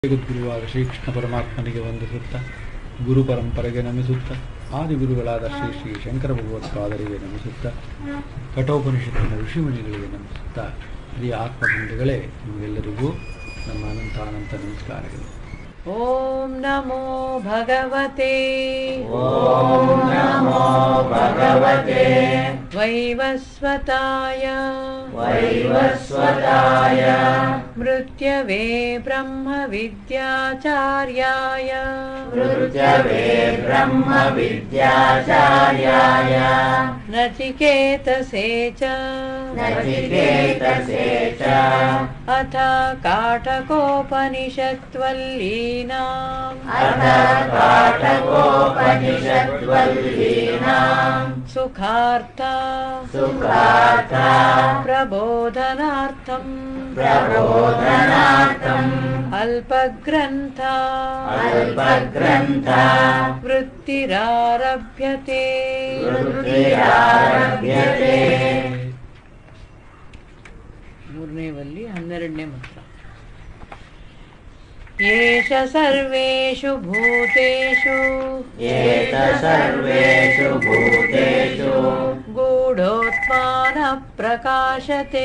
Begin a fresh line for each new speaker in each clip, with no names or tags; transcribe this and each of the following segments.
ಜಗದ್ಗುರುವಾದ ಶ್ರೀಕೃಷ್ಣ ಪರಮಾತ್ಮನಿಗೆ ವಂದಿಸುತ್ತ ಗುರು ಪರಂಪರೆಗೆ ನಮಿಸುತ್ತ ಆದಿಗುರುಗಳಾದ ಶ್ರೀ ಶ್ರೀ ಶಂಕರ ಭಗವತ್ಪಾದರಿಗೆ ನಮಿಸುತ್ತ ಕಠೋಪನಿಷತ್ತಿನ ಋಷಿಮುನಿಗಳಿಗೆ ನಮಿಸುತ್ತ ಪ್ರಿಯ ಆತ್ಮಬಂಧುಗಳೇ ನಿಮಗೆಲ್ಲರಿಗೂ ನಮ್ಮ ಅನಂತಾನಂತ ನಮಸ್ಕಾರಗಳು
ॐ नमो भगवते
ॐ नमो भगवते
वैवस्वताय
वैवस्वताय
मृत्यवे ब्रह्मविद्याचार्याय
मृत्यवे ब्रह्मविद्याचार्याय
नचिकेतसे च
नचिकेतसे च
अथ काठकोपनिषत्वल्लीनाम्
अथ काठकोपनिषद्वल्लीनाम्
सुखार्था
सुखार्था
प्रबोधनार्थम्
प्रबोधनार्थम्
अल्पग्रन्था
अल्पग्रन्था
वृत्तिरारभ्यते
वृत्तिरारभ्यते
ಮೂರನೇ ವಲ್ಲಿ ಹನ್ನೆರಡನೇ ಮಂತ್ರ ಏಷ ಸರ್ವೇಷು ಭೂತೇಷು
एत सर्वेषु भूतेषु
ಗೂಢೋತ್ಮಾನ ಪ್ರಕಾಶತೆ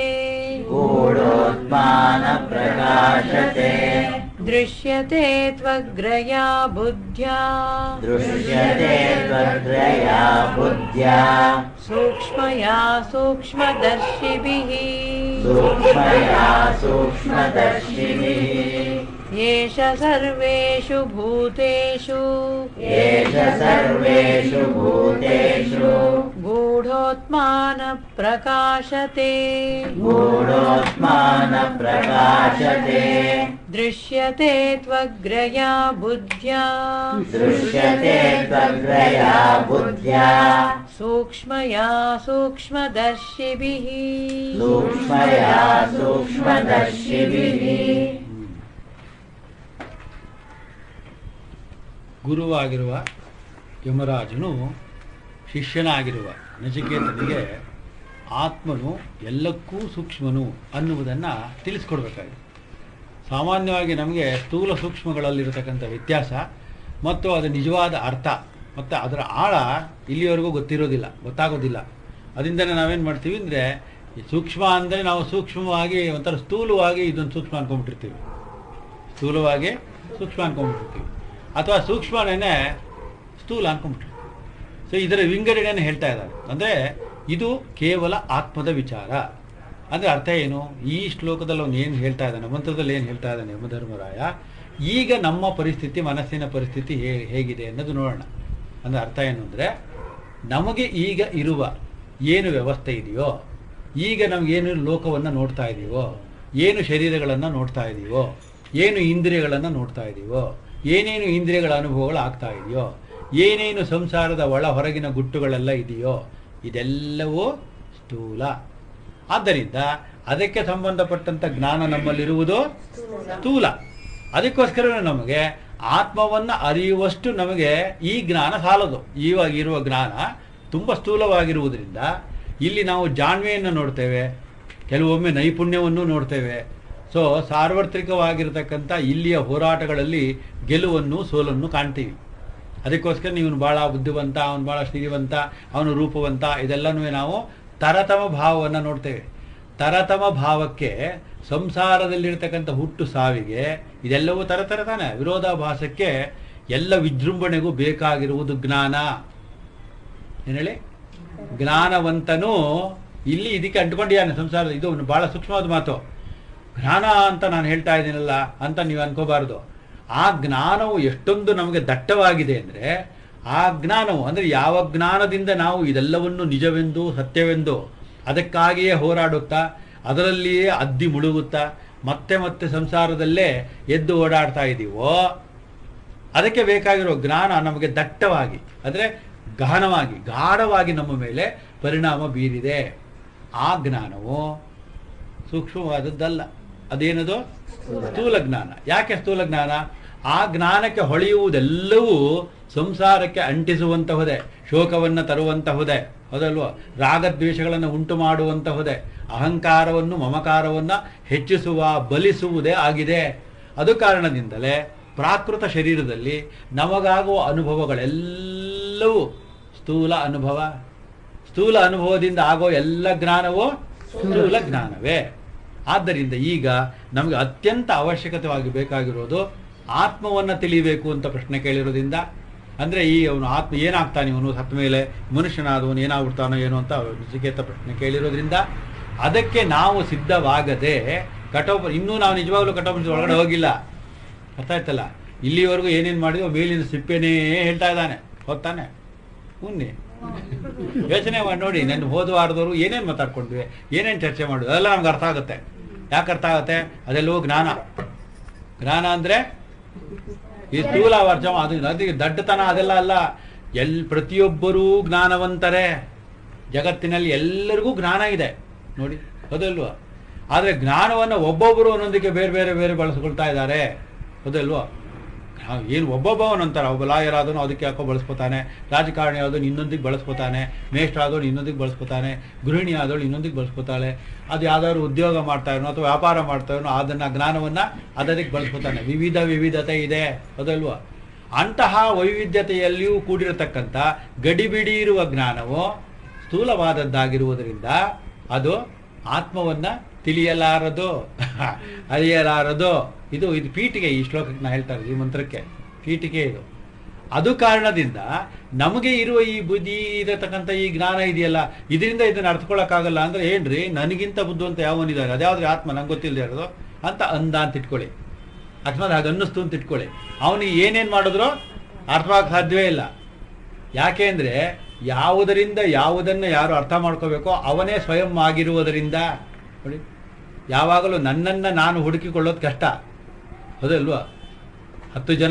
गूढोत्मानप्रकाशते
ದೃಶ್ಯತೆ ತ್ವಗ್ರಯಾ ಬುದ್ಧ್ಯಾ
दृश्यते त्वद्रया बुद्ध्या
ಸೂಕ್ಷ್ಮಯಾ ಸೂಕ್ಷ್ಮದರ್ಶಿಭಿः
सूक्ष्मया सूक्ष्मदर्शिभिः
ಏಷ ಸರ್ವೇಷು ಭೂತೇಷು
एष सर्वेषु भूतेषु
ಗೂಢೋತ್ಮಾನ ಪ್ರಕಾಶತೆ
गूढोत्मानप्रकाशते
ದೃಶ್ಯತೆ ತ್ವಗ್ರಯಾ ಬುದ್ಧ್ಯಾ
दृश्यते त्वग्रया बुद्ध्या
ಸೂಕ್ಷ್ಮಯಾ ಸೂಕ್ಷ್ಮದರ್ಶಿಭಿः
सूक्ष्मया सूक्ष्मदर्शिभिः
ಗುರುವಾಗಿರುವ ಯಮರಾಜನು ಶಿಷ್ಯನಾಗಿರುವ ನಚಿಕೇತನಿಗೆ ಆತ್ಮನು ಎಲ್ಲಕ್ಕೂ ಸೂಕ್ಷ್ಮನು ಅನ್ನುವುದನ್ನು ತಿಳಿಸ್ಕೊಡ್ಬೇಕಾಗಿದೆ ಸಾಮಾನ್ಯವಾಗಿ ನಮಗೆ ಸ್ಥೂಲ ಸೂಕ್ಷ್ಮಗಳಲ್ಲಿರತಕ್ಕಂಥ ವ್ಯತ್ಯಾಸ ಮತ್ತು ಅದರ ನಿಜವಾದ ಅರ್ಥ ಮತ್ತು ಅದರ ಆಳ ಇಲ್ಲಿವರೆಗೂ ಗೊತ್ತಿರೋದಿಲ್ಲ ಗೊತ್ತಾಗೋದಿಲ್ಲ ಅದರಿಂದನೇ ನಾವೇನು ಮಾಡ್ತೀವಿ ಅಂದರೆ ಸೂಕ್ಷ್ಮ ಅಂದರೆ ನಾವು ಸೂಕ್ಷ್ಮವಾಗಿ ಒಂಥರ ಸ್ಥೂಲವಾಗಿ ಇದೊಂದು ಸೂಕ್ಷ್ಮ ಅನ್ಕೊಂಡ್ಬಿಟ್ಟಿರ್ತೀವಿ ಸ್ಥೂಲವಾಗಿ ಸೂಕ್ಷ್ಮ ಅನ್ಕೊಂಡ್ಬಿಟ್ಟಿರ್ತೀವಿ ಅಥವಾ ಸೂಕ್ಷ್ಮನೇ ಸ್ಥೂಲ ಅನ್ಕೊಂಡ್ಬಿಟ್ಟಿರ್ತೀವಿ ಸೊ ಇದರ ವಿಂಗಡಣೆಯನ್ನು ಹೇಳ್ತಾ ಇದ್ದಾರೆ ಅಂದರೆ ಇದು ಕೇವಲ ಆತ್ಮದ ವಿಚಾರ ಅಂದರೆ ಅರ್ಥ ಏನು ಈ ಶ್ಲೋಕದಲ್ಲಿ ಅವನು ಏನು ಹೇಳ್ತಾ ಇದ್ದಾನೆ ಮಂತ್ರದಲ್ಲಿ ಏನು ಹೇಳ್ತಾ ಇದ್ದಾನೆ ಯಮಧರ್ಮರಾಯ ಈಗ ನಮ್ಮ ಪರಿಸ್ಥಿತಿ ಮನಸ್ಸಿನ ಪರಿಸ್ಥಿತಿ ಹೇ ಹೇಗಿದೆ ಅನ್ನೋದು ನೋಡೋಣ ಅಂದರೆ ಅರ್ಥ ಏನು ಅಂದರೆ ನಮಗೆ ಈಗ ಇರುವ ಏನು ವ್ಯವಸ್ಥೆ ಇದೆಯೋ ಈಗ ನಮಗೇನು ಲೋಕವನ್ನು ನೋಡ್ತಾ ಇದ್ದೀವೋ ಏನು ಶರೀರಗಳನ್ನು ನೋಡ್ತಾ ಇದ್ದೀವೋ ಏನು ಇಂದ್ರಿಯಗಳನ್ನು ನೋಡ್ತಾ ಇದ್ದೀವೋ ಏನೇನು ಇಂದ್ರಿಯಗಳ ಅನುಭವಗಳು ಆಗ್ತಾ ಇದೆಯೋ ಏನೇನು ಸಂಸಾರದ ಒಳ ಹೊರಗಿನ ಗುಟ್ಟುಗಳೆಲ್ಲ ಇದೆಯೋ ಇದೆಲ್ಲವೂ ಸ್ಥೂಲ ಆದ್ದರಿಂದ ಅದಕ್ಕೆ ಸಂಬಂಧಪಟ್ಟಂಥ ಜ್ಞಾನ ನಮ್ಮಲ್ಲಿರುವುದು ಸ್ಥೂಲ ಅದಕ್ಕೋಸ್ಕರವೇ ನಮಗೆ ಆತ್ಮವನ್ನು ಅರಿಯುವಷ್ಟು ನಮಗೆ ಈ ಜ್ಞಾನ ಸಾಲದು ಇವಾಗ ಇರುವ ಜ್ಞಾನ ತುಂಬ ಸ್ಥೂಲವಾಗಿರುವುದರಿಂದ ಇಲ್ಲಿ ನಾವು ಜಾಣ್ಮೆಯನ್ನು ನೋಡ್ತೇವೆ ಕೆಲವೊಮ್ಮೆ ನೈಪುಣ್ಯವನ್ನು ನೋಡ್ತೇವೆ ಸೊ ಸಾರ್ವತ್ರಿಕವಾಗಿರತಕ್ಕಂಥ ಇಲ್ಲಿಯ ಹೋರಾಟಗಳಲ್ಲಿ ಗೆಲುವನ್ನು ಸೋಲನ್ನು ಕಾಣ್ತೀವಿ ಅದಕ್ಕೋಸ್ಕರ ನೀವು ಭಾಳ ಬುದ್ಧಿವಂತ ಅವನು ಭಾಳ ಶ್ರೀವಂತ ಅವನು ರೂಪವಂತ ಇದೆಲ್ಲನೂ ನಾವು ತರತಮ ಭಾವವನ್ನು ನೋಡ್ತೇವೆ ತರತಮ ಭಾವಕ್ಕೆ ಸಂಸಾರದಲ್ಲಿರ್ತಕ್ಕಂಥ ಹುಟ್ಟು ಸಾವಿಗೆ ಇದೆಲ್ಲವೂ ತರತರ ತಾನೆ ವಿರೋಧಾಭಾಸಕ್ಕೆ ಎಲ್ಲ ವಿಜೃಂಭಣೆಗೂ ಬೇಕಾಗಿರುವುದು ಜ್ಞಾನ ಏನು ಹೇಳಿ ಜ್ಞಾನವಂತನು ಇಲ್ಲಿ ಇದಕ್ಕೆ ಅಂಟ್ಕೊಂಡಿದ್ದಾನೆ ಸಂಸಾರದ ಇದು ಒಂದು ಬಹಳ ಸೂಕ್ಷ್ಮವಾದ ಮಾತು ಜ್ಞಾನ ಅಂತ ನಾನು ಹೇಳ್ತಾ ಇದ್ದೀನಲ್ಲ ಅಂತ ನೀವು ಅನ್ಕೋಬಾರ್ದು ಆ ಜ್ಞಾನವು ಎಷ್ಟೊಂದು ನಮಗೆ ದಟ್ಟವಾಗಿದೆ ಅಂದರೆ ಆ ಜ್ಞಾನವು ಅಂದರೆ ಯಾವ ಜ್ಞಾನದಿಂದ ನಾವು ಇದೆಲ್ಲವನ್ನು ನಿಜವೆಂದು ಸತ್ಯವೆಂದು ಅದಕ್ಕಾಗಿಯೇ ಹೋರಾಡುತ್ತಾ ಅದರಲ್ಲಿಯೇ ಅದ್ದಿ ಮುಳುಗುತ್ತಾ ಮತ್ತೆ ಮತ್ತೆ ಸಂಸಾರದಲ್ಲೇ ಎದ್ದು ಓಡಾಡ್ತಾ ಇದ್ದೀವೋ ಅದಕ್ಕೆ ಬೇಕಾಗಿರೋ ಜ್ಞಾನ ನಮಗೆ ದಟ್ಟವಾಗಿ ಅಂದರೆ ಗಹನವಾಗಿ ಗಾಢವಾಗಿ ನಮ್ಮ ಮೇಲೆ ಪರಿಣಾಮ ಬೀರಿದೆ ಆ ಜ್ಞಾನವು ಸೂಕ್ಷ್ಮವಾದದ್ದಲ್ಲ ಅದೇನದು ಸ್ಥೂಲ ಜ್ಞಾನ ಯಾಕೆ ಸ್ಥೂಲ ಜ್ಞಾನ ಆ ಜ್ಞಾನಕ್ಕೆ ಹೊಳೆಯುವುದೆಲ್ಲವೂ ಸಂಸಾರಕ್ಕೆ ಅಂಟಿಸುವಂತಹುದೇ ಶೋಕವನ್ನು ತರುವಂತಹುದೇ ಹೌದಲ್ವೋ ರಾಗದ್ವೇಷಗಳನ್ನು ಉಂಟು ಮಾಡುವಂತಹುದೇ ಅಹಂಕಾರವನ್ನು ಮಮಕಾರವನ್ನು ಹೆಚ್ಚಿಸುವ ಬಲಿಸುವುದೇ ಆಗಿದೆ ಅದು ಕಾರಣದಿಂದಲೇ ಪ್ರಾಕೃತ ಶರೀರದಲ್ಲಿ ನಮಗಾಗುವ ಅನುಭವಗಳೆಲ್ಲವೂ ಸ್ಥೂಲ ಅನುಭವ ಸ್ಥೂಲ ಅನುಭವದಿಂದ ಆಗೋ ಎಲ್ಲ ಜ್ಞಾನವೂ ಸ್ಥೂಲ ಜ್ಞಾನವೇ ಆದ್ದರಿಂದ ಈಗ ನಮಗೆ ಅತ್ಯಂತ ಅವಶ್ಯಕತೆವಾಗಿ ಬೇಕಾಗಿರೋದು ಆತ್ಮವನ್ನ ತಿಳಿಬೇಕು ಅಂತ ಪ್ರಶ್ನೆ ಕೇಳಿರೋದ್ರಿಂದ ಅಂದ್ರೆ ಈ ಅವನು ಆತ್ಮ ಏನಾಗ್ತಾನೆ ಇವನು ಸತ್ತ ಮೇಲೆ ಮನುಷ್ಯನಾದವನು ಏನಾಗ್ಬಿಡ್ತಾನೋ ಏನೋ ಅಂತ ನಚಿಕೇತ ಪ್ರಶ್ನೆ ಕೇಳಿರೋದ್ರಿಂದ ಅದಕ್ಕೆ ನಾವು ಸಿದ್ಧವಾಗದೆ ಕಟೋಪ ಇನ್ನೂ ನಾವು ನಿಜವಾಗ್ಲೂ ಕಟೋಪನಿಷತ್ ಒಳಗಡೆ ಹೋಗಿಲ್ಲ ಅರ್ಥ ಆಯ್ತಲ್ಲ ಇಲ್ಲಿವರೆಗೂ ಏನೇನು ಮಾಡಿದ್ವು ಮೇಲಿನ ಸಿಪ್ಪೆನೇ ಹೇಳ್ತಾ ಇದ್ದಾನೆ ಹೋಗ್ತಾನೆ ಮುನ್ನಿ ಯೋಚನೆ ಮಾಡಿ ನೋಡಿ ನನ್ನ ಹೋದ ವಾರದವರು ಏನೇನು ಮಾತಾಡ್ಕೊಂಡ್ವಿ ಏನೇನು ಚರ್ಚೆ ಮಾಡಿದ್ವಿ ಅದೆಲ್ಲ ನಮ್ಗೆ ಅರ್ಥ ಆಗುತ್ತೆ ಯಾಕೆ ಅರ್ಥ ಆಗುತ್ತೆ ಅದೆಲ್ಲವೂ ಜ್ಞಾನ ಜ್ಞಾನ ಅಂದ್ರೆ ಈ ಸ್ಥೂಲ ವರ್ಜ ಅದು ಅದಕ್ಕೆ ದಡ್ಡತನ ಅದೆಲ್ಲ ಅಲ್ಲ ಎಲ್ ಪ್ರತಿಯೊಬ್ಬರೂ ಜ್ಞಾನವಂತರೇ ಜಗತ್ತಿನಲ್ಲಿ ಎಲ್ಲರಿಗೂ ಜ್ಞಾನ ಇದೆ ನೋಡಿ ಹೌದಲ್ವಾ ಆದರೆ ಜ್ಞಾನವನ್ನು ಒಬ್ಬೊಬ್ಬರು ಒಂದೊಂದಕ್ಕೆ ಬೇರೆ ಬೇರೆ ಬೇರೆ ಬಳಸ್ಕೊಳ್ತಾ ಇದ್ದಾರೆ ಹೌದಲ್ವಾ ನಾವು ಏನು ಒಬ್ಬೊಬ್ಬವನಂತಾರೆ ಒಬ್ಬ ಲಾಯರ್ ಆದವನು ಅದಕ್ಕೆ ಯಾಕೋ ಬಳಸ್ಕೊತಾನೆ ರಾಜಕಾರಣಿ ಆದವನು ಇನ್ನೊಂದಿಗೆ ಬಳಸ್ಕೊತಾನೆ ಮೇಷ್ಟ್ರ ಆದವನು ಇನ್ನೊಂದಿಗೆ ಬಳಸ್ಕೊತಾನೆ ಗೃಹಿಣಿ ಆದವಳು ಇನ್ನೊಂದಿಗೆ ಬಳಸ್ಕೊತಾಳೆ ಅದು ಯಾವ್ದಾದ್ರು ಉದ್ಯೋಗ ಮಾಡ್ತಾ ಇರೋನು ಅಥವಾ ವ್ಯಾಪಾರ ಮಾಡ್ತಾ ಇರೋನು ಅದನ್ನ ಜ್ಞಾನವನ್ನ ಅದಕ್ಕೆ ಬಳಸ್ಕೊತಾನೆ ವಿವಿಧ ವಿವಿಧತೆ ಇದೆ ಅದಲ್ವಾ ಅಂತಹ ವೈವಿಧ್ಯತೆಯಲ್ಲಿಯೂ ಕೂಡಿರತಕ್ಕಂಥ ಗಡಿಬಿಡಿ ಇರುವ ಜ್ಞಾನವು ಸ್ಥೂಲವಾದದ್ದಾಗಿರುವುದರಿಂದ ಅದು ಆತ್ಮವನ್ನ ತಿಳಿಯಲಾರದು ಅರಿಯಲಾರದು ಇದು ಇದು ಪೀಠಿಗೆ ಈ ಶ್ಲೋಕಕ್ಕೆ ನಾ ಹೇಳ್ತಾ ಇರೋದು ಈ ಮಂತ್ರಕ್ಕೆ ಪೀಠಿಗೆ ಇದು ಅದು ಕಾರಣದಿಂದ ನಮಗೆ ಇರುವ ಈ ಬುದ್ಧಿ ಇರತಕ್ಕಂಥ ಈ ಜ್ಞಾನ ಇದೆಯಲ್ಲ ಇದರಿಂದ ಇದನ್ನ ಅರ್ಥಕೊಳಕ್ಕಾಗಲ್ಲ ಅಂದ್ರೆ ಏನ್ರಿ ನನಗಿಂತ ಬುದ್ಧಿವಂತ ಯಾವನಿದ್ದಾರೆ ಅದ್ಯಾವ್ದ್ರೆ ಆತ್ಮ ನಂಗೆ ಗೊತ್ತಿಲ್ಲದೆ ಇರೋದು ಅಂತ ಅಂದ ಅಂತ ಇಟ್ಕೊಳ್ಳಿ ಅಕಸ್ಮಾತ್ ಹಾಗೆ ಅನ್ನಿಸ್ತು ಅಂತ ಇಟ್ಕೊಳ್ಳಿ ಅವನಿಗೆ ಏನೇನು ಮಾಡಿದ್ರು ಅರ್ಥವಾಗಕ್ಕೆ ಸಾಧ್ಯವೇ ಇಲ್ಲ ಯಾಕೆ ಅಂದ್ರೆ ಯಾವುದರಿಂದ ಯಾವುದನ್ನ ಯಾರು ಅರ್ಥ ಮಾಡ್ಕೋಬೇಕೋ ಅವನೇ ಸ್ವಯಂ ಆಗಿರುವುದರಿಂದ ನೋಡಿ ಯಾವಾಗಲೂ ನನ್ನನ್ನ ನಾನು ಹುಡುಕಿಕೊಳ್ಳೋದು ಕಷ್ಟ ಹೌದಲ್ವಾ ಹತ್ತು ಜನ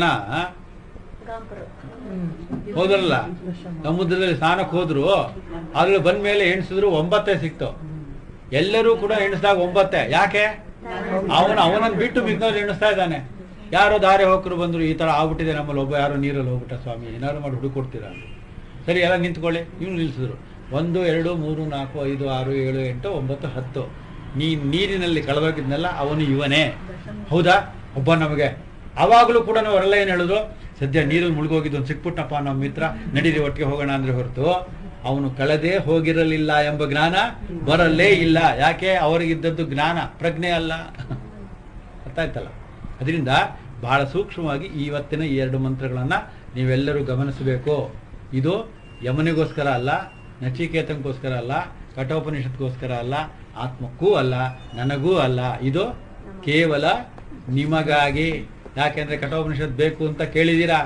ಹೋದ್ರಲ್ಲ ಸಮುದ್ರದಲ್ಲಿ ಸ್ನಾನಕ್ಕೆ ಹೋದ್ರು ಅದ್ರಲ್ಲಿ ಬಂದ ಮೇಲೆ ಎಣಿಸಿದ್ರು ಒಂಬತ್ತೇ ಸಿಕ್ತು ಎಲ್ಲರೂ ಕೂಡ ಎಣಿಸಿದಾಗ ಒಂಬತ್ತೇ ಯಾಕೆ ಅವನು ಅವನನ್ನು ಬಿಟ್ಟು ಮಿಗ್ನವ್ರು ಎಣಿಸ್ತಾ ಇದ್ದಾನೆ ಯಾರೋ ದಾರಿ ಹೋಗ್ರು ಬಂದ್ರು ಈ ತರ ಆಗ್ಬಿಟ್ಟಿದೆ ನಮ್ಮಲ್ಲಿ ಒಬ್ಬ ಯಾರೋ ನೀರಲ್ಲಿ ಹೋಗ್ಬಿಟ್ಟ ಸ್ವಾಮಿ ಏನಾದ್ರು ಮಾಡಿ ಹುಡುಕೊಡ್ತೀರಾ ಅಂದ್ರು. ಸರಿ ಎಲ್ಲ ನಿಂತ್ಕೊಳ್ಳಿ ಇವ್ನು ನಿಲ್ಸಿದ್ರು ಒಂದು ಎರಡು ಮೂರು ನಾಲ್ಕು ಐದು ಆರು ಏಳು ಎಂಟು ಒಂಬತ್ತು ಹತ್ತು ನೀ ನೀರಿನಲ್ಲಿ ಕಳೆದೋಗಿದ್ನಲ್ಲ ಅವನು ಇವನೇ ಹೌದಾ ಒಬ್ಬ ನಮಗೆ ಅವಾಗಲೂ ಕೂಡ ಅವರೆಲ್ಲ ಏನು ಹೇಳಿದ್ರು ಸದ್ಯ ನೀರಲ್ಲಿ ಮುಳುಗೋಗಿದ್ದು ಒಂದು ಸಿಕ್ಬಿಟ್ನಪ್ಪ ನಮ್ಮ ಮಿತ್ರ ನಡೀರಿ ಒಟ್ಟಿಗೆ ಹೋಗೋಣ ಅಂದ್ರೆ ಹೊರತು ಅವನು ಕಳೆದೇ ಹೋಗಿರಲಿಲ್ಲ ಎಂಬ ಜ್ಞಾನ ಬರಲ್ಲೇ ಇಲ್ಲ ಯಾಕೆ ಅವರಿಗಿದ್ದದ್ದು ಜ್ಞಾನ ಪ್ರಜ್ಞೆ ಅಲ್ಲ ಅರ್ಥ ಆಯ್ತಲ್ಲ ಅದರಿಂದ ಬಹಳ ಸೂಕ್ಷ್ಮವಾಗಿ ಇವತ್ತಿನ ಈ ಎರಡು ಮಂತ್ರಗಳನ್ನ ನೀವೆಲ್ಲರೂ ಗಮನಿಸಬೇಕು ಇದು ಯಮನಿಗೋಸ್ಕರ ಅಲ್ಲ ನಚಿಕೇತನ್ಗೋಸ್ಕರ ಅಲ್ಲ ಕಠೋಪನಿಷತ್ಗೋಸ್ಕರ ಅಲ್ಲ ಆತ್ಮಕ್ಕೂ ಅಲ್ಲ ನನಗೂ ಅಲ್ಲ ಇದು ಕೇವಲ ನಿಮಗಾಗಿ ಯಾಕೆಂದ್ರೆ ಕಠೋಪನಿಷತ್ ಬೇಕು ಅಂತ ಕೇಳಿದ್ದೀರಾ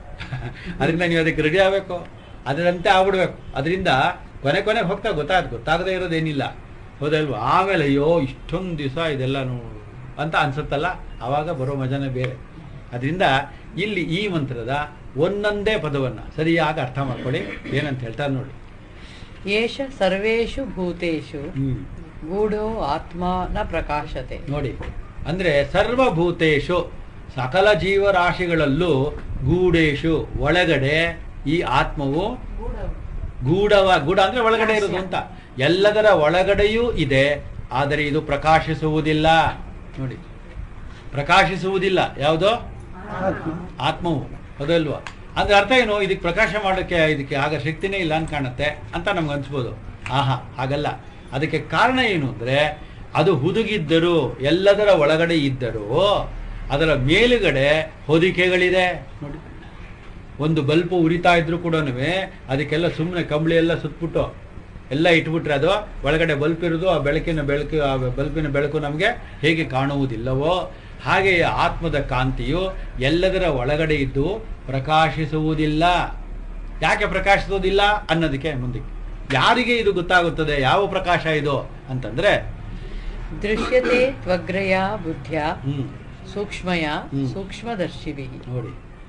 ಅದರಿಂದ ನೀವು ಅದಕ್ಕೆ ರೆಡಿ ಆಗಬೇಕು ಅದರಂತೆ ಆಗ್ಬಿಡ್ಬೇಕು ಅದರಿಂದ ಕೊನೆ ಕೊನೆಗೆ ಹೋಗ್ತಾ ಗೊತ್ತಾಗ ಗೊತ್ತಾಗದೇ ಇರೋದೇನಿಲ್ಲ ಹೌದಲ್ವಾ ಆಮೇಲೆ ಅಯ್ಯೋ ಇಷ್ಟೊಂದು ದಿವಸ ಇದೆಲ್ಲ ನೋ- ಅಂತ ಅನ್ಸುತ್ತಲ್ಲ ಆವಾಗ ಬರೋ ಮಜಾನೇ ಬೇರೆ ಅದರಿಂದ ಇಲ್ಲಿ ಈ ಮಂತ್ರದ ಒಂದೊಂದೇ ಪದವನ್ನ ಸರಿಯಾಗಿ ಅರ್ಥ ಮಾಡ್ಕೊಳ್ಳಿ ಏನಂತ ಹೇಳ್ತಾರೆ ನೋಡಿ
ಏಷ ಸರ್ವೇಷು ಭೂತೇಷು
ಹ್ಮ್
ಗೂಢೋ ಆತ್ಮ ನ ಪ್ರಕಾಶತೆ
ನೋಡಿ ಅಂದ್ರೆ ಸರ್ವಭೂತೇಶು ಸಕಲ ಜೀವರಾಶಿಗಳಲ್ಲೂ ಗೂಡೇಶು ಒಳಗಡೆ ಈ ಆತ್ಮವು ಗೂಢವ ಗೂಢ ಅಂದ್ರೆ ಒಳಗಡೆ ಇರೋದು ಅಂತ ಎಲ್ಲದರ ಒಳಗಡೆಯೂ ಇದೆ ಆದರೆ ಇದು ಪ್ರಕಾಶಿಸುವುದಿಲ್ಲ ನೋಡಿ ಪ್ರಕಾಶಿಸುವುದಿಲ್ಲ ಯಾವುದೋ ಆತ್ಮವು ಅದಲ್ವಾ ಅಂದ್ರೆ ಅರ್ಥ ಏನು ಇದಕ್ಕೆ ಪ್ರಕಾಶ ಮಾಡೋಕ್ಕೆ ಇದಕ್ಕೆ ಆಗ ಶಕ್ತಿನೇ ಇಲ್ಲ ಅಂತ ಕಾಣುತ್ತೆ ಅಂತ ನಮ್ಗೆ ಅನ್ಸ್ಬೋದು ಆಹಾ ಹಾಗಲ್ಲ ಅದಕ್ಕೆ ಕಾರಣ ಏನು ಅಂದ್ರೆ ಅದು ಹುದುಗಿದ್ದರೂ ಎಲ್ಲದರ ಒಳಗಡೆ ಇದ್ದರೂ ಅದರ ಮೇಲುಗಡೆ ಹೊದಿಕೆಗಳಿದೆ ನೋಡಿ ಒಂದು ಬಲ್ಪು ಉರಿತಾ ಇದ್ರು ಕೂಡ ಅದಕ್ಕೆಲ್ಲ ಸುಮ್ಮನೆ ಕಂಬಳಿ ಎಲ್ಲ ಸುತ್ಬಿಟ್ಟು ಎಲ್ಲ ಇಟ್ಬಿಟ್ರೆ ಅದು ಒಳಗಡೆ ಬಲ್ಪ್ ಇರೋದು ಆ ಬೆಳಕಿನ ಬೆಳಕು ಆ ಬಲ್ಪಿನ ಬೆಳಕು ನಮಗೆ ಹೇಗೆ ಕಾಣುವುದಿಲ್ಲವೋ ಹಾಗೆಯೇ ಆತ್ಮದ ಕಾಂತಿಯು ಎಲ್ಲದರ ಒಳಗಡೆ ಇದ್ದು ಪ್ರಕಾಶಿಸುವುದಿಲ್ಲ ಯಾಕೆ ಪ್ರಕಾಶಿಸುವುದಿಲ್ಲ ಅನ್ನೋದಕ್ಕೆ ಮುಂದಕ್ಕೆ ಯಾರಿಗೆ ಇದು ಗೊತ್ತಾಗುತ್ತದೆ ಯಾವ ಪ್ರಕಾಶ ಇದು ಅಂತಂದ್ರೆ
ದೃಶ್ಯತೆ ತ್ವಗ್ರಯ ಬುದ್ಧ್ಯ
ಹ್ಮ್
ಸೂಕ್ಷ್ಮಯ
ಹ್ಮ್.
ಸೂಕ್ಷ್ಮದರ್ಶಿಭಿ
ನೋಡಿ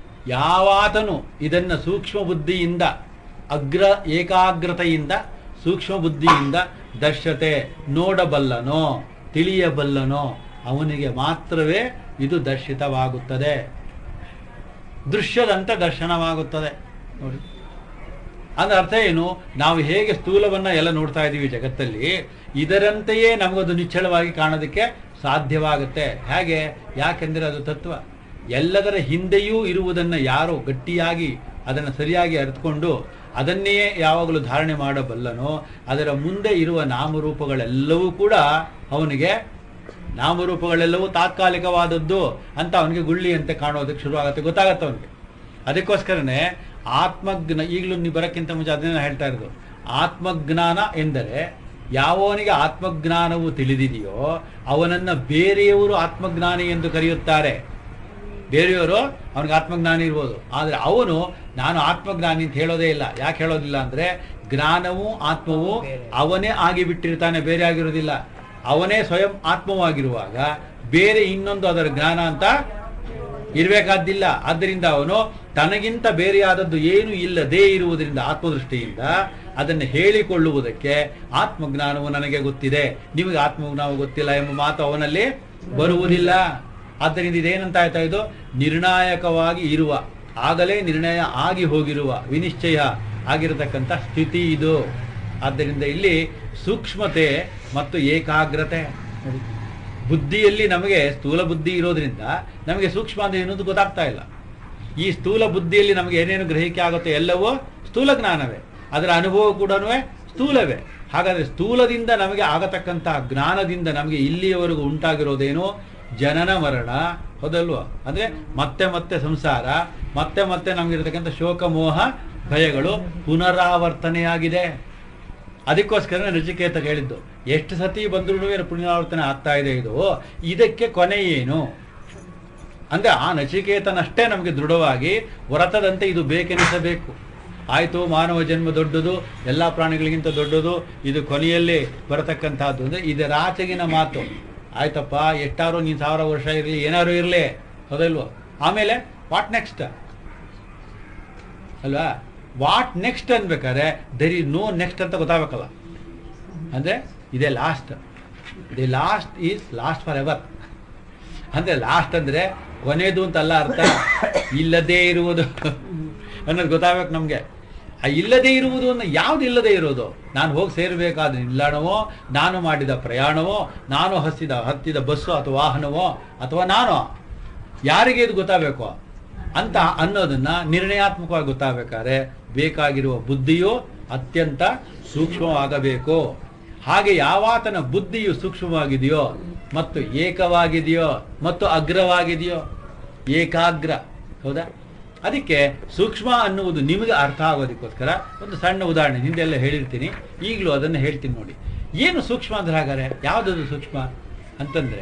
ಯಾವಾತನು ಇದನ್ನ ಸೂಕ್ಷ್ಮ ಬುದ್ಧಿಯಿಂದ ಅಗ್ರ ಏಕಾಗ್ರತೆಯಿಂದ ಸೂಕ್ಷ್ಮ ಬುದ್ಧಿಯಿಂದ ದರ್ಶತೆ ನೋಡಬಲ್ಲನೋ ತಿಳಿಯಬಲ್ಲನೋ ಅವನಿಗೆ ಮಾತ್ರವೇ ಇದು ದರ್ಶಿತವಾಗುತ್ತದೆ ದೃಶ್ಯದಂತೆ ದರ್ಶನವಾಗುತ್ತದೆ ನೋಡಿ ಅಂದ್ರೆ ಅರ್ಥ ಏನು ನಾವು ಹೇಗೆ ಸ್ಥೂಲವನ್ನ ಎಲ್ಲ ನೋಡ್ತಾ ಇದ್ದೀವಿ ಜಗತ್ತಲ್ಲಿ ಇದರಂತೆಯೇ ನಮಗದು ನಿಚ್ಚಳವಾಗಿ ಕಾಣೋದಕ್ಕೆ ಸಾಧ್ಯವಾಗುತ್ತೆ ಹೇಗೆ ಯಾಕೆಂದರೆ ಅದು ತತ್ವ ಎಲ್ಲದರ ಹಿಂದೆಯೂ ಇರುವುದನ್ನು ಯಾರು ಗಟ್ಟಿಯಾಗಿ ಅದನ್ನು ಸರಿಯಾಗಿ ಅರ್ಥಕೊಂಡು ಅದನ್ನೇ ಯಾವಾಗಲೂ ಧಾರಣೆ ಮಾಡಬಲ್ಲನೋ ಅದರ ಮುಂದೆ ಇರುವ ನಾಮರೂಪಗಳೆಲ್ಲವೂ ಕೂಡ ಅವನಿಗೆ ನಾಮರೂಪಗಳೆಲ್ಲವೂ ತಾತ್ಕಾಲಿಕವಾದದ್ದು ಅಂತ ಅವನಿಗೆ ಗುಳ್ಳಿಯಂತೆ ಕಾಣೋದಕ್ಕೆ ಶುರುವಾಗುತ್ತೆ ಗೊತ್ತಾಗತ್ತೆ ಅವನಿಗೆ ಅದಕ್ಕೋಸ್ಕರನೇ ಆತ್ಮಜ್ಞ ಈಗಲೂ ನೀವು ಬರೋಕ್ಕಿಂತ ಮುಂಚೆ ಅದನ್ನೇ ಹೇಳ್ತಾ ಇರೋದು ಆತ್ಮಜ್ಞಾನ ಎಂದರೆ ಯಾವನಿಗೆ ಆತ್ಮಜ್ಞಾನವು ತಿಳಿದಿದೆಯೋ ಅವನನ್ನು ಬೇರೆಯವರು ಆತ್ಮಜ್ಞಾನಿ ಎಂದು ಕರೆಯುತ್ತಾರೆ ಬೇರೆಯವರು ಅವನಿಗೆ ಆತ್ಮಜ್ಞಾನಿ ಇರ್ಬೋದು ಆದರೆ ಅವನು ನಾನು ಆತ್ಮಜ್ಞಾನಿ ಅಂತ ಹೇಳೋದೇ ಇಲ್ಲ ಯಾಕೆ ಹೇಳೋದಿಲ್ಲ ಅಂದರೆ ಜ್ಞಾನವು ಆತ್ಮವು ಅವನೇ ಆಗಿ ಬಿಟ್ಟಿರ್ತಾನೆ ಬೇರೆ ಆಗಿರೋದಿಲ್ಲ ಅವನೇ ಸ್ವಯಂ ಆತ್ಮವಾಗಿರುವಾಗ ಬೇರೆ ಇನ್ನೊಂದು ಅದರ ಜ್ಞಾನ ಅಂತ ಇರಬೇಕಾದ್ದಿಲ್ಲ ಆದ್ದರಿಂದ ಅವನು ತನಗಿಂತ ಬೇರೆಯಾದದ್ದು ಏನು ಇಲ್ಲದೇ ಇರುವುದರಿಂದ ಆತ್ಮದೃಷ್ಟಿಯಿಂದ ಅದನ್ನು ಹೇಳಿಕೊಳ್ಳುವುದಕ್ಕೆ ಆತ್ಮಜ್ಞಾನವು ನನಗೆ ಗೊತ್ತಿದೆ ನಿಮಗೆ ಆತ್ಮಜ್ಞಾನ ಗೊತ್ತಿಲ್ಲ ಎಂಬ ಮಾತು ಅವನಲ್ಲಿ ಬರುವುದಿಲ್ಲ ಆದ್ದರಿಂದ ಇದೇನಂತ ಆಯ್ತಾ ಇದು ನಿರ್ಣಾಯಕವಾಗಿ ಇರುವ ಆಗಲೇ ನಿರ್ಣಯ ಆಗಿ ಹೋಗಿರುವ ವಿನಿಶ್ಚಯ ಆಗಿರತಕ್ಕಂಥ ಸ್ಥಿತಿ ಇದು ಆದ್ದರಿಂದ ಇಲ್ಲಿ ಸೂಕ್ಷ್ಮತೆ ಮತ್ತು ಏಕಾಗ್ರತೆ ನೋಡಿ. ಬುದ್ಧಿಯಲ್ಲಿ ನಮಗೆ ಸ್ಥೂಲ ಬುದ್ಧಿ ಇರೋದ್ರಿಂದ ನಮಗೆ ಸೂಕ್ಷ್ಮ ಅಂದ್ರೆ ಏನದು ಗೊತ್ತಾಗ್ತಾ ಇಲ್ಲ ಈ ಸ್ಥೂಲ ಬುದ್ಧಿಯಲ್ಲಿ ನಮಗೆ ಏನೇನು ಗ್ರಹಿಕೆ ಆಗುತ್ತೆ ಎಲ್ಲವೂ ಸ್ಥೂಲ ಜ್ಞಾನವೇ ಅದರ ಅನುಭವ ಕೂಡ ಸ್ಥೂಲವೇ ಹಾಗಾದ್ರೆ ಸ್ಥೂಲದಿಂದ ನಮಗೆ ಆಗತಕ್ಕಂತಹ ಜ್ಞಾನದಿಂದ ನಮಗೆ ಇಲ್ಲಿಯವರೆಗೂ ಉಂಟಾಗಿರೋದೇನು ಜನನ ಮರಣ ಹೌದಲ್ವಾ ಅಂದ್ರೆ ಮತ್ತೆ ಮತ್ತೆ ಸಂಸಾರ ಮತ್ತೆ ಮತ್ತೆ ನಮಗಿರತಕ್ಕಂಥ ಶೋಕ ಮೋಹ ಭಯಗಳು ಪುನರಾವರ್ತನೆಯಾಗಿದೆ ಅದಕ್ಕೋಸ್ಕರ ನಚಿಕೇತ ಹೇಳಿದ್ದು ಎಷ್ಟು ಸತಿ ಬಂದ್ರೂ ಪುನರಾವರ್ತನೆ ಆಗ್ತಾ ಇದೆ ಇದು ಇದಕ್ಕೆ ಕೊನೆ ಏನು ಅಂದ್ರೆ ಆ ನಚಿಕೇತನಷ್ಟೇ ನಮಗೆ ದೃಢವಾಗಿ ಹೊರತದಂತೆ ಇದು ಬೇಕೆನಿಸಬೇಕು ಆಯಿತು ಮಾನವ ಜನ್ಮ ದೊಡ್ಡದು ಎಲ್ಲ ಪ್ರಾಣಿಗಳಿಗಿಂತ ದೊಡ್ಡದು ಇದು ಕೊನೆಯಲ್ಲಿ ಬರತಕ್ಕಂತಹದ್ದು ಅಂದ್ರೆ ಇದರಾಚೆಗಿನ ಮಾತು ಆಯ್ತಪ್ಪ ಎಷ್ಟಾರು ನೀನು ಸಾವಿರ ವರ್ಷ ಇರಲಿ ಏನಾರು ಇರಲಿ ಹೌದಲ್ವೋ ಆಮೇಲೆ ವಾಟ್ ನೆಕ್ಸ್ಟ್ ಅಲ್ವಾ ವಾಟ್ ನೆಕ್ಸ್ಟ್ ಅನ್ಬೇಕಾದ್ರೆ ದೆರ್ ಇಸ್ ನೋ ನೆಕ್ಸ್ಟ್ ಅಂತ ಗೊತ್ತಾಗಬೇಕಲ್ಲ ಅಂದ್ರೆ ಇದೇ last the last is last for ever ಅಂದ್ರೆ ಲಾಸ್ಟ್ ಅಂದ್ರೆ ಕೊನೆದು ಅಂತಲ್ಲ ಅರ್ಥ ಇಲ್ಲದೇ ಇರುವುದು ಅನ್ನೋದು ಗೊತ್ತಾಗಬೇಕು ನಮಗೆ ಆ ಇಲ್ಲದೇ ಇರುವುದು ಅನ್ನೋ ಯಾವ್ದು ಇಲ್ಲದೆ ಇರೋದು ನಾನು ಹೋಗಿ ಸೇರಬೇಕಾದ ನಿಲ್ದಾಣವೋ ನಾನು ಮಾಡಿದ ಪ್ರಯಾಣವೋ ನಾನು ಹಸಿದ ಹತ್ತಿದ ಬಸ್ಸು ಅಥವಾ ವಾಹನವೋ ಅಥವಾ ನಾನು ಯಾರಿಗೆ ಇದು ಗೊತ್ತಾಗಬೇಕು ಅಂತ ಅನ್ನೋದನ್ನ ನಿರ್ಣಯಾತ್ಮಕವಾಗಿ ಗೊತ್ತಾಗಬೇಕಾದ್ರೆ ಬೇಕಾಗಿರುವ ಬುದ್ಧಿಯು ಅತ್ಯಂತ ಸೂಕ್ಷ್ಮವಾಗಬೇಕು ಹಾಗೆ ಯಾವಾತನ ಬುದ್ಧಿಯು ಸೂಕ್ಷ್ಮವಾಗಿದೆಯೋ ಮತ್ತು ಏಕವಾಗಿದೆಯೋ ಮತ್ತು ಅಗ್ರವಾಗಿದೆಯೋ ಏಕಾಗ್ರ ಹೌದಾ ಅದಕ್ಕೆ ಸೂಕ್ಷ್ಮ ಅನ್ನುವುದು ನಿಮಗೆ ಅರ್ಥ ಆಗೋದಕ್ಕೋಸ್ಕರ ಒಂದು ಸಣ್ಣ ಉದಾಹರಣೆ ಹಿಂದೆಲ್ಲ ಹೇಳಿರ್ತೀನಿ ಈಗಲೂ ಅದನ್ನು ಹೇಳ್ತೀನಿ ನೋಡಿ ಏನು ಸೂಕ್ಷ್ಮ ಅಂದ್ರೆ ಹಾಗಾದ್ರೆ ಯಾವುದದು ಸೂಕ್ಷ್ಮ ಅಂತಂದ್ರೆ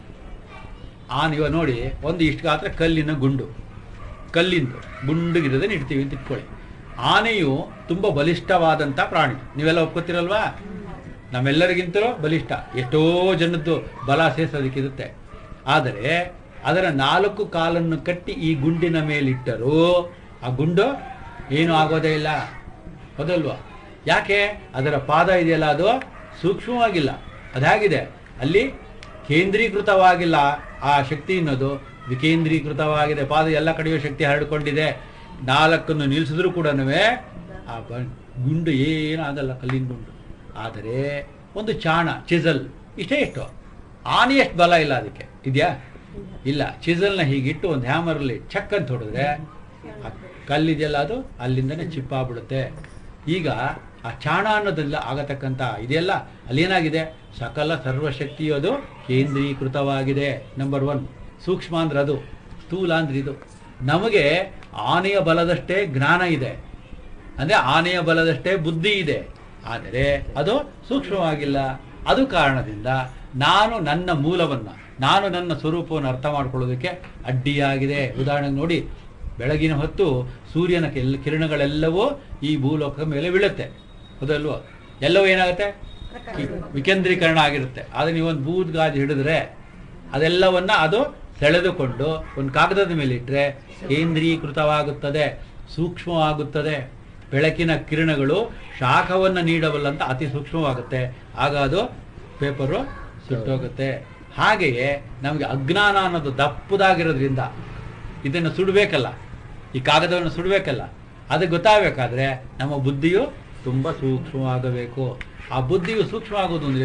ಆ ನೀವು ನೋಡಿ ಒಂದು ಇಷ್ಟು ಗಾತ್ರ ಕಲ್ಲಿನ ಗುಂಡು ಕಲ್ಲಿಂದು ಗುಂಡುಗಿರೋದನ್ನ ಇಡ್ತೀವಿ ಅಂತ ಇಟ್ಕೊಳ್ಳಿ ಆನೆಯು ತುಂಬ ಬಲಿಷ್ಠವಾದಂಥ ಪ್ರಾಣಿ ನೀವೆಲ್ಲ ಒಪ್ಕೋತಿರಲ್ವಾ ನಮ್ಮೆಲ್ಲರಿಗಿಂತಲೂ ಬಲಿಷ್ಠ ಎಷ್ಟೋ ಜನದ್ದು ಬಲ ಸೇರಿಸೋದಕ್ಕಿರುತ್ತೆ ಆದರೆ ಅದರ ನಾಲ್ಕು ಕಾಲನ್ನು ಕಟ್ಟಿ ಈ ಗುಂಡಿನ ಮೇಲಿಟ್ಟರೂ ಆ ಗುಂಡು ಏನೂ ಆಗೋದೇ ಇಲ್ಲ ಹೌದಲ್ವಾ ಯಾಕೆ ಅದರ ಪಾದ ಇದೆಯಲ್ಲ ಅದು ಸೂಕ್ಷ್ಮವಾಗಿಲ್ಲ ಅದಾಗಿದೆ ಅಲ್ಲಿ ಕೇಂದ್ರೀಕೃತವಾಗಿಲ್ಲ ಆ ಶಕ್ತಿ ಅನ್ನೋದು ವಿಕೇಂದ್ರೀಕೃತವಾಗಿದೆ ಪಾದ ಎಲ್ಲ ಕಡೆಯೂ ಶಕ್ತಿ ಹರಡಿಕೊಂಡಿದೆ ನಾಲ್ಕನ್ನು ನಿಲ್ಲಿಸಿದ್ರು ಕೂಡ ಆ ಬ- ಗುಂಡು ಏನೂ ಆಗಲ್ಲ ಕಲ್ಲಿನ ಗುಂಡು ಆದರೆ ಒಂದು ಚಾಣ ಚಿಸಲ್ ಇಷ್ಟೇ ಇಷ್ಟು ಆನೆ ಎಷ್ಟು ಬಲ ಇಲ್ಲ ಅದಕ್ಕೆ ಇದೆಯಾ ಇಲ್ಲ ಚಿಸಲ್ನ ಹೀಗಿಟ್ಟು ಒಂದು ಹ್ಯಾಮರಲ್ಲಿ ಚಕ್ ಅಂತ ಹೊಡೆದ್ರೆ ಆ ಕಲ್ಲಿದೆಯಲ್ಲ ಅದು ಅಲ್ಲಿಂದನೇ ಚಿಪ್ಪಾಗ್ಬಿಡುತ್ತೆ ಈಗ ಆ ಚಾಣ ಅನ್ನೋದೆಲ್ಲ ಆಗತಕ್ಕಂಥ ಇದೆಯಲ್ಲ ಅಲ್ಲೇನಾಗಿದೆ ಸಕಲ ಸರ್ವಶಕ್ತಿಯು ಅದು ಕೇಂದ್ರೀಕೃತವಾಗಿದೆ ನಂಬರ್ ಒನ್ ಸೂಕ್ಷ್ಮ ಅಂದ್ರೆ ಅದು ಸ್ಥೂಲ ಅಂದ್ರೆ ಇದು ನಮಗೆ ಆನೆಯ ಬಲದಷ್ಟೇ ಜ್ಞಾನ ಇದೆ ಅಂದ್ರೆ ಆನೆಯ ಬಲದಷ್ಟೇ ಬುದ್ಧಿ ಇದೆ ಆದರೆ ಅದು ಸೂಕ್ಷ್ಮವಾಗಿಲ್ಲ ಅದು ಕಾರಣದಿಂದ ನಾನು ನನ್ನ ಮೂಲವನ್ನ ನಾನು ನನ್ನ ಸ್ವರೂಪವನ್ನು ಅರ್ಥ ಮಾಡ್ಕೊಳ್ಳೋದಕ್ಕೆ ಅಡ್ಡಿಯಾಗಿದೆ ಉದಾಹರಣೆಗೆ ನೋಡಿ ಬೆಳಗಿನ ಹೊತ್ತು ಸೂರ್ಯನ ಕೆಲ್ ಕಿರಣಗಳೆಲ್ಲವೂ ಈ ಭೂಲೋಕದ ಮೇಲೆ ಬೀಳುತ್ತೆ ಹೌದಲ್ವೋ ಎಲ್ಲವೂ ಏನಾಗುತ್ತೆ ಈ ವಿಕೇಂದ್ರೀಕರಣ ಆಗಿರುತ್ತೆ ಆದರೆ ನೀವೊಂದು ಬೂದ್ ಗಾಜು ಹಿಡಿದ್ರೆ ಅದೆಲ್ಲವನ್ನ ಅದು ಸೆಳೆದುಕೊಂಡು ಒಂದು ಕಾಗದದ ಮೇಲೆ ಇಟ್ಟರೆ ಕೇಂದ್ರೀಕೃತವಾಗುತ್ತದೆ ಸೂಕ್ಷ್ಮವಾಗುತ್ತದೆ ಬೆಳಕಿನ ಕಿರಣಗಳು ಶಾಖವನ್ನು ನೀಡಬಲ್ಲಂತ ಅತಿ ಸೂಕ್ಷ್ಮವಾಗುತ್ತೆ ಆಗ ಅದು ಪೇಪರು ಸುಟ್ಟೋಗುತ್ತೆ ಹಾಗೆಯೇ ನಮಗೆ ಅಜ್ಞಾನ ಅನ್ನೋದು ದಪ್ಪದಾಗಿರೋದ್ರಿಂದ ಇದನ್ನು ಸುಡಬೇಕಲ್ಲ ಈ ಕಾಗದವನ್ನು ಸುಡಬೇಕಲ್ಲ ಅದು ಗೊತ್ತಾಗಬೇಕಾದ್ರೆ ನಮ್ಮ ಬುದ್ಧಿಯು ತುಂಬ ಸೂಕ್ಷ್ಮವಾಗಬೇಕು ಆ ಬುದ್ಧಿಯು ಸೂಕ್ಷ್ಮ ಆಗೋದು ಅಂದ್ರೇನು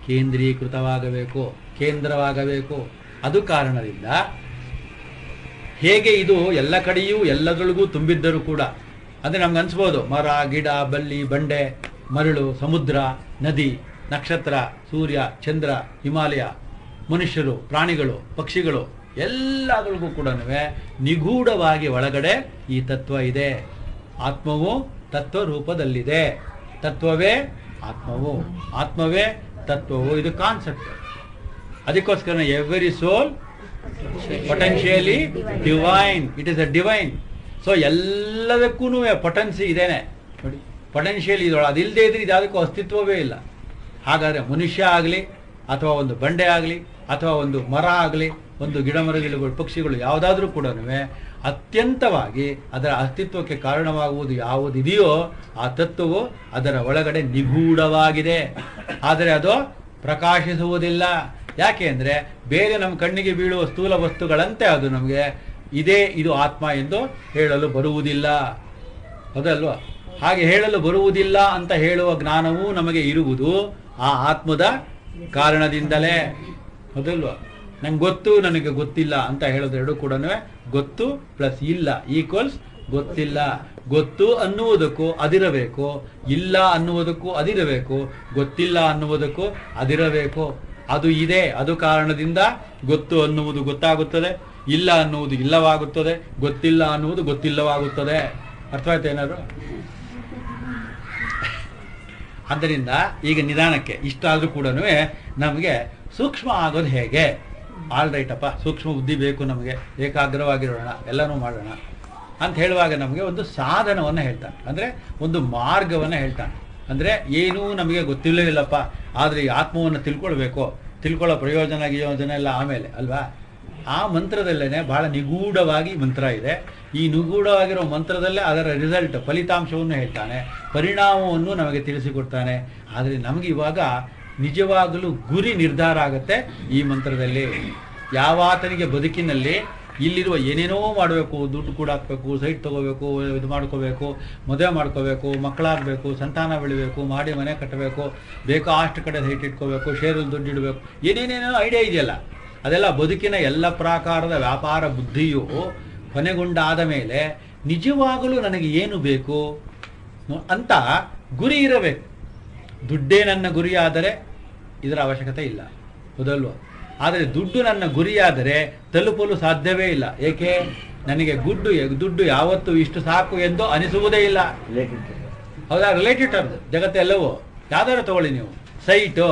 ಕೇಂದ್ರೀಕೃತವಾಗಬೇಕು ಕೇಂದ್ರವಾಗಬೇಕು ಅದು ಕಾರಣದಿಂದ ಹೇಗೆ ಇದು ಎಲ್ಲ ಕಡೆಯೂ ಎಲ್ಲದರೊಳಗೂ ತುಂಬಿದ್ದರೂ ಕೂಡ ಅಂದರೆ ನಮ್ಗೆ ಅನ್ಸ್ಬೋದು ಮರ ಗಿಡ ಬಳ್ಳಿ ಬಂಡೆ ಮರಳು ಸಮುದ್ರ ನದಿ ನಕ್ಷತ್ರ ಸೂರ್ಯ ಚಂದ್ರ ಹಿಮಾಲಯ ಮನುಷ್ಯರು ಪ್ರಾಣಿಗಳು ಪಕ್ಷಿಗಳು ಎಲ್ಲದರೊಳಗೂ ಕೂಡ ನಿಗೂಢವಾಗಿ ಒಳಗಡೆ ಈ ತತ್ವ ಇದೆ ಆತ್ಮವು ತತ್ವ ರೂಪದಲ್ಲಿದೆ ತತ್ವವೇ ಆತ್ಮವು ಆತ್ಮವೇ ತತ್ವವು ಇದು ಕಾನ್ಸೆಪ್ಟ್ ಅದಕ್ಕೋಸ್ಕರ every soul potentially divine it is a divine so ಎಲ್ಲದಕ್ಕೂ ಪೊಟೆನ್ಸಿ ಇದೇನೆ ನೋಡಿ ಪೊಟೆನ್ಷಿಯಲ್ ಇದೊಳ ಅದಿಲ್ಲದೆ ಇದ್ರೆ ಇದ್ಯಾವುದಕ್ಕೂ ಅಸ್ತಿತ್ವವೇ ಇಲ್ಲ ಹಾಗಾದರೆ ಮನುಷ್ಯ ಆಗಲಿ ಅಥವಾ ಒಂದು ಬಂಡೆ ಆಗಲಿ ಅಥವಾ ಒಂದು ಮರ ಆಗಲಿ ಒಂದು ಗಿಡ ಮರಗಿಡಗಳು ಪಕ್ಷಿಗಳು ಯಾವುದಾದ್ರೂ ಕೂಡ ಅತ್ಯಂತವಾಗಿ ಅದರ ಅಸ್ತಿತ್ವಕ್ಕೆ ಕಾರಣವಾಗುವುದು ಯಾವುದಿದೆಯೋ ಆ ತತ್ವವು ಅದರ ಒಳಗಡೆ ನಿಗೂಢವಾಗಿದೆ ಆದರೆ ಅದು ಪ್ರಕಾಶಿಸುವುದಿಲ್ಲ ಯಾಕೆ ಅಂದರೆ ಬೇರೆ ನಮ್ಮ ಕಣ್ಣಿಗೆ ಬೀಳುವ ಸ್ಥೂಲ ವಸ್ತುಗಳಂತೆ ಅದು ನಮಗೆ ಇದೇ ಇದು ಆತ್ಮ ಎಂದು ಹೇಳಲು ಬರುವುದಿಲ್ಲ ಹೌದಲ್ವಾ ಹಾಗೆ ಹೇಳಲು ಬರುವುದಿಲ್ಲ ಅಂತ ಹೇಳುವ ಜ್ಞಾನವೂ ನಮಗೆ ಇರುವುದು ಆ ಆತ್ಮದ ಕಾರಣದಿಂದಲೇ ಹೌದಲ್ವಾ ನಂಗೆ ಗೊತ್ತು ನನಗೆ ಗೊತ್ತಿಲ್ಲ ಅಂತ ಹೇಳೋದೆರಡು ಕೂಡ ಗೊತ್ತು ಪ್ಲಸ್ ಇಲ್ಲ ಈಕ್ವಲ್ಸ್ ಗೊತ್ತಿಲ್ಲ ಗೊತ್ತು ಅನ್ನುವುದಕ್ಕೂ ಅದಿರಬೇಕು ಇಲ್ಲ ಅನ್ನುವುದಕ್ಕೂ ಅದಿರಬೇಕು ಗೊತ್ತಿಲ್ಲ ಅನ್ನುವುದಕ್ಕೂ ಅದಿರಬೇಕು ಅದು ಇದೆ ಅದು ಕಾರಣದಿಂದ ಗೊತ್ತು ಅನ್ನುವುದು ಗೊತ್ತಾಗುತ್ತದೆ ಇಲ್ಲ ಅನ್ನುವುದು ಇಲ್ಲವಾಗುತ್ತದೆ ಗೊತ್ತಿಲ್ಲ ಅನ್ನುವುದು ಗೊತ್ತಿಲ್ಲವಾಗುತ್ತದೆ ಅರ್ಥವಾಯ್ತು ಏನಾದ್ರು ಆದ್ದರಿಂದ ಈಗ ನಿಧಾನಕ್ಕೆ ಇಷ್ಟಾದರೂ ಕೂಡ ನಮಗೆ ಸೂಕ್ಷ್ಮ ಆಗೋದು ಹೇಗೆ ಆಲ್ ರೈಟಪ್ಪ ಸೂಕ್ಷ್ಮ ಬುದ್ಧಿ ಬೇಕು ನಮಗೆ ಏಕಾಗ್ರವಾಗಿರೋಣ ಎಲ್ಲನೂ ಮಾಡೋಣ ಅಂತ ಹೇಳುವಾಗ ನಮಗೆ ಒಂದು ಸಾಧನವನ್ನು ಹೇಳ್ತಾನೆ ಅಂದರೆ ಒಂದು ಮಾರ್ಗವನ್ನು ಹೇಳ್ತಾನೆ ಅಂದರೆ ಏನೂ ನಮಗೆ ಗೊತ್ತಿಲ್ಲೇ ಇಲ್ಲಪ್ಪ ಆದರೆ ಈ ಆತ್ಮವನ್ನು ತಿಳ್ಕೊಳ್ಬೇಕು ತಿಳ್ಕೊಳ್ಳೋ ಪ್ರಯೋಜನ ಗಿಯೋಜನ ಎಲ್ಲ ಆಮೇಲೆ ಅಲ್ವಾ ಆ ಮಂತ್ರದಲ್ಲೇ ಬಹಳ ನಿಗೂಢವಾಗಿ ಮಂತ್ರ ಇದೆ ಈ ನಿಗೂಢವಾಗಿರೋ ಮಂತ್ರದಲ್ಲೇ ಅದರ ರಿಸಲ್ಟ್ ಫಲಿತಾಂಶವನ್ನು ಹೇಳ್ತಾನೆ ಪರಿಣಾಮವನ್ನು ನಮಗೆ ತಿಳಿಸಿಕೊಡ್ತಾನೆ ಆದರೆ ನಮಗೆ ಇವಾಗ ನಿಜವಾಗಲೂ ಗುರಿ ನಿರ್ಧಾರ ಆಗುತ್ತೆ ಈ ಮಂತ್ರದಲ್ಲಿ ಯಾವಾತನಿಗೆ ಬದುಕಿನಲ್ಲಿ ಇಲ್ಲಿರುವ ಏನೇನೋ ಮಾಡಬೇಕು ದುಡ್ಡು ಕೂಡ ಹಾಕಬೇಕು ಸೈಟ್ ತಗೋಬೇಕು ಇದು ಮಾಡ್ಕೋಬೇಕು ಮದುವೆ ಮಾಡ್ಕೋಬೇಕು ಮಕ್ಕಳಾಗಬೇಕು ಸಂತಾನ ಬೆಳಿಬೇಕು ಮಾಡಿ ಮನೆ ಕಟ್ಟಬೇಕು ಬೇಕೋ ಅಷ್ಟು ಕಡೆ ಸೈಟ್ ಇಟ್ಕೋಬೇಕು ಶೇರಲ್ಲಿ ದುಡ್ಡು ಇಡಬೇಕು ಏನೇನೇನೋ ಐಡಿಯಾ ಇದೆಯಲ್ಲ ಅದೆಲ್ಲ ಬದುಕಿನ ಎಲ್ಲ ಪ್ರಾಕಾರದ ವ್ಯಾಪಾರ ಬುದ್ಧಿಯು ಕೊನೆಗೊಂಡಾದ ಮೇಲೆ ನಿಜವಾಗಲೂ ನನಗೆ ಏನು ಬೇಕು ನೋ- ಅಂತ ಗುರಿ ಇರಬೇಕು ದುಡ್ಡೇ ನನ್ನ ಗುರಿಯಾದರೆ ಇದರ ಅವಶ್ಯಕತೆ ಇಲ್ಲ ಹೌದಲ್ವ ಆದರೆ ದುಡ್ಡು ನನ್ನ ಗುರಿಯಾದರೆ ತಲುಪಲು ಸಾಧ್ಯವೇ ಇಲ್ಲ ಏಕೆ ನನಗೆ ಗುಡ್ಡು ದುಡ್ಡು ಯಾವತ್ತೂ ಇಷ್ಟು ಸಾಕು ಎಂದು ಅನಿಸುವುದೇ ಇಲ್ಲ ಹೌದಾ ರಿಲೇಟೆಡ್ ಟರ್ಮ್ ಜಗತ್ತೆಲ್ಲವೂ ಯಾವ್ದಾರು ತಗೊಳ್ಳಿ ನೀವು ಸೈಟು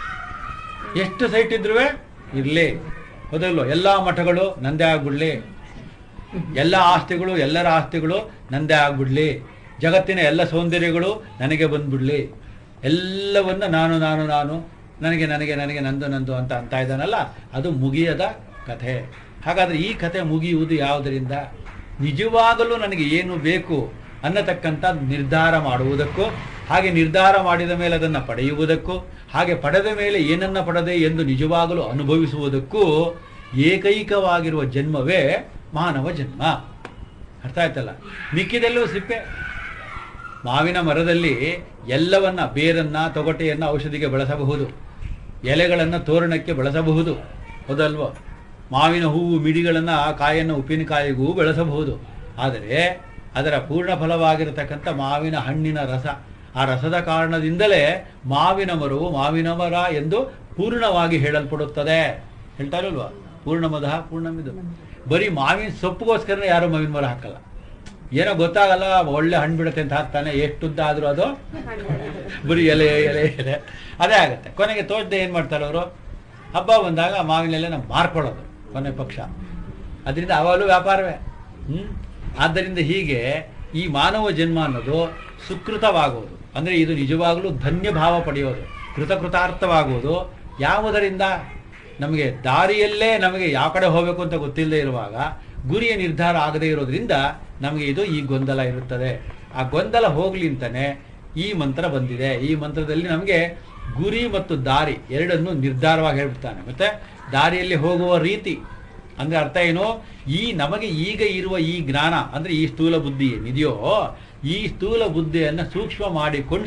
ಎಷ್ಟು ಸೈಟ್ ಇದ್ರೂ ಇರಲಿ ಹೌದಲ್ವ ಎಲ್ಲ ಮಠಗಳು ನಂದೇ ಆಗ್ಬಿಡ್ಲಿ ಎಲ್ಲ ಆಸ್ತಿಗಳು ಎಲ್ಲರ ಆಸ್ತಿಗಳು ನಂದೇ ಆಗ್ಬಿಡ್ಲಿ ಜಗತ್ತಿನ ಎಲ್ಲ ಸೌಂದರ್ಯಗಳು ನನಗೆ ಬಂದ್ಬಿಡ್ಲಿ ಎಲ್ಲವನ್ನ ನಾನು ನಾನು ನಾನು ನನಗೆ ನನಗೆ ನನಗೆ ನಂದು ನಂದು ಅಂತ ಅಂತ ಇದ್ದಾನಲ್ಲ ಅದು ಮುಗಿಯದ ಕಥೆ ಹಾಗಾದ್ರೆ ಈ ಕಥೆ ಮುಗಿಯುವುದು ಯಾವುದರಿಂದ ನಿಜವಾಗಲೂ ನನಗೆ ಏನು ಬೇಕು ಅನ್ನತಕ್ಕಂಥ ನಿರ್ಧಾರ ಮಾಡುವುದಕ್ಕೂ ಹಾಗೆ ನಿರ್ಧಾರ ಮಾಡಿದ ಮೇಲೆ ಅದನ್ನು ಪಡೆಯುವುದಕ್ಕೂ ಹಾಗೆ ಪಡೆದ ಮೇಲೆ ಏನನ್ನ ಪಡೆದೆ ಎಂದು ನಿಜವಾಗಲೂ ಅನುಭವಿಸುವುದಕ್ಕೂ ಏಕೈಕವಾಗಿರುವ ಜನ್ಮವೇ ಮಾನವ ಜನ್ಮ ಅರ್ಥ ಆಯ್ತಲ್ಲ ಮಿಕ್ಕಿದೆಲ್ಲೂ ಸಿಪ್ಪೆ ಮಾವಿನ ಮರದಲ್ಲಿ ಎಲ್ಲವನ್ನ ಬೇರನ್ನ ತೊಗಟೆಯನ್ನ ಔಷಧಿಗೆ ಬಳಸಬಹುದು ಎಲೆಗಳನ್ನು ತೋರಣಕ್ಕೆ ಬಳಸಬಹುದು ಹೌದಲ್ವೋ ಮಾವಿನ ಹೂವು ಮಿಡಿಗಳನ್ನು ಆ ಕಾಯನ್ನು ಉಪ್ಪಿನಕಾಯಿಗೂ ಬೆಳೆಸಬಹುದು ಆದರೆ ಅದರ ಪೂರ್ಣ ಫಲವಾಗಿರತಕ್ಕಂಥ ಮಾವಿನ ಹಣ್ಣಿನ ರಸ ಆ ರಸದ ಕಾರಣದಿಂದಲೇ ಮಾವಿನ ಮರವು ಮಾವಿನ ಮರ ಎಂದು ಪೂರ್ಣವಾಗಿ ಹೇಳಲ್ಪಡುತ್ತದೆ ಹೇಳ್ತಾರಲ್ವಾ ಪೂರ್ಣಮದ ಪೂರ್ಣಮಿದು ಬರೀ ಮಾವಿನ ಸೊಪ್ಪುಗೋಸ್ಕರ ಯಾರು ಮಾವಿನ ಮರ ಹಾಕಲ್ಲ ಏನೋ ಗೊತ್ತಾಗಲ್ಲ ಒಳ್ಳೆ ಹಣ್ಣು ಬಿಡುತ್ತೆ ಅಂತ ಹಾಕ್ತಾನೆ ಎಷ್ಟುದ್ದ ಆದ್ರೂ ಅದು ಬರೀ ಎಲೆ ಎಲೆ ಎಲೆ ಅದೇ ಆಗುತ್ತೆ ಕೊನೆಗೆ ತೋಟದ ಏನು ಮಾಡ್ತಾರೆ ಅವರು ಹಬ್ಬ ಬಂದಾಗ ಮಾವಿನ ಎಲೆನ ಮಾರ್ಕೊಳ್ಳೋದು ಕೊನೆ ಪಕ್ಷ ಅದರಿಂದ ಅವಾಗಲೂ ವ್ಯಾಪಾರವೇ ಹ್ಮ್ ಆದ್ದರಿಂದ ಹೀಗೆ ಈ ಮಾನವ ಜನ್ಮ ಅನ್ನೋದು ಸುಕೃತವಾಗುವುದು ಅಂದರೆ ಇದು ನಿಜವಾಗಲೂ ಧನ್ಯ ಭಾವ ಪಡೆಯೋದು ಕೃತಕೃತಾರ್ಥವಾಗುವುದು ಯಾವುದರಿಂದ ನಮಗೆ ದಾರಿಯಲ್ಲೇ ನಮಗೆ ಯಾವ ಕಡೆ ಹೋಗಬೇಕು ಅಂತ ಗೊತ್ತಿಲ್ಲದೆ ಇರುವಾಗ ಗುರಿಯ ನಿರ್ಧಾರ ಆಗದೇ ಇರೋದ್ರಿಂದ ನಮಗೆ ಇದು ಈ ಗೊಂದಲ ಇರುತ್ತದೆ ಆ ಗೊಂದಲ ಹೋಗ್ಲಿ ಅಂತಾನೆ ಈ ಮಂತ್ರ ಬಂದಿದೆ ಈ ಮಂತ್ರದಲ್ಲಿ ನಮಗೆ ಗುರಿ ಮತ್ತು ದಾರಿ ಎರಡನ್ನು ನಿರ್ಧಾರವಾಗಿ ಹೇಳ್ಬಿಡ್ತಾನೆ ಮತ್ತೆ ದಾರಿಯಲ್ಲಿ ಹೋಗುವ ರೀತಿ ಅಂದ್ರೆ ಅರ್ಥ ಏನು ಈ ನಮಗೆ ಈಗ ಇರುವ ಈ ಜ್ಞಾನ ಅಂದ್ರೆ ಈ ಸ್ಥೂಲ ಬುದ್ಧಿ ಏನಿದೆಯೋ ಈ ಸ್ಥೂಲ ಬುದ್ಧಿಯನ್ನು ಸೂಕ್ಷ್ಮ ಮಾಡಿಕೊಂಡು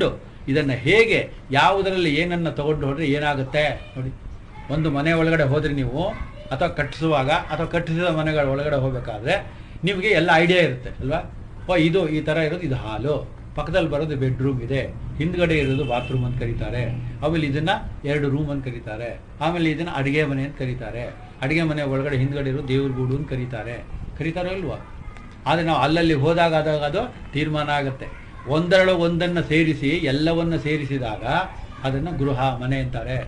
ಇದನ್ನು ಹೇಗೆ ಯಾವುದರಲ್ಲಿ ಏನನ್ನು ತಗೊಂಡು ಹೋದ್ರೆ ಏನಾಗುತ್ತೆ ನೋಡಿ ಒಂದು ಮನೆ ಒಳಗಡೆ ಹೋದ್ರೆ ನೀವು ಅಥವಾ ಕಟ್ಟಿಸುವಾಗ ಅಥವಾ ಕಟ್ಟಿಸಿದ ಮನೆಗಳ ಒಳಗಡೆ ಹೋಗಬೇಕಾದ್ರೆ ನಿಮಗೆ ಎಲ್ಲ ಐಡಿಯಾ ಇರುತ್ತೆ ಅಲ್ವಾ ಓ ಇದು ಈ ಥರ ಇರೋದು ಇದು ಹಾಲು ಪಕ್ಕದಲ್ಲಿ ಬರೋದು ಬೆಡ್ರೂಮ್ ಇದೆ ಹಿಂದ್ಗಡೆ ಇರೋದು ಬಾತ್ರೂಮ್ ಅಂತ ಕರೀತಾರೆ ಆಮೇಲೆ ಇದನ್ನ ಎರಡು ರೂಮ್ ಅಂತ ಕರೀತಾರೆ ಆಮೇಲೆ ಇದನ್ನ ಅಡಿಗೆ ಮನೆ ಅಂತ ಕರೀತಾರೆ ಅಡಿಗೆ ಮನೆ ಒಳಗಡೆ ಹಿಂದ್ಗಡೆ ಇರೋದು ದೇವ್ರ ಗೂಡು ಅಂತ ಕರೀತಾರೆ ಕರೀತಾರೋ ಇಲ್ವಾ ಆದರೆ ನಾವು ಅಲ್ಲಲ್ಲಿ ಹೋದಾಗ ಆದಾಗ ಅದು ತೀರ್ಮಾನ ಆಗುತ್ತೆ ಒಂದರಳು ಒಂದನ್ನು ಸೇರಿಸಿ ಎಲ್ಲವನ್ನು ಸೇರಿಸಿದಾಗ ಅದನ್ನು ಗೃಹ ಮನೆ ಅಂತಾರೆ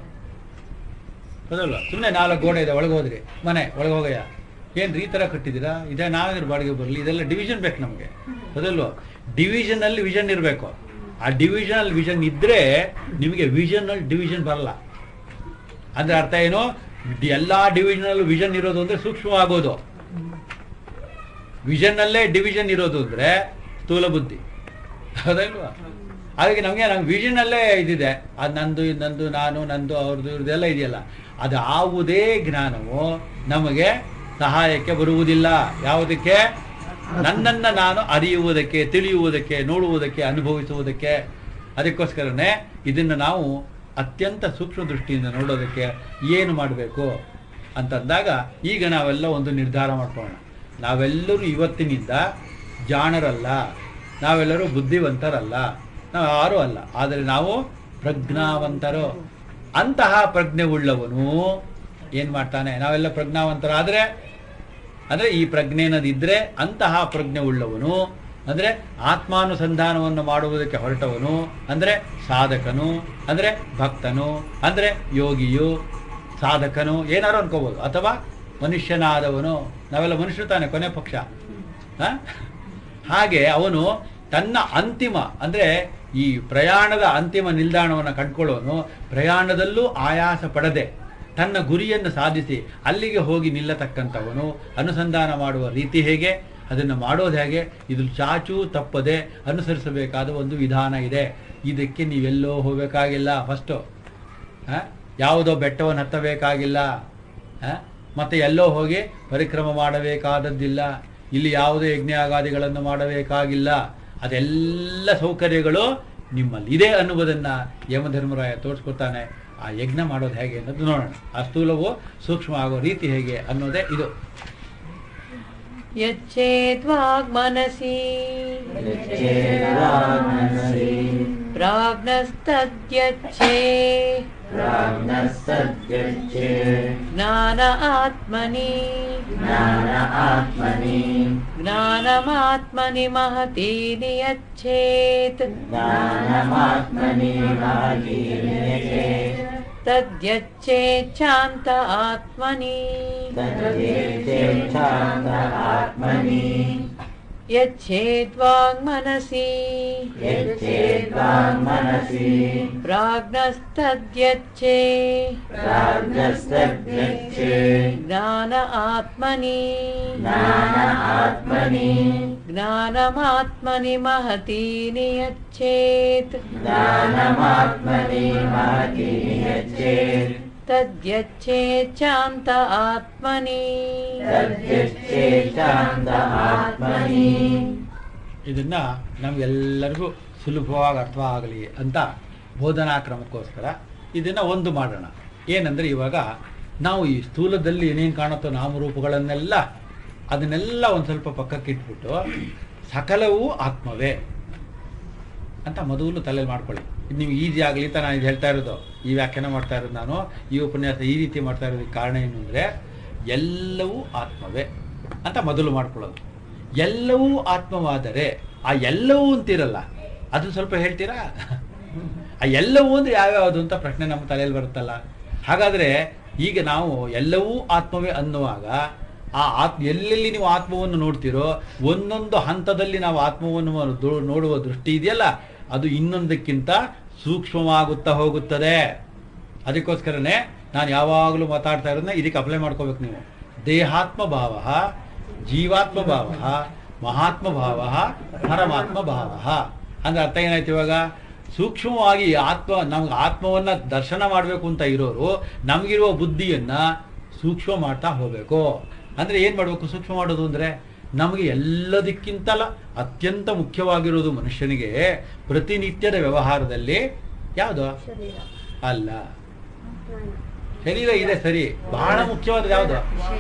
ಹೌದಲ್ಲ ಸುಮ್ಮನೆ ನಾಲ್ಕು ಗೋಡೆ ಇದೆ ಒಳಗೆ ಹೋದ್ರಿ ಮನೆ ಒಳಗೆ ಹೋಗಯ್ಯ ಏನ್ರಿ ಈ ಥರ ಕಟ್ಟಿದ್ದೀರಾ ಇದೇ ನಾವೇದ್ರ ಬಾಡಿಗೆ ಬರಲಿ ಇದೆಲ್ಲ ಡಿವಿಷನ್ ಬೇಕು ನಮಗೆ ಹೌದಲ್ವ ಡಿವಿಷನಲ್ಲಿ ವಿಷನ್ ಇರಬೇಕು ಆ ಡಿವಿಷನಲ್ ವಿಷನ್ ಇದ್ದರೆ ನಿಮಗೆ ವಿಷನಲ್ ಡಿವಿಷನ್ ಬರಲ್ಲ ಅಂದ್ರೆ ಅರ್ಥ ಏನು ಡಿ- ಎಲ್ಲಾ ಡಿವಿಷನಲ್ ವಿಷನ್ ಇರೋದು ಅಂದ್ರೆ ಸೂಕ್ಷ್ಮವಾಗೋದು ವಿಷನ್ನಲ್ಲೇ ಡಿವಿಷನ್ ಇರೋದು ಅಂದ್ರೆ ಸ್ಥೂಲ ಬುದ್ಧಿ ಹೌದಲ್ವಾ ಹಾಗಾಗಿ ನಮಗೆ ನಮ್ಮ ವಿಷನಲ್ಲೇ ಇದಿದೆ ಅದು ನಂದು ಇದು ನಂದು ನಾನು ನಂದು ಅವ್ರದ್ದು ಇವ್ರದ್ದೆಲ್ಲ ಇದೆಯಲ್ಲ ಅದು ಯಾವುದೇ ಜ್ಞಾನವು ನಮಗೆ ಸಹಾಯಕ್ಕೆ ಬರುವುದಿಲ್ಲ ಯಾವುದಕ್ಕೆ ನನ್ನನ್ನು ನಾನು ಅರಿಯುವುದಕ್ಕೆ ತಿಳಿಯುವುದಕ್ಕೆ ನೋಡುವುದಕ್ಕೆ ಅನುಭವಿಸುವುದಕ್ಕೆ ಅದಕ್ಕೋಸ್ಕರನೇ ಇದನ್ನು ನಾವು ಅತ್ಯಂತ ಸೂಕ್ಷ್ಮ ದೃಷ್ಟಿಯಿಂದ ನೋಡೋದಕ್ಕೆ ಏನು ಮಾಡಬೇಕು ಅಂತಂದಾಗ ಈಗ ನಾವೆಲ್ಲ ಒಂದು ನಿರ್ಧಾರ ಮಾಡ್ಕೊಳ್ಳೋಣ ನಾವೆಲ್ಲರೂ ಇವತ್ತಿನಿಂದ ಜಾಣರಲ್ಲ ನಾವೆಲ್ಲರೂ ಬುದ್ಧಿವಂತರಲ್ಲ ನಾವು ಯಾರೂ ಅಲ್ಲ ಆದರೆ ನಾವು ಪ್ರಜ್ಞಾವಂತರು ಅಂತಹ ಪ್ರಜ್ಞೆ ಉಳ್ಳವನು ಏನು ಮಾಡ್ತಾನೆ ನಾವೆಲ್ಲ ಪ್ರಜ್ಞಾವಂತರಾದರೆ ಅಂದರೆ ಈ ಪ್ರಜ್ಞೆ ಅನ್ನೋದಿದ್ರೆ ಅಂತಹ ಪ್ರಜ್ಞೆ ಉಳ್ಳವನು ಅಂದರೆ ಆತ್ಮಾನುಸಂಧಾನವನ್ನು ಮಾಡುವುದಕ್ಕೆ ಹೊರಟವನು ಅಂದರೆ ಸಾಧಕನು ಅಂದರೆ ಭಕ್ತನು ಅಂದರೆ ಯೋಗಿಯು ಸಾಧಕನು ಏನಾರು ಅನ್ಕೋಬೋದು ಅಥವಾ ಮನುಷ್ಯನಾದವನು ನಾವೆಲ್ಲ ಮನುಷ್ಯರು ತಾನೆ ಕೊನೆ ಪಕ್ಷ ಹ? ಹಾಗೆ ಅವನು ತನ್ನ ಅಂತಿಮ ಅಂದರೆ ಈ ಪ್ರಯಾಣದ ಅಂತಿಮ ನಿಲ್ದಾಣವನ್ನು ಕಂಡುಕೊಳ್ಳೋನು ಪ್ರಯಾಣದಲ್ಲೂ ಆಯಾಸ ಪಡದೆ ತನ್ನ ಗುರಿಯನ್ನು ಸಾಧಿಸಿ ಅಲ್ಲಿಗೆ ಹೋಗಿ ನಿಲ್ಲತಕ್ಕಂಥವನು ಅನುಸಂಧಾನ ಮಾಡುವ ರೀತಿ ಹೇಗೆ ಅದನ್ನು ಮಾಡೋದು ಹೇಗೆ ಇದು ಚಾಚು ತಪ್ಪದೆ ಅನುಸರಿಸಬೇಕಾದ ಒಂದು ವಿಧಾನ ಇದೆ ಇದಕ್ಕೆ ನೀವೆಲ್ಲೋ ಹೋಗಬೇಕಾಗಿಲ್ಲ ಫಸ್ಟು ಯಾವುದೋ ಬೆಟ್ಟವನ್ನು ಹತ್ತಬೇಕಾಗಿಲ್ಲ ಆ? ಮತ್ತೆ ಎಲ್ಲೋ ಹೋಗಿ ಪರಿಕ್ರಮ ಮಾಡಬೇಕಾದದ್ದಿಲ್ಲ ಇಲ್ಲಿ ಯಾವುದೇ ಯಜ್ಞಾಗಾದಿಗಳನ್ನು ಮಾಡಬೇಕಾಗಿಲ್ಲ ಅದೆಲ್ಲ ಸೌಕರ್ಯಗಳು ನಿಮ್ಮಲ್ಲಿ ಇದೆ ಅನ್ನುವುದನ್ನು ಯಮಧರ್ಮರಾಯ ತೋರಿಸ್ಕೊಡ್ತಾನೆ ಆ ಯಜ್ಞ ಮಾಡೋದು ಹೇಗೆ ಅನ್ನೋದು ನೋಡೋಣ ಆ ಸ್ಥೂಲವು ಸೂಕ್ಷ್ಮ ಆಗೋ ರೀತಿ ಹೇಗೆ ಅನ್ನೋದೇ ಇದು
यच्चेद्वाग्मनसि
यच्चेदानसि
प्राज्ञस्तद्यच्छे
प्राज्ञस्तद्यच्चे
ज्ञान आत्मनि
ज्ञान आत्मनि
ज्ञानमात्मनि महती नियच्छेत्
ज्ञानमात्मनि महतीर्यते
तद्यच्छेच्छान्त आत्मनि
तद्येच्छान्त आत्मनि
यच्छेद्वाङ्मनसि
यच्चेद्वाङ्मनसि
प्राज्ञस्तद्यच्छे
प्राज्ञस्तद्यच्चे
ज्ञान आत्मनि
ज्ञान आत्मनि
ज्ञानमात्मनि महती नियच्छेत्
ज्ञानमात्मनि महति यच्चेत्
तद्यच्छेच्छान्त आत्मनि
तद्यच्चेच्छान्त आत्मनि
ಇದನ್ನ ನಮ್ಗೆಲ್ಲರಿಗೂ ಸುಲಭವಾಗಿ ಅರ್ಥ ಆಗಲಿ ಅಂತ ಬೋಧನಾ ಕ್ರಮಕ್ಕೋಸ್ಕರ ಇದನ್ನ ಒಂದು ಮಾಡೋಣ ಏನಂದ್ರೆ ಇವಾಗ ನಾವು ಈ ಸ್ಥೂಲದಲ್ಲಿ ಏನೇನು ಕಾಣುತ್ತೋ ನಾಮರೂಪಗಳನ್ನೆಲ್ಲ ಅದನ್ನೆಲ್ಲ ಒಂದು ಸ್ವಲ್ಪ ಪಕ್ಕಕ್ಕೆ ಇಟ್ಬಿಟ್ಟು ಸಕಲವೂ ಆತ್ಮವೇ ಅಂತ ಮೊದಲು ತಲೆಯಲ್ಲಿ ಮಾಡ್ಕೊಳ್ಳಿ ಇದು ನೀವು ಈಸಿ ಆಗಲಿ ಅಂತ ನಾನು ಇದು ಹೇಳ್ತಾ ಇರೋದು ಈ ವ್ಯಾಖ್ಯಾನ ಮಾಡ್ತಾ ಇರೋದು ನಾನು ಈ ಉಪನ್ಯಾಸ ಈ ರೀತಿ ಮಾಡ್ತಾ ಇರೋದಕ್ಕೆ ಕಾರಣ ಏನು ಅಂದರೆ ಎಲ್ಲವೂ ಆತ್ಮವೇ ಅಂತ ಮೊದಲು ಮಾಡ್ಕೊಳ್ಳೋದು ಎಲ್ಲವೂ ಆತ್ಮವಾದರೆ ಆ ಎಲ್ಲವೂ ಅಂತಿರಲ್ಲ ಅದನ್ನ ಸ್ವಲ್ಪ ಹೇಳ್ತೀರಾ ಆ ಎಲ್ಲವೂ ಅಂದ್ರೆ ಯಾವ್ಯಾವುದು ಅಂತ ಪ್ರಶ್ನೆ ನಮ್ಮ ತಲೆಯಲ್ಲಿ ಬರುತ್ತಲ್ಲ ಹಾಗಾದ್ರೆ ಈಗ ನಾವು ಎಲ್ಲವೂ ಆತ್ಮವೇ ಅನ್ನುವಾಗ ಆ ಆತ್ ಎಲ್ಲೆಲ್ಲಿ ನೀವು ಆತ್ಮವನ್ನು ನೋಡ್ತೀರೋ ಒಂದೊಂದು ಹಂತದಲ್ಲಿ ನಾವು ಆತ್ಮವನ್ನು ದೊ- ನೋಡುವ ದೃಷ್ಟಿ ಇದೆಯಲ್ಲ ಅದು ಇನ್ನೊಂದಕ್ಕಿಂತ ಸೂಕ್ಷ್ಮವಾಗುತ್ತಾ ಹೋಗುತ್ತದೆ ಅದಕ್ಕೋಸ್ಕರನೇ ನಾನು ಯಾವಾಗಲೂ ಮಾತಾಡ್ತಾ ಇರೋದನ್ನ ಇದಕ್ಕೆ ಅಪ್ಲೈ ಮಾಡ್ಕೋಬೇಕು ನೀವು ದೇಹಾತ್ಮ ಭಾವ ಜೀವಾತ್ಮ ಭಾವ ಮಹಾತ್ಮ ಭಾವ ಪರಮಾತ್ಮ ಭಾವ ಅಂದ್ರೆ ಅರ್ಥ ಏನಾಯ್ತು ಇವಾಗ ಸೂಕ್ಷ್ಮವಾಗಿ ಆತ್ಮ ನಮ್ಗೆ ಆತ್ಮವನ್ನ ದರ್ಶನ ಮಾಡಬೇಕು ಅಂತ ಇರೋರು ನಮಗಿರುವ ಬುದ್ಧಿಯನ್ನ ಸೂಕ್ಷ್ಮ ಮಾಡ್ತಾ ಹೋಗಬೇಕು ಅಂದ್ರೆ ಏನ್ ಮಾಡಬೇಕು ಸೂಕ್ಷ್ಮ ಮಾಡೋದು ಅಂದ್ರೆ ನಮಗೆ ಎಲ್ಲದಕ್ಕಿಂತಲ ಅತ್ಯಂತ ಮುಖ್ಯವಾಗಿರೋದು ಮನುಷ್ಯನಿಗೆ ಪ್ರತಿನಿತ್ಯದ ವ್ಯವಹಾರದಲ್ಲಿ ಯಾವುದು ಅಲ್ಲ ಶರೀರ ಇದೆ ಸರಿ ಬಹಳ ಮುಖ್ಯವಾದ ಯಾವುದು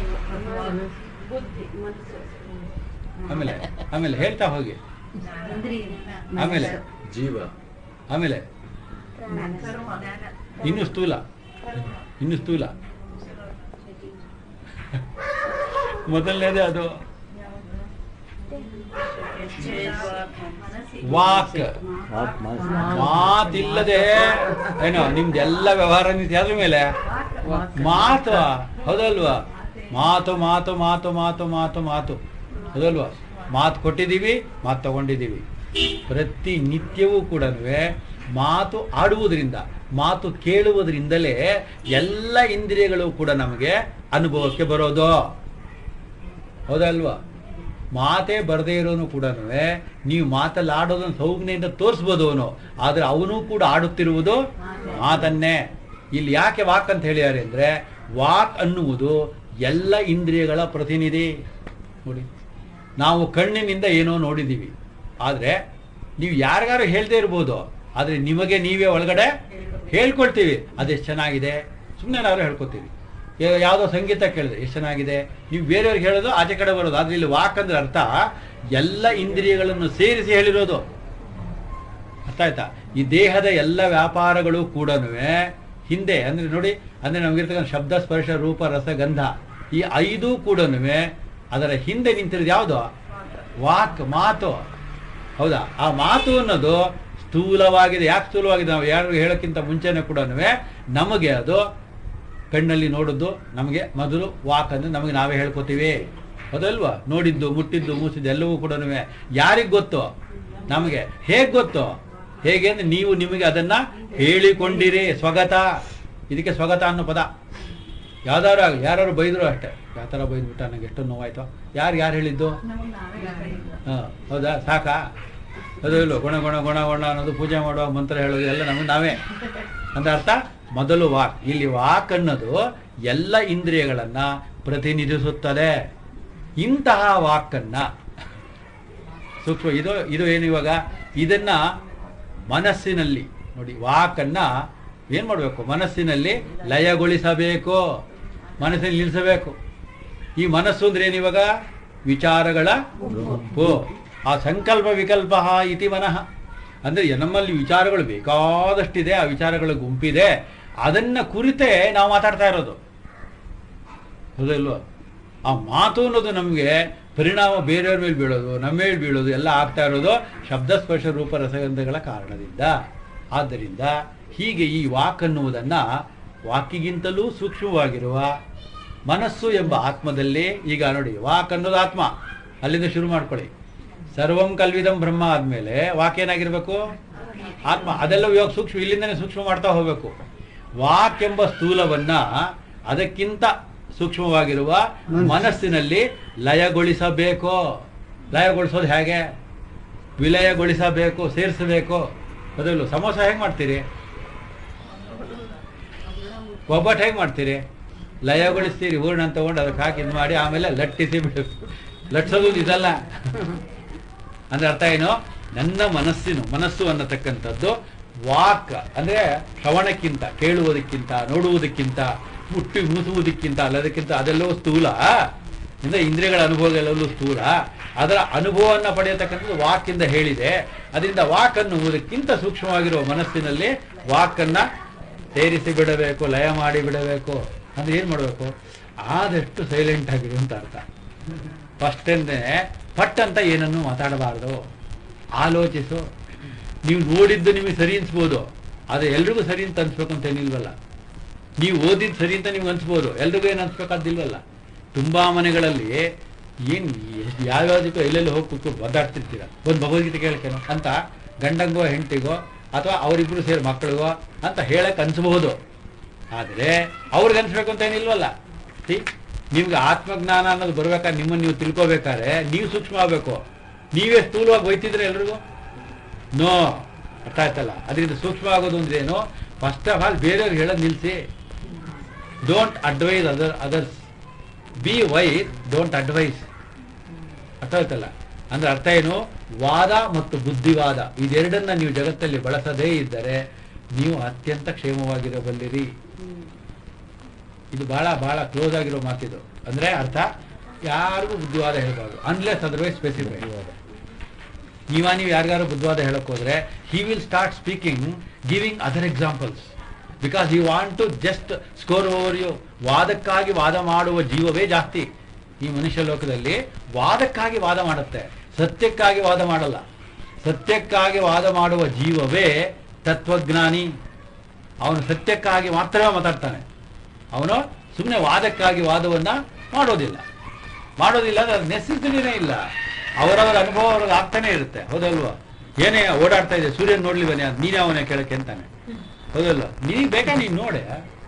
ಆಮೇಲೆ ಆಮೇಲೆ ಹೇಳ್ತಾ ಹೋಗಿ ಆಮೇಲೆ
ಜೀವ
ಆಮೇಲೆ ಇನ್ನು ಸ್ಥೂಲ ಇನ್ನು ಸ್ಥೂಲ ಮೊದಲನೇದೇ ಅದು ವಾಕ್ ಮಾತಿಲ್ಲದೆ ಏನೋ ನಿಮ್ದೆಲ್ಲ ವ್ಯವಹಾರ ನೀತಿ ಅದ್ರ ಮೇಲೆ ಮಾತು ಹೌದಲ್ವಾ ಮಾತು ಮಾತು ಮಾತು ಮಾತು ಮಾತು ಮಾತು ಹೌದಲ್ವಾ ಮಾತು ಕೊಟ್ಟಿದ್ದೀವಿ ಮಾತು ತಗೊಂಡಿದ್ದೀವಿ ಪ್ರತಿ ನಿತ್ಯವೂ ಕೂಡ ಮಾತು ಆಡುವುದರಿಂದ ಮಾತು ಕೇಳುವುದರಿಂದಲೇ ಎಲ್ಲ ಇಂದ್ರಿಯಗಳು ಕೂಡ ನಮಗೆ ಅನುಭವಕ್ಕೆ ಬರೋದು ಹೌದಲ್ವಾ ಮಾತೇ ಬರದೇ ಇರೋನು ಕೂಡ ನೀವು ಮಾತಲ್ಲಿ ಆಡೋದನ್ನು ಸೌಜ್ಞೆಯಿಂದ ತೋರಿಸ್ಬೋದು ಅವನು ಆದರೆ ಅವನು ಕೂಡ ಆಡುತ್ತಿರುವುದು ಮಾತನ್ನೇ ಇಲ್ಲಿ ಯಾಕೆ ವಾಕ್ ಅಂತ ಹೇಳ್ಯಾರೆ ಅಂದ್ರೆ ವಾಕ್ ಅನ್ನುವುದು ಎಲ್ಲ ಇಂದ್ರಿಯಗಳ ಪ್ರತಿನಿಧಿ ನೋಡಿ ನಾವು ಕಣ್ಣಿನಿಂದ ಏನೋ ನೋಡಿದ್ದೀವಿ ಆದರೆ ನೀವು ಯಾರಿಗಾರು ಹೇಳ್ದೇ ಇರ್ಬೋದು ಆದರೆ ನಿಮಗೆ ನೀವೇ ಒಳಗಡೆ ಹೇಳ್ಕೊಳ್ತೀವಿ ಅದೆಷ್ಟು ಚೆನ್ನಾಗಿದೆ ಸುಮ್ಮನೆ ನಾವು ಹೇಳ್ಕೊತೀವಿ ಯಾ- ಯಾವುದೋ ಸಂಗೀತ ಕೇಳಿದ್ರೆ ಎಷ್ಟು ಚೆನ್ನಾಗಿದೆ ನೀವು ಬೇರೆಯವ್ರಿಗೆ ಹೇಳೋದು ಆಚೆ ಕಡೆ ಬರೋದು ಆದ್ರೆ ಇಲ್ಲಿ ವಾಕ್ ಅಂದ್ರೆ ಅರ್ಥ ಎಲ್ಲ ಇಂದ್ರಿಯಗಳನ್ನು ಸೇರಿಸಿ ಹೇಳಿರೋದು ಅರ್ಥ ಆಯ್ತಾ ಈ ದೇಹದ ಎಲ್ಲ ವ್ಯಾಪಾರಗಳು ಕೂಡ ಹಿಂದೆ ಅಂದ್ರೆ ನೋಡಿ ಅಂದ್ರೆ ನಮಗಿರ್ತಕ್ಕಂಥ ಶಬ್ದ ಸ್ಪರ್ಶ ರೂಪ ರಸ ಗಂಧ ಈ ಐದು ಕೂಡ ಅದರ ಹಿಂದೆ ನಿಂತಿರೋದು ಯಾವುದು ವಾಕ್ ಮಾತು ಹೌದಾ ಆ ಮಾತು ಅನ್ನೋದು ಸ್ಥೂಲವಾಗಿದೆ ಯಾಕೆ ಸ್ಥೂಲವಾಗಿದೆ ನಾವು ಯಾರು ಹೇಳೋಕ್ಕಿಂತ ಮುಂಚೆನೆ ಕೂಡ ನಮಗೆ ಅದು ಕಣ್ಣಲ್ಲಿ ನೋಡಿದ್ದು ನಮಗೆ ಮೊದಲು ವಾಕ್ ಅಂದ್ರೆ ನಮಗೆ ನಾವೇ ಹೇಳ್ಕೊತೀವಿ ಅದಲ್ವಾ ನೋಡಿದ್ದು ಮುಟ್ಟಿದ್ದು ಮೂಸಿದ್ದು ಎಲ್ಲವೂ ಕೂಡ ಯಾರಿಗೆ ಗೊತ್ತು ನಮಗೆ ಹೇಗೆ ಗೊತ್ತು ಹೇಗೆ ಅಂದ್ರೆ ನೀವು ನಿಮಗೆ ಅದನ್ನ ಹೇಳಿಕೊಂಡಿರಿ ಸ್ವಗತ ಇದಕ್ಕೆ ಸ್ವಗತ ಅನ್ನೋ ಪದ ಯಾವ್ದಾರು ಆಗಲಿ ಯಾರು ಬೈದ್ರು ಅಷ್ಟೇ ಯಾವ ಥರ ಬೈದ್ಬಿಟ್ಟ ನನಗೆ ಎಷ್ಟು ನೋವಾಯ್ತು ಯಾರು ಯಾರು ಹೇಳಿದ್ದು ಹಾಂ ಹೌದಾ ಸಾಕಾ ಅದು ಇಲ್ವೋ ಗುಣ ಗುಣ ಗುಣ ಗುಣ ಅನ್ನೋದು ಪೂಜೆ ಮಾಡುವ ಮಂತ್ರ ಹೇಳೋದು ಎಲ್ಲ ನಮಗೆ ನಾವೇ ಅಂದ್ರೆ ಅರ್ಥ ಮೊದಲು ವಾಕ್ ಇಲ್ಲಿ ವಾಕ್ ಅನ್ನೋದು ಎಲ್ಲ ಇಂದ್ರಿಯಗಳನ್ನ ಪ್ರತಿನಿಧಿಸುತ್ತದೆ ಇಂತಹ ವಾಕನ್ನ ಸೂಕ್ಷ್ಮ ಇದು ಇದು ಏನು ಇವಾಗ ಇದನ್ನ ಮನಸ್ಸಿನಲ್ಲಿ ನೋಡಿ ವಾಕನ್ನ ಏನ್ ಮಾಡಬೇಕು ಮನಸ್ಸಿನಲ್ಲಿ ಲಯಗೊಳಿಸಬೇಕು ಮನಸ್ಸಿನಲ್ಲಿ ನಿಲ್ಲಿಸಬೇಕು ಈ ಮನಸ್ಸು ಅಂದ್ರೆ ಏನು ಇವಾಗ ವಿಚಾರಗಳ ಗುಂಪು ಆ ಸಂಕಲ್ಪ ವಿಕಲ್ಪ ಇತಿ ಮನಃ ಅಂದ್ರೆ ನಮ್ಮಲ್ಲಿ ವಿಚಾರಗಳು ಬೇಕಾದಷ್ಟಿದೆ ಆ ವಿಚಾರಗಳ ಗುಂಪಿದೆ ಅದನ್ನ ಕುರಿತೇ ನಾವು ಮಾತಾಡ್ತಾ ಇರೋದು ಹೌದಲ್ವ ಆ ಮಾತು ಅನ್ನೋದು ನಮಗೆ ಪರಿಣಾಮ ಬೇರೆಯವ್ರ ಮೇಲೆ ಬೀಳೋದು ನಮ್ಮ ಮೇಲೆ ಬೀಳೋದು ಎಲ್ಲ ಆಗ್ತಾ ಇರೋದು ಶಬ್ದ ಸ್ಪರ್ಶ ರೂಪ ರಸಗಂಧಗಳ ಕಾರಣದಿಂದ ಆದ್ದರಿಂದ ಹೀಗೆ ಈ ವಾಕ್ ಅನ್ನುವುದನ್ನ ವಾಕಿಗಿಂತಲೂ ಸೂಕ್ಷ್ಮವಾಗಿರುವ ಮನಸ್ಸು ಎಂಬ ಆತ್ಮದಲ್ಲಿ ಈಗ ನೋಡಿ ವಾಕ್ ಅನ್ನೋದು ಆತ್ಮ ಅಲ್ಲಿಂದ ಶುರು ಮಾಡ್ಕೊಳ್ಳಿ ಸರ್ವಂ ಕಲ್ವಿದಂ ಬ್ರಹ್ಮ ಆದ್ಮೇಲೆ ವಾಕ್ ಏನಾಗಿರ್ಬೇಕು ಆತ್ಮ ಅದೆಲ್ಲ ಇವಾಗ ಸೂಕ್ಷ್ಮ ಇಲ್ಲಿಂದನೇ ಸೂಕ್ಷ್ಮ ಮಾಡ್ತಾ ಹೋಗ್ಬೇಕು ವಾಕ್ ಎಂಬ ಸ್ಥೂಲವನ್ನ ಅದಕ್ಕಿಂತ ಸೂಕ್ಷ್ಮವಾಗಿರುವ ಮನಸ್ಸಿನಲ್ಲಿ ಲಯಗೊಳಿಸಬೇಕು ಲಯಗೊಳಿಸೋದು ಹೇಗೆ ವಿಲಯಗೊಳಿಸಬೇಕು ಸೇರಿಸಬೇಕು ಅದರಲ್ಲೂ ಸಮೋಸ ಹೇಗೆ ಮಾಡ್ತೀರಿ ಒಬ್ಬಟ್ಟು ಹೇಗೆ ಮಾಡ್ತೀರಿ ಲಯಗೊಳಿಸ್ತೀರಿ ಹೂರ್ಣ ತಗೊಂಡು ಅದಕ್ಕೆ ಹಾಕಿ ಇದು ಮಾಡಿ ಆಮೇಲೆ ಲಟ್ಟಿಸಿ ಬಿಡು ಲಟ್ಸೋದು ಇದಲ್ಲ ಅಂದ್ರೆ ಅರ್ಥ ಏನು ನನ್ನ ಮನಸ್ಸಿನ ಮನಸ್ಸು ಅನ್ನತಕ್ಕಂಥದ್ದು ವಾಕ್ ಅಂದ್ರೆ ಶ್ರವಣಕ್ಕಿಂತ ಕೇಳುವುದಕ್ಕಿಂತ ನೋಡುವುದಕ್ಕಿಂತ ಮುಟ್ಟಿ ಮೂಸುವುದಕ್ಕಿಂತ ಅಲ್ಲದಕ್ಕಿಂತ ಅದೆಲ್ಲವೂ ಸ್ಥೂಲ ಅಂದ್ರೆ ಇಂದ್ರಿಯಗಳ ಅನುಭವಗಳೆಲ್ಲವೂ ಸ್ಥೂಲ ಅದರ ಅನುಭವವನ್ನು ಪಡೆಯತಕ್ಕಂಥದ್ದು ವಾಕಿಂದ ಹೇಳಿದೆ ಅದರಿಂದ ವಾಕ್ ಅನ್ನುವುದಕ್ಕಿಂತ ಸೂಕ್ಷ್ಮವಾಗಿರುವ ಮನಸ್ಸಿನಲ್ಲಿ ವಾಕನ್ನ ಸೇರಿಸಿ ಬಿಡಬೇಕು ಲಯ ಮಾಡಿ ಬಿಡಬೇಕು ಅಂದ್ರೆ ಏನ್ ಮಾಡಬೇಕು ಆದಷ್ಟು ಸೈಲೆಂಟ್ ಆಗಿರು ಅಂತ ಅರ್ಥ ಫಸ್ಟ್ ಅಂದ್ರೆ ಪಟ್ ಅಂತ ಏನನ್ನು ಮಾತಾಡಬಾರ್ದು ಆಲೋಚಿಸು ನೀವು ನೋಡಿದ್ದು ನಿಮಗೆ ಸರಿ ಅನ್ಸ್ಬೋದು ಆದರೆ ಎಲ್ರಿಗೂ ಸರಿ ಅಂತ ಅನ್ಸ್ಬೇಕು ಅಂತ ಏನಿಲ್ವಲ್ಲ ನೀವು ಓದಿದ್ದು ಸರಿ ಅಂತ ನಿಮ್ಗೆ ಅನ್ಸ್ಬೋದು ಎಲ್ರಿಗೂ ಏನು ಅನ್ಸ್ಬೇಕಾದಿಲ್ವಲ್ಲ ತುಂಬಾ ಮನೆಗಳಲ್ಲಿ ಏನ್ ಎಷ್ಟ್ ಯಾವ್ಯಾವ್ದಕ್ಕೂ ಎಲ್ಲೆಲ್ಲಿ ಹೋಗಿ ಕೂತ್ಕೊಂಡು ಒದ್ದಾಡ್ತಿರ್ತೀರ ಒಂದು ಭಗವದ್ಗೀತೆ ಕೇಳಕ್ಕೇನೋ ಅಂತ ಗಂಡಂಗೋ ಹೆಂಡತಿಗೋ ಅಥವಾ ಅವರಿಬ್ರು ಸೇರಿ ಮಕ್ಕಳಿಗೋ ಅಂತ ಹೇಳಕ್ ಅನ್ಸಬಹುದು ಆದರೆ ಅವ್ರಿಗೆ ಅನ್ಸ್ಬೇಕು ಅಂತ ಏನಿಲ್ವಲ್ಲ ಸಿ ನಿಮ್ಗೆ ಆತ್ಮಜ್ಞಾನ ಅನ್ನೋದು ಬರ್ಬೇಕಾದ್ರೆ ನಿಮ್ಮನ್ನು ನೀವು ತಿಳ್ಕೊಬೇಕಾದ್ರೆ ನೀವು ಸೂಕ್ಷ್ಮ ಆಗಬೇಕು ನೀವೇ ಸ್ಥೂಲವಾಗಿ ಹೋಯ್ತಿದ್ರೆ ಎಲ್ರಿಗೂ ನೋ ಅರ್ಥ ಆಯ್ತಲ್ಲ ಅದರಿಂದ ಸೂಕ್ಷ್ಮ ಆಗೋದು ಅಂದ್ರೆ ಏನು ಫಸ್ಟ್ ಆಫ್ ಆಲ್ ಬೇರೆಯವ್ರಿಗೆ ಹೇಳೋದು ನಿಲ್ಲಿಸಿ don't advise other others be wise don't advise ಅರ್ಥ ಆಯ್ತಲ್ಲ ಅಂದ್ರೆ ಅರ್ಥ ಏನು ವಾದ ಮತ್ತು ಬುದ್ಧಿವಾದ ಇದೆರಡನ್ನ ನೀವು ಜಗತ್ತಲ್ಲಿ ಬಳಸದೇ ಇದ್ದರೆ ನೀವು ಅತ್ಯಂತ ಕ್ಷೇಮವಾಗಿರಬಲ್ಲಿರಿ ಇದು ಬಹಳ ಬಹಳ ಕ್ಲೋಸ್ ಆಗಿರೋ ಮಾತಿದು ಅಂದ್ರೆ ಅರ್ಥ ಯಾರಿಗೂ ಬುದ್ಧಿವಾದ ಹೇಳ್ಬಾರ್ದು ಅನ್ಲೆಸ್ ಅದರ್ವೈಸ್ ಸ್ಪೆಸಿಫೈ ನೀವ ನೀವು ಯಾರಿಗಾರು ಬುದ್ಧವಾದ ಹೇಳಕ್ ಹೋದ್ರೆ he will start speaking giving other examples because you want to just score over you ವಾದಕ್ಕಾಗಿ ವಾದ ಮಾಡುವ ಜೀವವೇ ಜಾಸ್ತಿ ಈ ಮನುಷ್ಯ ಲೋಕದಲ್ಲಿ ವಾದಕ್ಕಾಗಿ ವಾದ ಮಾಡುತ್ತೆ ಸತ್ಯಕ್ಕಾಗಿ ವಾದ ಮಾಡಲ್ಲ ಸತ್ಯಕ್ಕಾಗಿ ವಾದ ಮಾಡುವ ಜೀವವೇ ತತ್ವಜ್ಞಾನಿ ಅವನು ಸತ್ಯಕ್ಕಾಗಿ ಮಾತ್ರವೇ ಮಾತಾಡ್ತಾನೆ ಅವನು ಸುಮ್ಮನೆ ವಾದಕ್ಕಾಗಿ ವಾದವನ್ನ ಮಾಡೋದಿಲ್ಲ ಮಾಡೋದಿಲ್ಲ ಅಂದ್ರೆ ನೆಸೆಸಿಟಿನೇ ಇಲ್ಲ ಅವರವರ ಅನುಭವ ಅವ್ರಿಗೆ ಆಗ್ತಾನೆ ಇರುತ್ತೆ ಹೌದಲ್ವಾ ಏನೇ ಓಡಾಡ್ತಾ ಇದೆ ಸೂರ್ಯನ್ ನೋಡ್ಲಿ ಬನ್ನಿ ಅದ್ ನೀನೇ ಅವನೇ ಕೇಳಕ್ಕೆ ಅಂತಾನೆ ಹೌದಲ್ವಾ ನೀನ್ ಬೇಕಾ ನೀನ್ ನೋಡೆ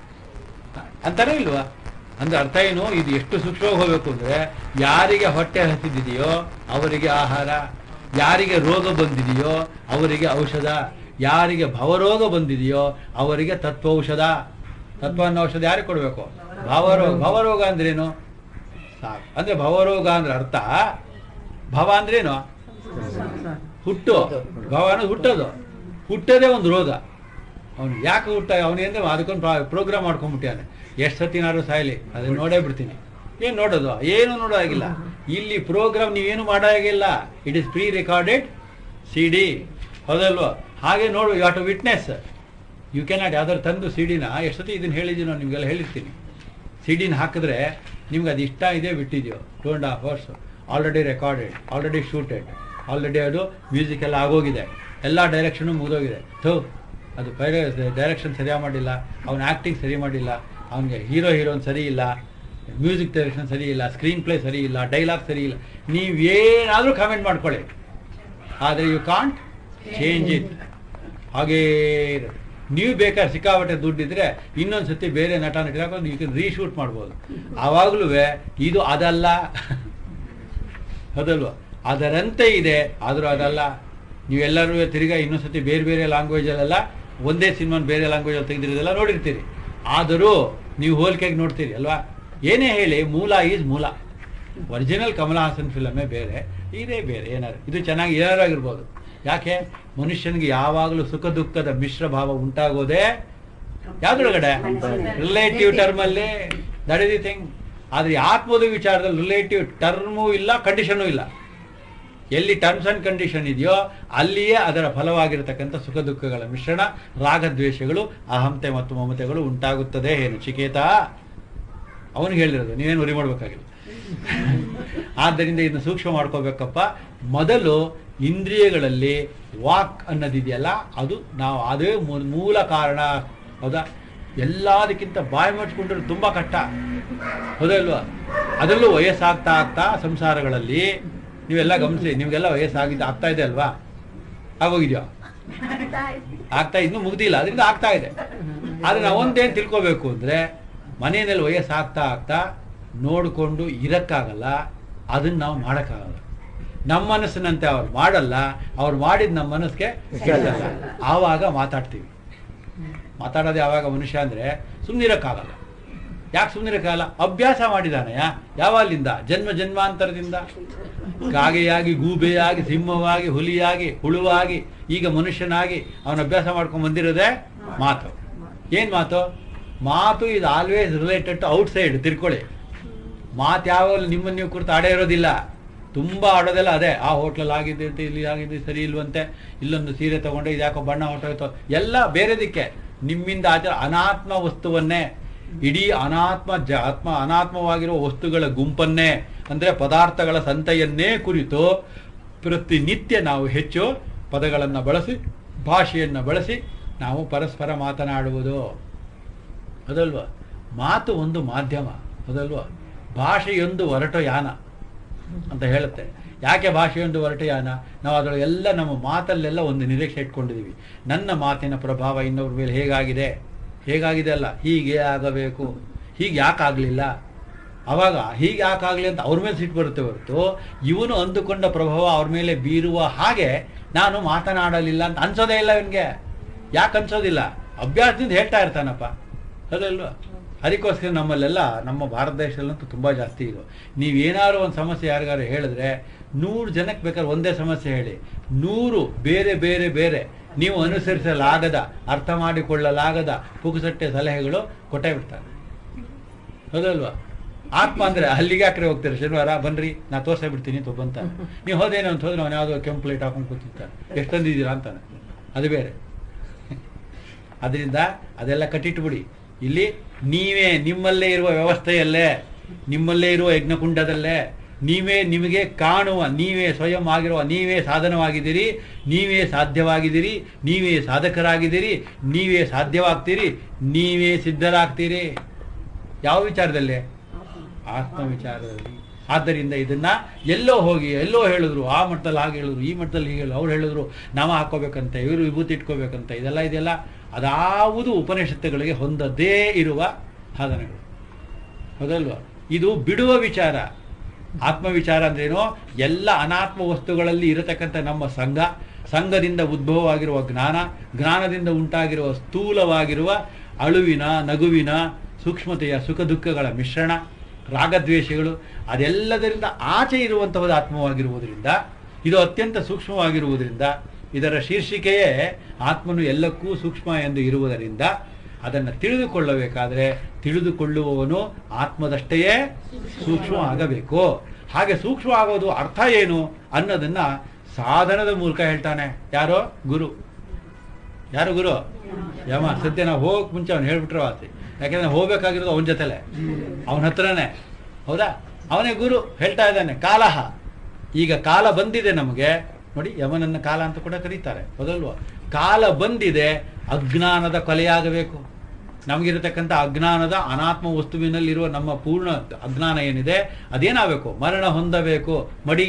ಅಂತಾನೆ ಇಲ್ವಾ ಅಂದ್ರೆ ಅರ್ಥ ಏನು ಇದು ಎಷ್ಟು ಸೂಕ್ಷ್ಮವಾಗಿ ಹೋಗ್ಬೇಕು ಅಂದ್ರೆ ಯಾರಿಗೆ ಹೊಟ್ಟೆ ಹಸಿದಿದೆಯೋ ಅವರಿಗೆ ಆಹಾರ ಯಾರಿಗೆ ರೋಗ ಬಂದಿದೆಯೋ ಅವರಿಗೆ ಔಷಧ ಯಾರಿಗೆ ಭವರೋಗ ಬಂದಿದೆಯೋ ಅವರಿಗೆ ತತ್ವೌಷಧ ತತ್ವ ಅನ್ನೋ ಔಷಧ ಯಾರಿಗೆ ಕೊಡಬೇಕು ಭವರೋಗ ಭವರೋಗ ಅಂದ್ರೇನು ಸಾಕು ಅಂದ್ರೆ ಭವರೋಗ ಅಂದ್ರೆ ಅರ್ಥ ಭವ ಅಂದ್ರೇನು ಹುಟ್ಟು ಭವ ಅನ್ನೋದು ಹುಟ್ಟೋದು ಹುಟ್ಟೋದೇ ಒಂದು ರೋಗ ಅವನು ಯಾಕೆ ಹುಟ್ಟ ಅವನೇಂದ್ರೆ ಅದಕ್ಕೊಂದು ಪ್ರೋಗ್ರಾಮ್ ಮಾಡ್ಕೊಂಡ್ಬಿಟ್ಟಾನೆ ಎಷ್ಟು ಸತಿನಾದ್ರು ಸಾಯಲಿ ಅದನ್ನ ನೋಡೇ ಬಿಡ್ತೀನಿ ಏನು ನೋಡೋದು ಏನು ನೋಡೋದಾಗಿಲ್ಲ ಇಲ್ಲಿ ಪ್ರೋಗ್ರಾಮ್ ನೀವೇನು ಮಾಡೋದಾಗಿಲ್ಲ it is pre recorded C D ಹೌದಲ್ವಾ ಹಾಗೆ ನೋಡು you to witness you cannot ಯಾವ್ದಾದ್ರು ತಂದು ಸಿ ಡಿನ ಎಷ್ಟು ಸತಿ ಇದನ್ನ ಹೇಳಿದ್ದೀನೋ ನಿಮಗೆಲ್ಲ ಹೇಳಿರ್ತೀನಿ ಸಿ ಡಿನ ಹಾಕಿದ್ರೆ ನಿಮ್ಗೆ ಅದು ಇಷ್ಟ ಇದೆ ಬಿಟ್ಟಿದೆಯೋ two and half hours already recorded already shooted already ಅದು ಮ್ಯೂಸಿಕ್ ಎಲ್ಲ ಆಗೋಗಿದೆ ಎಲ್ಲ ಡೈರೆಕ್ಷನು ಮುಗಿದೋಗಿದೆ ಥೋ ಅದು ಪೈರ ಡೈರೆಕ್ಷನ್ ಸರಿಯಾಗಿ ಮಾಡಿಲ್ಲ ಅವನ ಆ್ಯಕ್ಟಿಂಗ್ ಸರಿ ಮಾಡಿಲ್ಲ ಅವನಿಗೆ ಹೀರೋ ಹೀರೋನ್ ಸರಿ ಇಲ್ಲ ಮ್ಯೂಸಿಕ್ ಡೈರೆಕ್ಷನ್ ಸರಿ ಇಲ್ಲ ಸ್ಕ್ರೀನ್ ಪ್ಲೇ ಸರಿ ಇಲ್ಲ ಡೈಲಾಗ್ ಸರಿ ಇಲ್ಲ ನೀವೇನಾದರೂ ಕಾಮೆಂಟ್ ಮಾಡ್ಕೊಳ್ಳಿ ಆದರೆ ಯು ಕಾಂಟ್ ಚೇಂಜ್ ಇಟ್ ಹಾಗೇ ಇರುತ್ತೆ. ನೀವು ಬೇಕಾದ್ರೆ ಸಿಕ್ಕಾಪಟ್ಟೆ ದುಡ್ಡಿದ್ರೆ ಇನ್ನೊಂದು ಸತಿ ಬೇರೆ ನಟ ನಟಿ ಹಾಕೊಂಡು ಯು ಕ್ಯಾನ್ ರೀಶೂಟ್ ಮಾಡ್ಬೋದು ಆವಾಗಲೂ ಇದು ಅದಲ್ಲ ಹೌದಲ್ವಾ ಅದರಂತೆ ಇದೆ ಆದರೂ ಅದಲ್ಲ ನೀವೆಲ್ಲರೂ ತಿರ್ಗಾ ಇನ್ನೊಂದು ಸತಿ ಬೇರೆ ಬೇರೆ ಲ್ಯಾಂಗ್ವೇಜಲ್ಲೆಲ್ಲ ಒಂದೇ ಸಿನಿಮಾನ ಬೇರೆ ಲ್ಯಾಂಗ್ವೇಜಲ್ಲಿ ತೆಗೆದಿರೋದೆಲ್ಲ ನೋಡಿರ್ತೀರಿ ಆದರೂ ನೀವು ಹೋಲಿಕೆಗೆ ನೋಡ್ತೀರಿ ಅಲ್ವಾ ಏನೇ ಹೇಳಿ ಮೂಲ ಈಸ್ ಮೂಲ ಒರಿಜಿನಲ್ ಕಮಲ್ ಹಾಸನ್ ಫಿಲಮೇ ಬೇರೆ ಇದೇ ಬೇರೆ ಏನಾರು ಇದು ಚೆನ್ನಾಗಿ ಏನಾರು ಆಗಿರ್ಬೋದು ಯಾಕೆ ಮನುಷ್ಯನಿಗೆ ಯಾವಾಗಲೂ ಸುಖ ದುಃಖದ ಮಿಶ್ರ ಭಾವ ಉಂಟಾಗೋದೇ ಯಾವ್ದ್ರೊಳಗಡೆ ರಿಲೇಟಿವ್ ಟರ್ಮ್ ಅಲ್ಲಿ ದಟ್ ಇಸ್ ದಿ ಥಿಂಗ್ ಆದ್ರೆ ಈ ಆತ್ಮದ ವಿಚಾರದಲ್ಲಿ ರಿಲೇಟಿವ್ ಟರ್ಮು ಇಲ್ಲ ಕಂಡೀಷನು ಇಲ್ಲ ಎಲ್ಲಿ ಟರ್ಮ್ಸ್ ಅಂಡ್ ಕಂಡೀಷನ್ ಇದೆಯೋ ಅಲ್ಲಿಯೇ ಅದರ ಫಲವಾಗಿರತಕ್ಕಂಥ ಸುಖ ದುಃಖಗಳ ಮಿಶ್ರಣ ರಾಗದ್ವೇಷಗಳು ಅಹಂತೆ ಮತ್ತು ಮಮತೆಗಳು ಉಂಟಾಗುತ್ತದೆ ಏನು ಚಿಕೇತ ಅವನಿಗೆ ಹೇಳಿರೋದು ನೀವೇನು ಉರಿ ಮಾಡ್ಬೇಕಾಗಿಲ್ಲ ಆದ್ದರಿಂದ ಇದನ್ನು ಸೂಕ್ಷ್ಮ ಮಾಡ್ಕೋಬೇಕಪ್ಪ ಮೊದಲು ಇಂದ್ರಿಯಗಳಲ್ಲಿ ವಾಕ್ ಅನ್ನೋದಿದೆಯಲ್ಲ ಅದು ನಾವು ಅದೇ ಮೂ- ಮೂಲ ಕಾರಣ ಹೌದಾ ಎಲ್ಲದಕ್ಕಿಂತ ಬಾಯಿ ಮುಚ್ಕೊಂಡ್ರೆ ತುಂಬಾ ಕಷ್ಟ ಹೌದಲ್ವಾ ಅದರಲ್ಲೂ ವಯಸ್ಸಾಗ್ತಾ ಆಗ್ತಾ ಸಂಸಾರಗಳಲ್ಲಿ ನೀವೆಲ್ಲ ಗಮನಿಸಿ ನಿಮಗೆಲ್ಲ ವಯಸ್ಸಾಗಿದ್ದು ಆಗ್ತಾ ಇದೆ ಅಲ್ವಾ ಆಗೋಗಿದ್ಯಾ ಆಗ್ತಾ ಇನ್ನೂ ಮುಗ್ದಿಲ್ಲ ಅದರಿಂದ ಆಗ್ತಾ ಇದೆ ಆದ್ರೆ ನಾವು ಒಂದೇನು ತಿಳ್ಕೋಬೇಕು ಅಂದ್ರೆ ಮನೆಯಲ್ಲಿ ವಯಸ್ಸಾಗ್ತಾ ಆಗ್ತಾ ನೋಡಿಕೊಂಡು ಇರಕ್ಕಾಗಲ್ಲ ಅದನ್ನ ನಾವು ಮಾಡೋಕ್ಕಾಗಲ್ಲ ನಮ್ಮ ಮನಸ್ಸಿನಂತೆ ಅವ್ರು ಮಾಡಲ್ಲ ಅವ್ರು ಮಾಡಿದ ನಮ್ಮ ಮನಸ್ಸಿಗೆ ಕೇಳಲ್ಲ ಆವಾಗ ಮಾತಾಡ್ತೀವಿ ಮಾತಾಡೋದು ಯಾವಾಗ ಮನುಷ್ಯ ಅಂದ್ರೆ ಸುಮ್ಮನಿರಕ್ಕಾಗಲ್ಲ ಯಾಕೆ ಸುಮ್ಮನಿರಕ್ಕಾಗಲ್ಲ ಅಭ್ಯಾಸ ಮಾಡಿದಾನೆಯ ಯಾವಾಗಲಿಂದ ಜನ್ಮ ಜನ್ಮಾಂತರದಿಂದ ಕಾಗೆಯಾಗಿ ಗೂಬೆಯಾಗಿ ಸಿಂಹವಾಗಿ ಹುಲಿಯಾಗಿ ಹುಳುವಾಗಿ ಈಗ ಮನುಷ್ಯನಾಗಿ ಅವನ ಅಭ್ಯಾಸ ಮಾಡ್ಕೊಂಡು ಬಂದಿರೋದೇ ಮಾತು ಏನ್ ಮಾತು ಮಾತು ಇದು always related to outside ತಿರ್ಕೊಳ್ಳಿ ಮಾತು ಯಾವಾಗಲೂ ನಿಮ್ಮನ್ನು ನೀವು ಕುರಿತು ಆಡೇ ಇರೋದಿಲ್ಲ ತುಂಬ ಆಡೋದೆಲ್ಲ ಅದೇ ಆ ಹೋಟ್ಲಲ್ಲಿ ಆಗಿದೆ ಅಂತ ಇಲ್ಲಿ ಆಗಿದೆ ಸರಿ ಇಲ್ವಂತೆ ಇಲ್ಲೊಂದು ಸೀರೆ ತಗೊಂಡೆ ಇದ್ಯಾಕೋ ಬಣ್ಣ ಹೊಟ್ಟೋಯ್ತು ಎಲ್ಲ ಬೇರೆದಕ್ಕೆ ನಿಮ್ಮಿಂದ ಆಚರ ಅನಾತ್ಮ ವಸ್ತುವನ್ನೇ ಇಡೀ ಅನಾತ್ಮ ಜ ಆತ್ಮ ಅನಾತ್ಮವಾಗಿರುವ ವಸ್ತುಗಳ ಗುಂಪನ್ನೇ ಅಂದ್ರೆ ಪದಾರ್ಥಗಳ ಸಂತೆಯನ್ನೇ ಕುರಿತು ಪ್ರತಿನಿತ್ಯ ನಾವು ಹೆಚ್ಚು ಪದಗಳನ್ನು ಬಳಸಿ ಭಾಷೆಯನ್ನು ಬಳಸಿ ನಾವು ಪರಸ್ಪರ ಮಾತನಾಡುವುದು ಅದಲ್ವಾ ಮಾತು ಒಂದು ಮಾಧ್ಯಮ ಅದಲ್ವಾ ಭಾಷೆಯೊಂದು ಹೊರಟ ಯಾನ ಅಂತ ಹೇಳುತ್ತೆ ಯಾಕೆ ಭಾಷೆಯೊಂದು ಹೊರಟ ಯಾನ ನಾವು ಅದರೊಳಗೆ ಎಲ್ಲ ನಮ್ಮ ಮಾತಲ್ಲೆಲ್ಲ ಒಂದು ನಿರೀಕ್ಷೆ ಇಟ್ಕೊಂಡಿದ್ದೀವಿ ನನ್ನ ಮಾತಿನ ಪ್ರಭಾವ ಇನ್ನೊಬ್ಬರ ಮೇಲೆ ಹೇಗಾಗಿದೆ ಹೇಗಾಗಿದೆ ಅಲ್ಲ ಹೀಗೆ ಆಗಬೇಕು ಹೀಗೆ ಯಾಕಾಗಲಿಲ್ಲ ಅವಾಗ ಹೀಗೆ ಯಾಕಾಗಲಿ ಅಂತ ಅವ್ರ ಮೇಲೆ ಸಿಟ್ಟು ಬರುತ್ತೆ ಹೊರತು ಇವನು ಅಂದುಕೊಂಡ ಪ್ರಭಾವ ಅವ್ರ ಮೇಲೆ ಬೀರುವ ಹಾಗೆ ನಾನು ಮಾತನಾಡಲಿಲ್ಲ ಅಂತ ಅನ್ಸೋದೇ ಇಲ್ಲ ಇವನಿಗೆ ಯಾಕೆ ಅನ್ಸೋದಿಲ್ಲ ಅಭ್ಯಾಸದಿಂದ ಹೇಳ್ತಾ ಇರ್ತಾನಪ್ಪ ಅದಲ್ವಾ ಅದಕ್ಕೋಸ್ಕರ ನಮ್ಮಲ್ಲೆಲ್ಲ ನಮ್ಮ ಭಾರತ ದೇಶದಲ್ಲಂತೂ ತುಂಬ ಜಾಸ್ತಿ ಇದು ನೀವೇನಾದ್ರು ಒಂದು ಸಮಸ್ಯೆ ಯಾರಿಗಾರು ಹೇಳಿದ್ರೆ ನೂರು ಜನಕ್ಕೆ ಬೇಕಾದ್ರೆ ಒಂದೇ ಸಮಸ್ಯೆ ಹೇಳಿ ನೂರು ಬೇರೆ ಬೇರೆ ಬೇರೆ ನೀವು ಅನುಸರಿಸಲಾಗದ ಅರ್ಥ ಮಾಡಿಕೊಳ್ಳಲಾಗದ ಪುಗುಸಟ್ಟೆ ಸಲಹೆಗಳು ಕೊಟ್ಟೇ ಬಿಡ್ತಾರೆ ಹೌದಲ್ವಾ ಆತ್ಮ ಅಂದ್ರೆ ಅಲ್ಲಿಗೆ ಯಾಕ್ರೆ ಹೋಗ್ತಾರೆ ಶನಿವಾರ ಬನ್ರಿ ನಾ ತೋರ್ಸೇ ಬಿಡ್ತೀನಿ ಅಂತ ಬಂತ ನೀವು ಹೋದೇನೋ ಅಂತ ಹೋದ್ರೆ ಅವನು ಯಾವುದೋ ಕೆಂಪು ಪ್ಲೇಟ್ ಹಾಕೊಂಡು ಕೂತಿರ್ತಾನೆ ಎಷ್ಟು ತಂದಿದ್ದೀರಾ ಅಂತಾನೆ ಅದು ಬೇರೆ ಅದರಿಂದ ಅದೆಲ್ಲ ಕಟ್ಟಿಟ್ಬಿಡಿ ಇಲ್ಲಿ ನೀವೇ ನಿಮ್ಮಲ್ಲೇ ಇರುವ ವ್ಯವಸ್ಥೆಯಲ್ಲೇ ನಿಮ್ಮಲ್ಲೇ ಇರುವ ಯಜ್ಞಕುಂಡದಲ್ಲೇ ನೀವೇ ನಿಮಗೆ ಕಾಣುವ ನೀವೇ ಸ್ವಯಂ ಆಗಿರುವ ನೀವೇ ಸಾಧನವಾಗಿದ್ದೀರಿ ನೀವೇ ಸಾಧ್ಯವಾಗಿದ್ದೀರಿ ನೀವೇ ಸಾಧಕರಾಗಿದ್ದೀರಿ ನೀವೇ ಸಾಧ್ಯವಾಗ್ತೀರಿ ನೀವೇ ಸಿದ್ಧರಾಗ್ತೀರಿ ಯಾವ ವಿಚಾರದಲ್ಲಿ ಆತ್ಮ ವಿಚಾರದಲ್ಲಿ ಆದ್ದರಿಂದ ಇದನ್ನ ಎಲ್ಲೋ ಹೋಗಿ ಎಲ್ಲೋ ಹೇಳಿದ್ರು ಆ ಮಟ್ಟದಲ್ಲಿ ಹಾಗೆ ಹೇಳಿದ್ರು ಈ ಮಟ್ಟದಲ್ಲಿ ಹೀಗೆ ಹೇಳಿದ್ರು ಅವ್ರು ಹೇಳಿದ್ರು ನಾಮ ಹಾಕೋಬೇಕಂತೆ ಇವರು ವಿಭೂತಿ ಇಟ್ಕೋಬೇಕಂತ ಇದೆಲ್ಲ ಇದೆಲ್ಲ ಅದಾವುದು ಉಪನಿಷತ್ತುಗಳಿಗೆ ಹೊಂದದೇ ಇರುವ ಸಾಧನೆಗಳು ಹೌದಲ್ವಾ ಇದು ಬಿಡುವ ವಿಚಾರ ಆತ್ಮ ವಿಚಾರ ಅಂದ್ರೇನು ಎಲ್ಲ ಅನಾತ್ಮ ವಸ್ತುಗಳಲ್ಲಿ ಇರತಕ್ಕಂಥ ನಮ್ಮ ಸಂಘ ಸಂಘದಿಂದ ಉದ್ಭವವಾಗಿರುವ ಜ್ಞಾನ ಜ್ಞಾನದಿಂದ ಉಂಟಾಗಿರುವ ಸ್ಥೂಲವಾಗಿರುವ ಅಳುವಿನ ನಗುವಿನ ಸೂಕ್ಷ್ಮತೆಯ ಸುಖ ದುಃಖಗಳ ಮಿಶ್ರಣ ರಾಗದ್ವೇಷಗಳು ಅದೆಲ್ಲದರಿಂದ ಆಚೆ ಇರುವಂತಹದ್ದು ಆತ್ಮವಾಗಿರುವುದರಿಂದ ಇದು ಅತ್ಯಂತ ಸೂಕ್ಷ್ಮವಾಗಿರುವುದರಿಂದ ಇದರ ಶೀರ್ಷಿಕೆಯೇ ಆತ್ಮನು ಎಲ್ಲಕ್ಕೂ ಸೂಕ್ಷ್ಮ ಎಂದು ಇರುವುದರಿಂದ ಅದನ್ನು ತಿಳಿದುಕೊಳ್ಳಬೇಕಾದ್ರೆ ತಿಳಿದುಕೊಳ್ಳುವವನು ಆತ್ಮದಷ್ಟೇ ಸೂಕ್ಷ್ಮ ಆಗಬೇಕು ಹಾಗೆ ಸೂಕ್ಷ್ಮ ಆಗೋದು ಅರ್ಥ ಏನು ಅನ್ನೋದನ್ನ ಸಾಧನದ ಮೂಲಕ ಹೇಳ್ತಾನೆ ಯಾರೋ ಗುರು ಯಾರು ಗುರು ಯಮ ಸದ್ಯ ನಾವು ಹೋಗಕ್ ಮುಂಚೆ ಅವ್ನು ಹೇಳ್ಬಿಟ್ರೆ ಆತಿ ಯಾಕೆಂದ್ರೆ ಹೋಗ್ಬೇಕಾಗಿರೋದು ಅವನ ಜೊತೆಲೆ ಅವನ ಹತ್ರನೇ ಹೌದಾ ಅವನೇ ಗುರು ಹೇಳ್ತಾ ಇದ್ದಾನೆ ಕಾಲಹ ಈಗ ಕಾಲ ಬಂದಿದೆ ನಮಗೆ ನೋಡಿ ಯಮನನ್ನ ಕಾಲ ಅಂತ ಕೂಡ ಕರೀತಾರೆ ಹೌದಲ್ವಾ ಕಾಲ ಬಂದಿದೆ ಅಜ್ಞಾನದ ಕೊಲೆಯಾಗಬೇಕು ನಮಗಿರತಕ್ಕಂಥ ಅಜ್ಞಾನದ ಅನಾತ್ಮ ವಸ್ತುವಿನಲ್ಲಿರುವ ನಮ್ಮ ಪೂರ್ಣ ಅಜ್ಞಾನ ಏನಿದೆ ಅದೇನಾಗಬೇಕು ಮರಣ ಹೊಂದಬೇಕು ಮಡಿ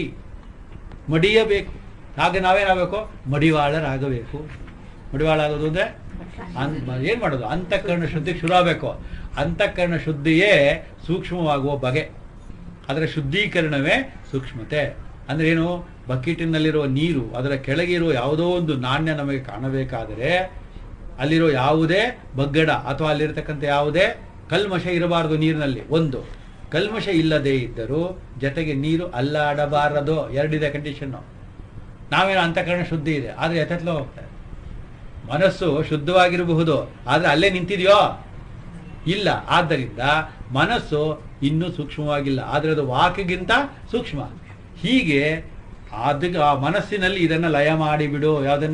ಮಡಿಯಬೇಕು ಹಾಗೆ ನಾವೇನಾಗಬೇಕು ಮಡಿವಾಳರಾಗಬೇಕು ಮಡಿವಾಳಾಗೋದು ಅಂದ್ರೆ ಅನ್- ಏನ್ ಮಾಡೋದು ಅಂತಃಕರಣ ಶುದ್ಧಿಗೆ ಶುರು ಆಗಬೇಕು ಅಂತಃಕರಣ ಶುದ್ಧಿಯೇ ಸೂಕ್ಷ್ಮವಾಗುವ ಬಗೆ ಅದರ ಶುದ್ಧೀಕರಣವೇ ಸೂಕ್ಷ್ಮತೆ ಅಂದ್ರೆ ಏನು ಬಕೆಟಿನಲ್ಲಿರುವ ನೀರು ಅದರ ಕೆಳಗೆ ಇರುವ ಯಾವುದೋ ಒಂದು ನಾಣ್ಯ ನಮಗೆ ಕಾಣಬೇಕಾದರೆ ಅಲ್ಲಿರೋ ಯಾವುದೇ ಬಗ್ಗಡ ಅಥವಾ ಅಲ್ಲಿರತಕ್ಕಂಥ ಯಾವುದೇ ಕಲ್ಮಶ ಇರಬಾರದು ನೀರಿನಲ್ಲಿ ಒಂದು ಕಲ್ಮಶ ಇಲ್ಲದೆ ಇದ್ದರೂ ಜೊತೆಗೆ ನೀರು ಅಲ್ಲಾಡಬಾರದು ಎರಡಿದೆ ಕಂಡೀಷನ್ನು ನಾವೇನೋ ಅಂತಃಕರಣ ಶುದ್ಧಿ ಇದೆ ಆದ್ರೆ ಎತ್ತೆತ್ಲೋ ಹೋಗ್ತಾರೆ ಮನಸ್ಸು ಶುದ್ಧವಾಗಿರಬಹುದು ಆದ್ರೆ ಅಲ್ಲೇ ನಿಂತಿದೆಯೋ ಇಲ್ಲ ಆದ್ದರಿಂದ ಮನಸ್ಸು ಇನ್ನೂ ಸೂಕ್ಷ್ಮವಾಗಿಲ್ಲ ಆದ್ರೆ ಅದು ವಾಕ್ಗಿಂತ ಸೂಕ್ಷ್ಮ ಹೀಗೆ ಅದಕ್ಕೆ ಆ ಮನಸ್ಸಿನಲ್ಲಿ ಇದನ್ನ ಲಯ ಮಾಡಿಬಿಡು ಯಾವ್ದನ್ನ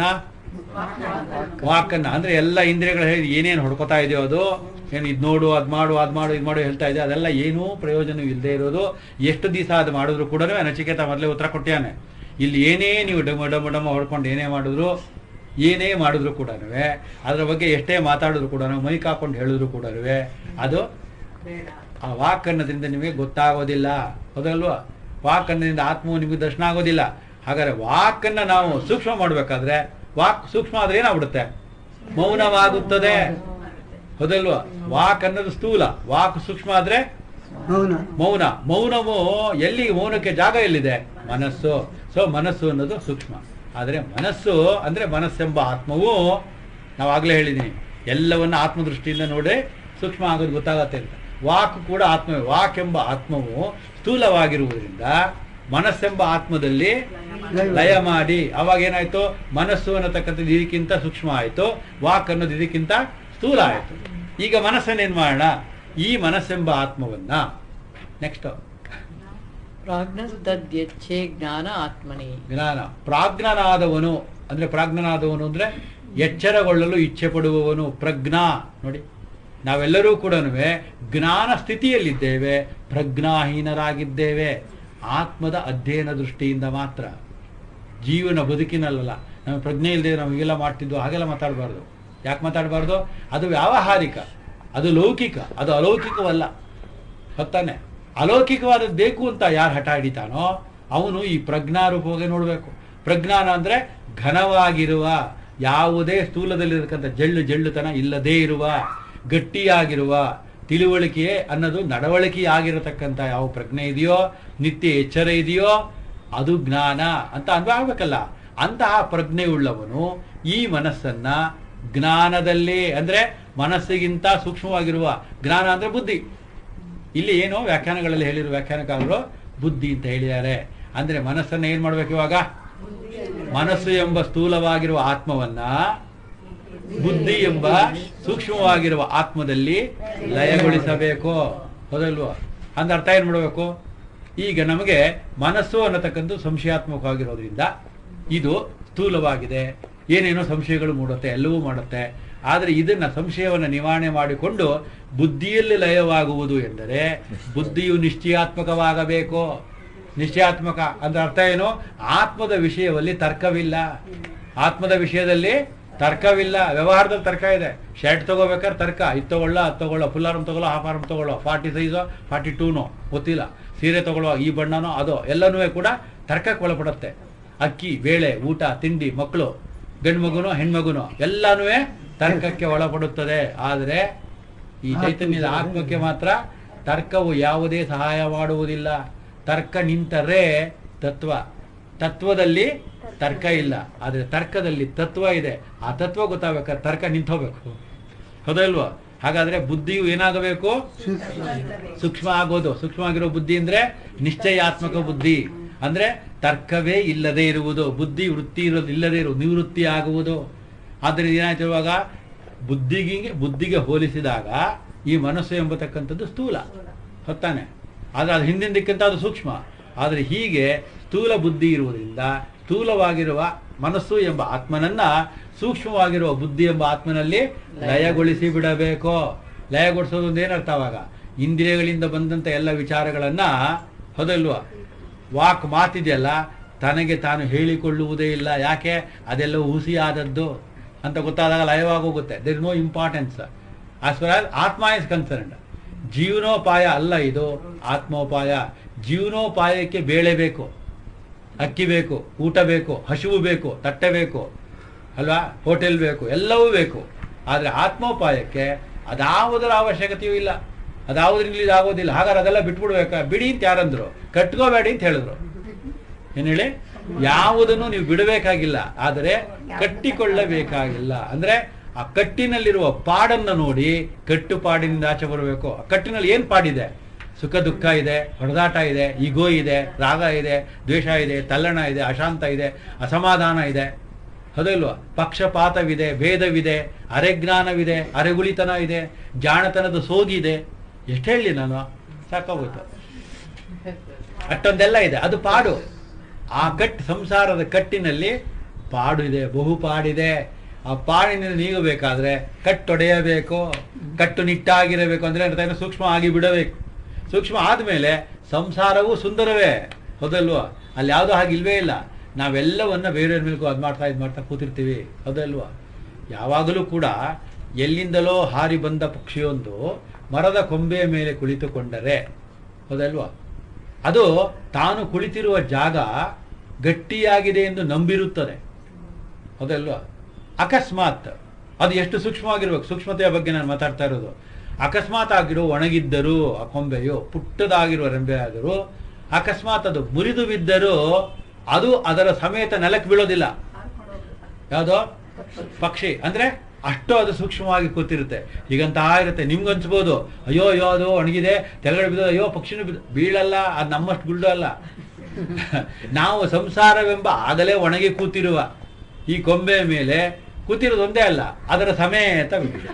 ವಾಕನ್ನ ಅಂದ್ರೆ ಎಲ್ಲ ಇಂದ್ರಿಯಗಳು ಹೇಳಿ ಏನೇನು ಹೊಡ್ಕೋತಾ ಇದೆಯೋ ಅದು ಏನು ಇದು ನೋಡು ಅದ್ ಮಾಡು ಅದ್ ಮಾಡು ಇದು ಮಾಡು ಹೇಳ್ತಾ ಇದೆ ಅದೆಲ್ಲ ಏನೂ ಪ್ರಯೋಜನ ಇಲ್ಲದೆ ಇರೋದು ಎಷ್ಟು ದಿವಸ ಅದು ಮಾಡಿದ್ರು ಕೂಡ ನಚಿಕೇತ ಮೊದಲೇ ಉತ್ತರ ಕೊಟ್ಟಿಯಾನೆ ಇಲ್ಲಿ ಏನೇ ನೀವು ಡಮ ಡಮ ಡಮ ಹೊಡ್ಕೊಂಡು ಏನೇ ಮಾಡಿದ್ರು ಏನೇ ಮಾಡಿದ್ರು ಕೂಡ ಅದರ ಬಗ್ಗೆ ಎಷ್ಟೇ ಮಾತಾಡಿದ್ರು ಕೂಡ ಮೈಕ್ ಹಾಕೊಂಡು ಹೇಳಿದ್ರು ಕೂಡ ಅದು ಆ ವಾಕ್ ಅನ್ನೋದ್ರಿಂದ ನಿಮಗೆ ಗೊತ್ತಾಗೋದಿಲ್ಲ ಹೌದಲ್ವಾ ವಾಕ್ ಅನ್ನೋದ್ರಿಂದ ಆತ್ಮವು ನಿಮಗೆ ದರ್ಶನ ಆಗೋದಿಲ್ಲ ಹಾಗಾದ್ರೆ ವಾಕನ್ನ ನಾವು ಸೂಕ್ಷ್ಮ ಮಾಡಬೇಕಾದ್ರೆ ವಾಕ್ ಸೂಕ್ಷ್ಮ ಆದ್ರೆ ಏನಾಗ್ಬಿಡುತ್ತೆ ಮೌನವಾಗುತ್ತದೆ ಹೌದಲ್ವಾ ವಾಕ್ ಅನ್ನೋದು ಸ್ಥೂಲ ವಾಕ್ ಸೂಕ್ಷ್ಮ ಆದ್ರೆ
ಮೌನ
ಮೌನ ಮೌನವು ಎಲ್ಲಿ ಮೌನಕ್ಕೆ ಜಾಗ ಎಲ್ಲಿದೆ ಮನಸ್ಸು ಸೊ ಮನಸ್ಸು ಅನ್ನೋದು ಸೂಕ್ಷ್ಮ ಆದರೆ ಮನಸ್ಸು ಅಂದ್ರೆ ಮನಸ್ಸೆಂಬ ಆತ್ಮವು ನಾವಾಗಲೇ ಹೇಳಿದ್ದೀನಿ ಎಲ್ಲವನ್ನ ಆತ್ಮದೃಷ್ಟಿಯಿಂದ ನೋಡಿ ಸೂಕ್ಷ್ಮ ಆಗೋದು ಗೊತ್ತಾಗತ್ತೆ ಅಂತ ವಾಕ್ ಕೂಡ ಆತ್ಮವೇ ವಾಕ್ ಎಂಬ ಆತ್ಮವು ಸ್ಥೂಲವಾಗಿರುವುದರಿಂದ ಮನಸ್ಸೆಂಬ ಆತ್ಮದಲ್ಲಿ ಲಯ ಮಾಡಿ ಅವಾಗ ಏನಾಯ್ತು ಮನಸ್ಸು ಅನ್ನತಕ್ಕಂಥದ್ದು ಇದಕ್ಕಿಂತ ಸೂಕ್ಷ್ಮ ಆಯ್ತು ವಾಕ್ ಅನ್ನೋದು ಇದಕ್ಕಿಂತ ಸ್ಥೂಲ ಆಯ್ತು ಈಗ ಮನಸ್ಸನ್ನೇನ್ ಮಾಡೋಣ ಈ ಮನಸ್ಸೆಂಬ ಆತ್ಮವನ್ನ ನೆಕ್ಸ್ಟ್
ಪ್ರಾಜ್ಞಸ್ತದ್ಯಚ್ಛೆ ಜ್ಞಾನ ಆತ್ಮನಿ
ಜ್ಞಾನ ಪ್ರಾಜ್ಞನಾದವನು ಅಂದ್ರೆ ಪ್ರಾಜ್ಞನಾದವನು ಅಂದ್ರೆ ಎಚ್ಚರಗೊಳ್ಳಲು ಇಚ್ಛೆ ಪಡುವವನು ಪ್ರಜ್ಞಾ ನೋಡಿ ನಾವೆಲ್ಲರೂ ಕೂಡ ಜ್ಞಾನ ಸ್ಥಿತಿಯಲ್ಲಿದ್ದೇವೆ ಪ್ರಜ್ಞಾಹೀನರಾಗಿದ್ದೇವೆ ಆತ್ಮದ ಅಧ್ಯಯನ ದೃಷ್ಟಿಯಿಂದ ಮಾತ್ರ ಜೀವನ ಬದುಕಿನಲ್ಲ ನಾವು ಪ್ರಜ್ಞೆ ಇಲ್ಲದೆ ನಾವು ಹೀಗೆಲ್ಲ ಮಾಡ್ತಿದ್ವು ಹಾಗೆಲ್ಲ ಮಾತಾಡಬಾರ್ದು ಯಾಕೆ ಮಾತಾಡಬಾರ್ದು ಅದು ವ್ಯಾವಹಾರಿಕ ಅದು ಲೌಕಿಕ ಅದು ಅಲೌಕಿಕವಲ್ಲ ಹೊತ್ತಾನೆ ಅಲೌಕಿಕವಾದದ್ದು ಬೇಕು ಅಂತ ಯಾರು ಹಠ ಹಿಡಿತಾನೋ ಅವನು ಈ ಪ್ರಜ್ಞಾರೂಪವಾಗಿ ನೋಡಬೇಕು ಪ್ರಜ್ಞಾನ ಅಂದ್ರೆ ಘನವಾಗಿರುವ ಯಾವುದೇ ಸ್ಥೂಲದಲ್ಲಿರತಕ್ಕಂಥ ಜಳ್ಳು ಜಳ್ಳುತನ ಇಲ್ಲದೇ ಇರುವ ಗಟ್ಟಿಯಾಗಿರುವ ತಿಳುವಳಿಕೆ ಅನ್ನೋದು ನಡವಳಿಕೆಯಾಗಿರತಕ್ಕಂಥ ಯಾವ ಪ್ರಜ್ಞೆ ಇದೆಯೋ ನಿತ್ಯ ಎಚ್ಚರ ಇದೆಯೋ ಅದು ಜ್ಞಾನ ಅಂತ ಅನ್ವ ಆಗ್ಬೇಕಲ್ಲ ಅಂತಹ ಪ್ರಜ್ಞೆಯುಳ್ಳವನು ಈ ಮನಸ್ಸನ್ನ ಜ್ಞಾನದಲ್ಲಿ ಅಂದ್ರೆ ಮನಸ್ಸಿಗಿಂತ ಸೂಕ್ಷ್ಮವಾಗಿರುವ ಜ್ಞಾನ ಅಂದ್ರೆ ಬುದ್ಧಿ ಇಲ್ಲಿ ಏನು ವ್ಯಾಖ್ಯಾನಗಳಲ್ಲಿ ಹೇಳಿರುವ ವ್ಯಾಖ್ಯಾನಕಾರರು ಬುದ್ಧಿ ಅಂತ ಹೇಳಿದ್ದಾರೆ ಅಂದ್ರೆ ಮನಸ್ಸನ್ನ ಏನ್ ಮಾಡ್ಬೇಕು ಇವಾಗ ಮನಸ್ಸು ಎಂಬ ಸ್ಥೂಲವಾಗಿರುವ ಆತ್ಮವನ್ನ ಬುದ್ಧಿ ಎಂಬ ಸೂಕ್ಷ್ಮವಾಗಿರುವ ಆತ್ಮದಲ್ಲಿ ಲಯಗೊಳಿಸಬೇಕು ಹೌದಲ್ವಾ ಅಂದ ಅರ್ಥ ಏನ್ ಮಾಡಬೇಕು ಈಗ ನಮಗೆ ಮನಸ್ಸು ಅನ್ನತಕ್ಕಂಥ ಸಂಶಯಾತ್ಮಕವಾಗಿರೋದ್ರಿಂದ ಇದು ಸ್ಥೂಲವಾಗಿದೆ ಏನೇನೋ ಸಂಶಯಗಳು ಮೂಡುತ್ತೆ ಎಲ್ಲವೂ ಮಾಡುತ್ತೆ ಆದರೆ ಇದನ್ನ ಸಂಶಯವನ್ನು ನಿವಾರಣೆ ಮಾಡಿಕೊಂಡು ಬುದ್ಧಿಯಲ್ಲಿ ಲಯವಾಗುವುದು ಎಂದರೆ ಬುದ್ಧಿಯು ನಿಶ್ಚಯಾತ್ಮಕವಾಗಬೇಕು ನಿಶ್ಚಯಾತ್ಮಕ ಅಂದ್ರೆ ಅರ್ಥ ಏನು ಆತ್ಮದ ವಿಷಯದಲ್ಲಿ ತರ್ಕವಿಲ್ಲ ಆತ್ಮದ ವಿಷಯದಲ್ಲಿ ತರ್ಕವಿಲ್ಲ ವ್ಯವಹಾರದಲ್ಲಿ ತರ್ಕ ಇದೆ ಶರ್ಟ್ ತಗೋಬೇಕಾದ್ರೆ ತರ್ಕ ಇದು ತಗೊಳ್ಳ ಅದು ತಗೊಳ್ಳೋ ಫುಲ್ ಆರ್ಮ್ ತಗೊಳ್ಳೋ ಹಾಫ್ ಆರ್ಮ್ ತಗೊಳ್ಳೋ ಫಾರ್ಟಿ ಸೈಜೋ ಫಾರ್ಟಿ ಟೂನೋ ಗೊತ್ತಿಲ್ಲ ಸೀರೆ ತಗೊಳ್ಳೋ ಈ ಬಣ್ಣನೋ ಅದೋ ಎಲ್ಲನೂ ಕೂಡ ತರ್ಕಕ್ಕೆ ಒಳಪಡುತ್ತೆ ಅಕ್ಕಿ ಬೇಳೆ ಊಟ ತಿಂಡಿ ಮಕ್ಕಳು ಗಂಡು ಮಗುನೋ ಹೆಣ್ಮಗುನೋ ಎಲ್ಲಾನು ತರ್ಕಕ್ಕೆ ಒಳಪಡುತ್ತದೆ ಆದರೆ ಈ ಚೈತನ್ಯದ ಆತ್ಮಕ್ಕೆ ಮಾತ್ರ ತರ್ಕವು ಯಾವುದೇ ಸಹಾಯ ಮಾಡುವುದಿಲ್ಲ ತರ್ಕ ನಿಂತರೆ ತತ್ವ ತತ್ವದಲ್ಲಿ ತರ್ಕ ಇಲ್ಲ ಆದರೆ ತರ್ಕದಲ್ಲಿ ತತ್ವ ಇದೆ ಆ ತತ್ವ ಗೊತ್ತಾಗಬೇಕಾದ್ರೆ ತರ್ಕ ನಿಂತೋಗ್ಬೇಕು ಹೌದಲ್ವಾ ಹಾಗಾದ್ರೆ ಬುದ್ಧಿಯು ಏನಾಗಬೇಕು ಸೂಕ್ಷ್ಮ ಆಗೋದು ಸೂಕ್ಷ್ಮ ಆಗಿರೋ ಬುದ್ಧಿ ಅಂದ್ರೆ ನಿಶ್ಚಯಾತ್ಮಕ ಬುದ್ಧಿ ಅಂದ್ರೆ ತರ್ಕವೇ ಇಲ್ಲದೆ ಇರುವುದು ಬುದ್ಧಿ ವೃತ್ತಿ ಇರೋದು ಇಲ್ಲದೆ ಇರುವುದು ನಿವೃತ್ತಿ ಆಗುವುದು ಆದ್ದರಿಂದ ಏನಾಯ್ತು ಇವಾಗ ಬುದ್ಧಿಗೆ ಬುದ್ಧಿಗೆ ಹೋಲಿಸಿದಾಗ ಈ ಮನಸ್ಸು ಎಂಬತಕ್ಕಂಥದ್ದು ಸ್ಥೂಲ ಹೊತ್ತಾನೆ ಆದ್ರೆ ಅದು ಹಿಂದಿನ ದಿಕ್ಕಿಂತ ಅದು ಸೂಕ್ಷ್ಮ ಆದರೆ ಹೀಗೆ ಸ್ಥೂಲ ಬುದ್ಧಿ ಇರುವುದರಿಂದ ಸ್ಥೂಲವಾಗಿರುವ ಮನಸ್ಸು ಎಂಬ ಆತ್ಮನನ್ನ ಸೂಕ್ಷ್ಮವಾಗಿರುವ ಬುದ್ಧಿ ಎಂಬ ಆತ್ಮನಲ್ಲಿ ಲಯಗೊಳಿಸಿ ಬಿಡಬೇಕು ಲಯಗೊಳಿಸೋದು ಒಂದು ಏನರ್ಥ ಅವಾಗ ಇಂದ್ರಿಯಗಳಿಂದ ಬಂದಂತ ಎಲ್ಲ ವಿಚಾರಗಳನ್ನ ಹೌದಲ್ವಾ ವಾಕ್ ಮಾತಿದೆಯಲ್ಲ ತನಗೆ ತಾನು ಹೇಳಿಕೊಳ್ಳುವುದೇ ಇಲ್ಲ ಯಾಕೆ ಅದೆಲ್ಲ ಹುಸಿಯಾದದ್ದು ಅಂತ ಗೊತ್ತಾದಾಗ ಲಯವಾಗೋಗುತ್ತೆ there no importance as far as ಆತ್ಮ ಇಸ್ ಕನ್ಸರ್ನ್ಡ್ ಜೀವನೋಪಾಯ ಅಲ್ಲ ಇದು ಆತ್ಮೋಪಾಯ ಜೀವನೋಪಾಯಕ್ಕೆ ಬೇಳೆ ಬೇಕು ಅಕ್ಕಿ ಬೇಕು ಊಟ ಬೇಕು ಹಸಿವು ಬೇಕು ತಟ್ಟೆ ಬೇಕು ಅಲ್ವಾ ಹೋಟೆಲ್ ಬೇಕು ಎಲ್ಲವೂ ಬೇಕು ಆದರೆ ಆತ್ಮೋಪಾಯಕ್ಕೆ ಅದಾವುದರ ಅವಶ್ಯಕತೆಯೂ ಇಲ್ಲ ಅದಾವುದ್ರಿಂದ ಇದಾಗೋದಿಲ್ಲ ಹಾಗಾದ್ರೆ ಅದೆಲ್ಲ ಬಿಟ್ಬಿಡ್ಬೇಕಾ ಬಿಡಿ ಅಂತ ಯಾರಂದ್ರು ಕಟ್ಕೋಬೇಡಿ ಅಂತ ಹೇಳಿದ್ರು ಏನ್ ಹೇಳಿ ಯಾವುದನ್ನು ನೀವು ಬಿಡಬೇಕಾಗಿಲ್ಲ ಆದರೆ ಕಟ್ಟಿಕೊಳ್ಳಬೇಕಾಗಿಲ್ಲ ಅಂದ್ರೆ ಆ ಕಟ್ಟಿನಲ್ಲಿರುವ ಪಾಡನ್ನ ನೋಡಿ ಕಟ್ಟುಪಾಡಿನಿಂದ ಆಚೆ ಬರಬೇಕು ಆ ಕಟ್ಟಿನಲ್ಲಿ ಏನ್ ಪಾಡಿದೆ ಸುಖ ದುಃಖ ಇದೆ ಹೊಡೆದಾಟ ಇದೆ ಈಗೋ ಇದೆ ರಾಗ ಇದೆ ದ್ವೇಷ ಇದೆ ತಲ್ಲಣ ಇದೆ ಅಶಾಂತ ಇದೆ ಅಸಮಾಧಾನ ಇದೆ ಹೌದಲ್ವಾ ಪಕ್ಷಪಾತವಿದೆ ಭೇದವಿದೆ ಅರೆಜ್ಞಾನವಿದೆ ಅರೆಗುಳಿತನ ಇದೆ ಜಾಣತನದ ಸೋಗಿದೆ ಎಷ್ಟು ಹೇಳಿ ನಾನು ಸಾಕಾಗೋಯ್ತು ಅಷ್ಟೊಂದೆಲ್ಲ ಇದೆ ಅದು ಪಾಡು ಆ ಕಟ್ ಸಂಸಾರದ ಕಟ್ಟಿನಲ್ಲಿ ಪಾಡು ಇದೆ ಬಹು ಪಾಡಿದೆ ಆ ಪಾಡಿನಿಂದ ನೀಗಬೇಕಾದ್ರೆ ಕಟ್ಟೊಡೆಯಬೇಕು ಕಟ್ಟು ನಿಟ್ಟಾಗಿರಬೇಕು ಅಂದ್ರೆ ಅರ್ಥ ಏನು? ಸೂಕ್ಷ್ಮ ಆಗಿ ಬಿಡಬೇಕು ಸೂಕ್ಷ್ಮ ಆದ್ಮೇಲೆ ಸಂಸಾರವೂ ಸುಂದರವೇ ಹೌದಲ್ವಾ ಅಲ್ಲಿ ಯಾವುದೋ ಹಾಗಿಲ್ವೇ ಇಲ್ಲ ನಾವೆಲ್ಲವನ್ನ ಬೇರೆಯವ್ರ ಮೇಲ್ಗೂ ಅದು ಮಾಡ್ತಾ ಇದು ಮಾಡ್ತಾ ಕೂತಿರ್ತೀವಿ ಹೌದಲ್ವಾ ಯಾವಾಗಲೂ ಕೂಡ ಎಲ್ಲಿಂದಲೋ ಹಾರಿ ಬಂದ ಪಕ್ಷಿಯೊಂದು ಮರದ ಕೊಂಬೆಯ ಮೇಲೆ ಕುಳಿತುಕೊಂಡರೆ ಹೌದಲ್ವಾ ಅದು ತಾನು ಕುಳಿತಿರುವ ಜಾಗ ಗಟ್ಟಿಯಾಗಿದೆ ಎಂದು ನಂಬಿರುತ್ತದೆ ಹೌದಲ್ವಾ ಅಕಸ್ಮಾತ್ ಅದು ಎಷ್ಟು ಸೂಕ್ಷ್ಮವಾಗಿರ್ಬೇಕು ಸೂಕ್ಷ್ಮತೆಯ ಬಗ್ಗೆ ನಾನು ಮಾತಾಡ್ತಾ ಇರೋದು ಅಕಸ್ಮಾತ್ ಆಗಿರೋ ಒಣಗಿದ್ದರೂ ಆ ಕೊಂಬೆಯು ಪುಟ್ಟದಾಗಿರುವ ರೆಂಬೆ ಆದರೂ ಅಕಸ್ಮಾತ್ ಅದು ಮುರಿದು ಬಿದ್ದರೂ ಅದು ಅದರ ಸಮೇತ ನೆಲಕ್ಕೆ ಬೀಳೋದಿಲ್ಲ ಯಾವುದೋ ಪಕ್ಷಿ ಅಂದ್ರೆ ಅಷ್ಟು ಅದು ಸೂಕ್ಷ್ಮವಾಗಿ ಕೂತಿರುತ್ತೆ ಹೀಗಂತ ಇರುತ್ತೆ ನಿಮ್ಗೆ ಅನ್ಸ್ಬೋದು ಅಯ್ಯೋ ಅಯ್ಯೋ ಅದು ಒಣಗಿದೆ ತೆಳಗಡೆ ಬಿದ್ದೋ ಅಯ್ಯೋ ಪಕ್ಷಿನೂ ಬಿದ್ದು ಬೀಳಲ್ಲ ಅದು ನಮ್ಮಷ್ಟು ಗುಳ್ಳು ಅಲ್ಲ ನಾವು ಸಂಸಾರವೆಂಬ ಆಗಲೇ ಒಣಗಿ ಕೂತಿರುವ ಈ ಕೊಂಬೆ ಮೇಲೆ ಕೂತಿರೋದು ಒಂದೇ ಅಲ್ಲ ಅದರ ಸಮೇತ ಬಿಟ್ಟಿದೆ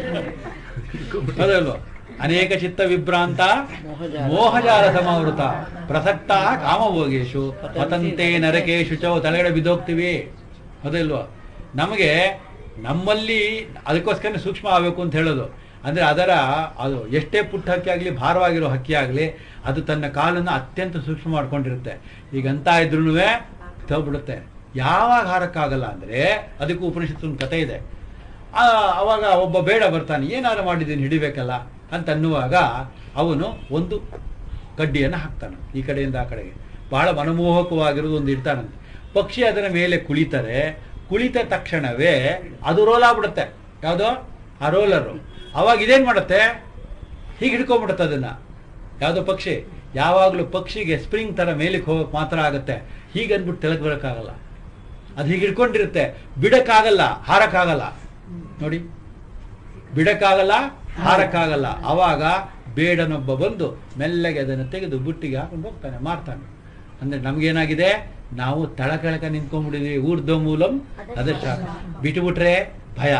ಅದಲ್ವ ಅನೇಕ ಚಿತ್ತ ವಿಭ್ರಾಂತ
ಮೋಹಜಾಲ.
ಮೋಹಜಾಲ ಸಮಾವೃತ ಪ್ರಸಕ್ತ ಕಾಮಭೋಗೇಶು ಪತಂತೆ ನರಕೇಶು ಚೌ ತಲೆಗಡೆ ಬಿದ್ದೋಗ್ತೀವಿ ಅದಲ್ವ ನಮಗೆ ನಮ್ಮಲ್ಲಿ ಅದಕ್ಕೋಸ್ಕರ ಸೂಕ್ಷ್ಮ ಆಗಬೇಕು ಅಂತ ಹೇಳೋದು ಅಂದ್ರೆ ಅದರ ಅದು ಎಷ್ಟೇ ಪುಟ್ಟ ಹಕ್ಕಿ ಆಗಲಿ ಭಾರವಾಗಿರೋ ಹಕ್ಕಿ ಆಗಲಿ ಅದು ತನ್ನ ಕಾಲನ್ನು ಅತ್ಯಂತ ಸೂಕ್ಷ್ಮ ಮಾಡ್ಕೊಂಡಿರುತ್ತೆ ಈಗಂತ ಇದ್ರೂ ತಗ್ಬಿಡುತ್ತೆ ಯಾವಾಗ ಹಾರಕ್ಕಾಗಲ್ಲ ಅಂದ್ರೆ ಅದಕ್ಕೂ ಉಪನಿಷತ್ತು ಒಂದು ಕಥೆ ಇದೆ ಆ, ಅವಾಗ ಒಬ್ಬ ಬೇಡ ಬರ್ತಾನೆ ಏನಾರು ಮಾಡಿದ್ದೀನಿ ಹಿಡಿಬೇಕಲ್ಲ ಅಂತ ಅನ್ನುವಾಗ ಅವನು ಒಂದು ಕಡ್ಡಿಯನ್ನು ಹಾಕ್ತಾನೆ ಈ ಕಡೆಯಿಂದ ಆ ಕಡೆಗೆ ಬಹಳ ಮನಮೋಹಕವಾಗಿರೋದು ಒಂದು ಇಡ್ತಾನಂತೆ ಪಕ್ಷಿ ಅದರ ಮೇಲೆ ಕುಳಿತರೆ ಕುಳಿತ ತಕ್ಷಣವೇ ಅದು ರೋಲ್ ಆಗ್ಬಿಡುತ್ತೆ ಯಾವುದೋ ಆ ರೋಲರು ಅವಾಗ ಇದೇನ್ ಮಾಡುತ್ತೆ ಹೀಗೆ ಹಿಡ್ಕೊಂಡ್ಬಿಡುತ್ತೆ ಅದನ್ನ ಯಾವುದೋ ಪಕ್ಷಿ ಯಾವಾಗಲೂ ಪಕ್ಷಿಗೆ ಸ್ಪ್ರಿಂಗ್ ತರ ಮೇಲಕ್ಕೆ ಹೋಗಕ್ಕೆ ಮಾತ್ರ ಆಗುತ್ತೆ ಹೀಗೆ ಅಂದ್ಬಿಟ್ಟು ತೆಲಕ್ ಬರೋಕ್ಕಾಗಲ್ಲ ಅದು ಹೀಗೆ ಹಿಡ್ಕೊಂಡಿರುತ್ತೆ ಬಿಡಕ್ಕಾಗಲ್ಲ ಹಾರಕ್ಕಾಗಲ್ಲ ನೋಡಿ ಬಿಡಕ್ಕಾಗಲ್ಲ ಹಾರಕ್ಕಾಗಲ್ಲ ಅವಾಗ ಬೇಡನೊಬ್ಬ ಬಂದು ಮೆಲ್ಲಗೆ ಅದನ್ನು ತೆಗೆದು ಬುಟ್ಟಿಗೆ ಹಾಕೊಂಡು ಹೋಗ್ತಾನೆ ಮಾರ್ತಾನೆ ಅಂದ್ರೆ ನಮ್ಗೇನಾಗಿದೆ ನಾವು ತಳಕಳಕ ನಿಂತ್ಕೊಂಡ್ಬಿಟ್ಟಿದೀವಿ ಊರ್ಧ್ವ ಮೂಲಂ ಅದಶ ಬಿಟ್ಟುಬಿಟ್ರೆ ಭಯ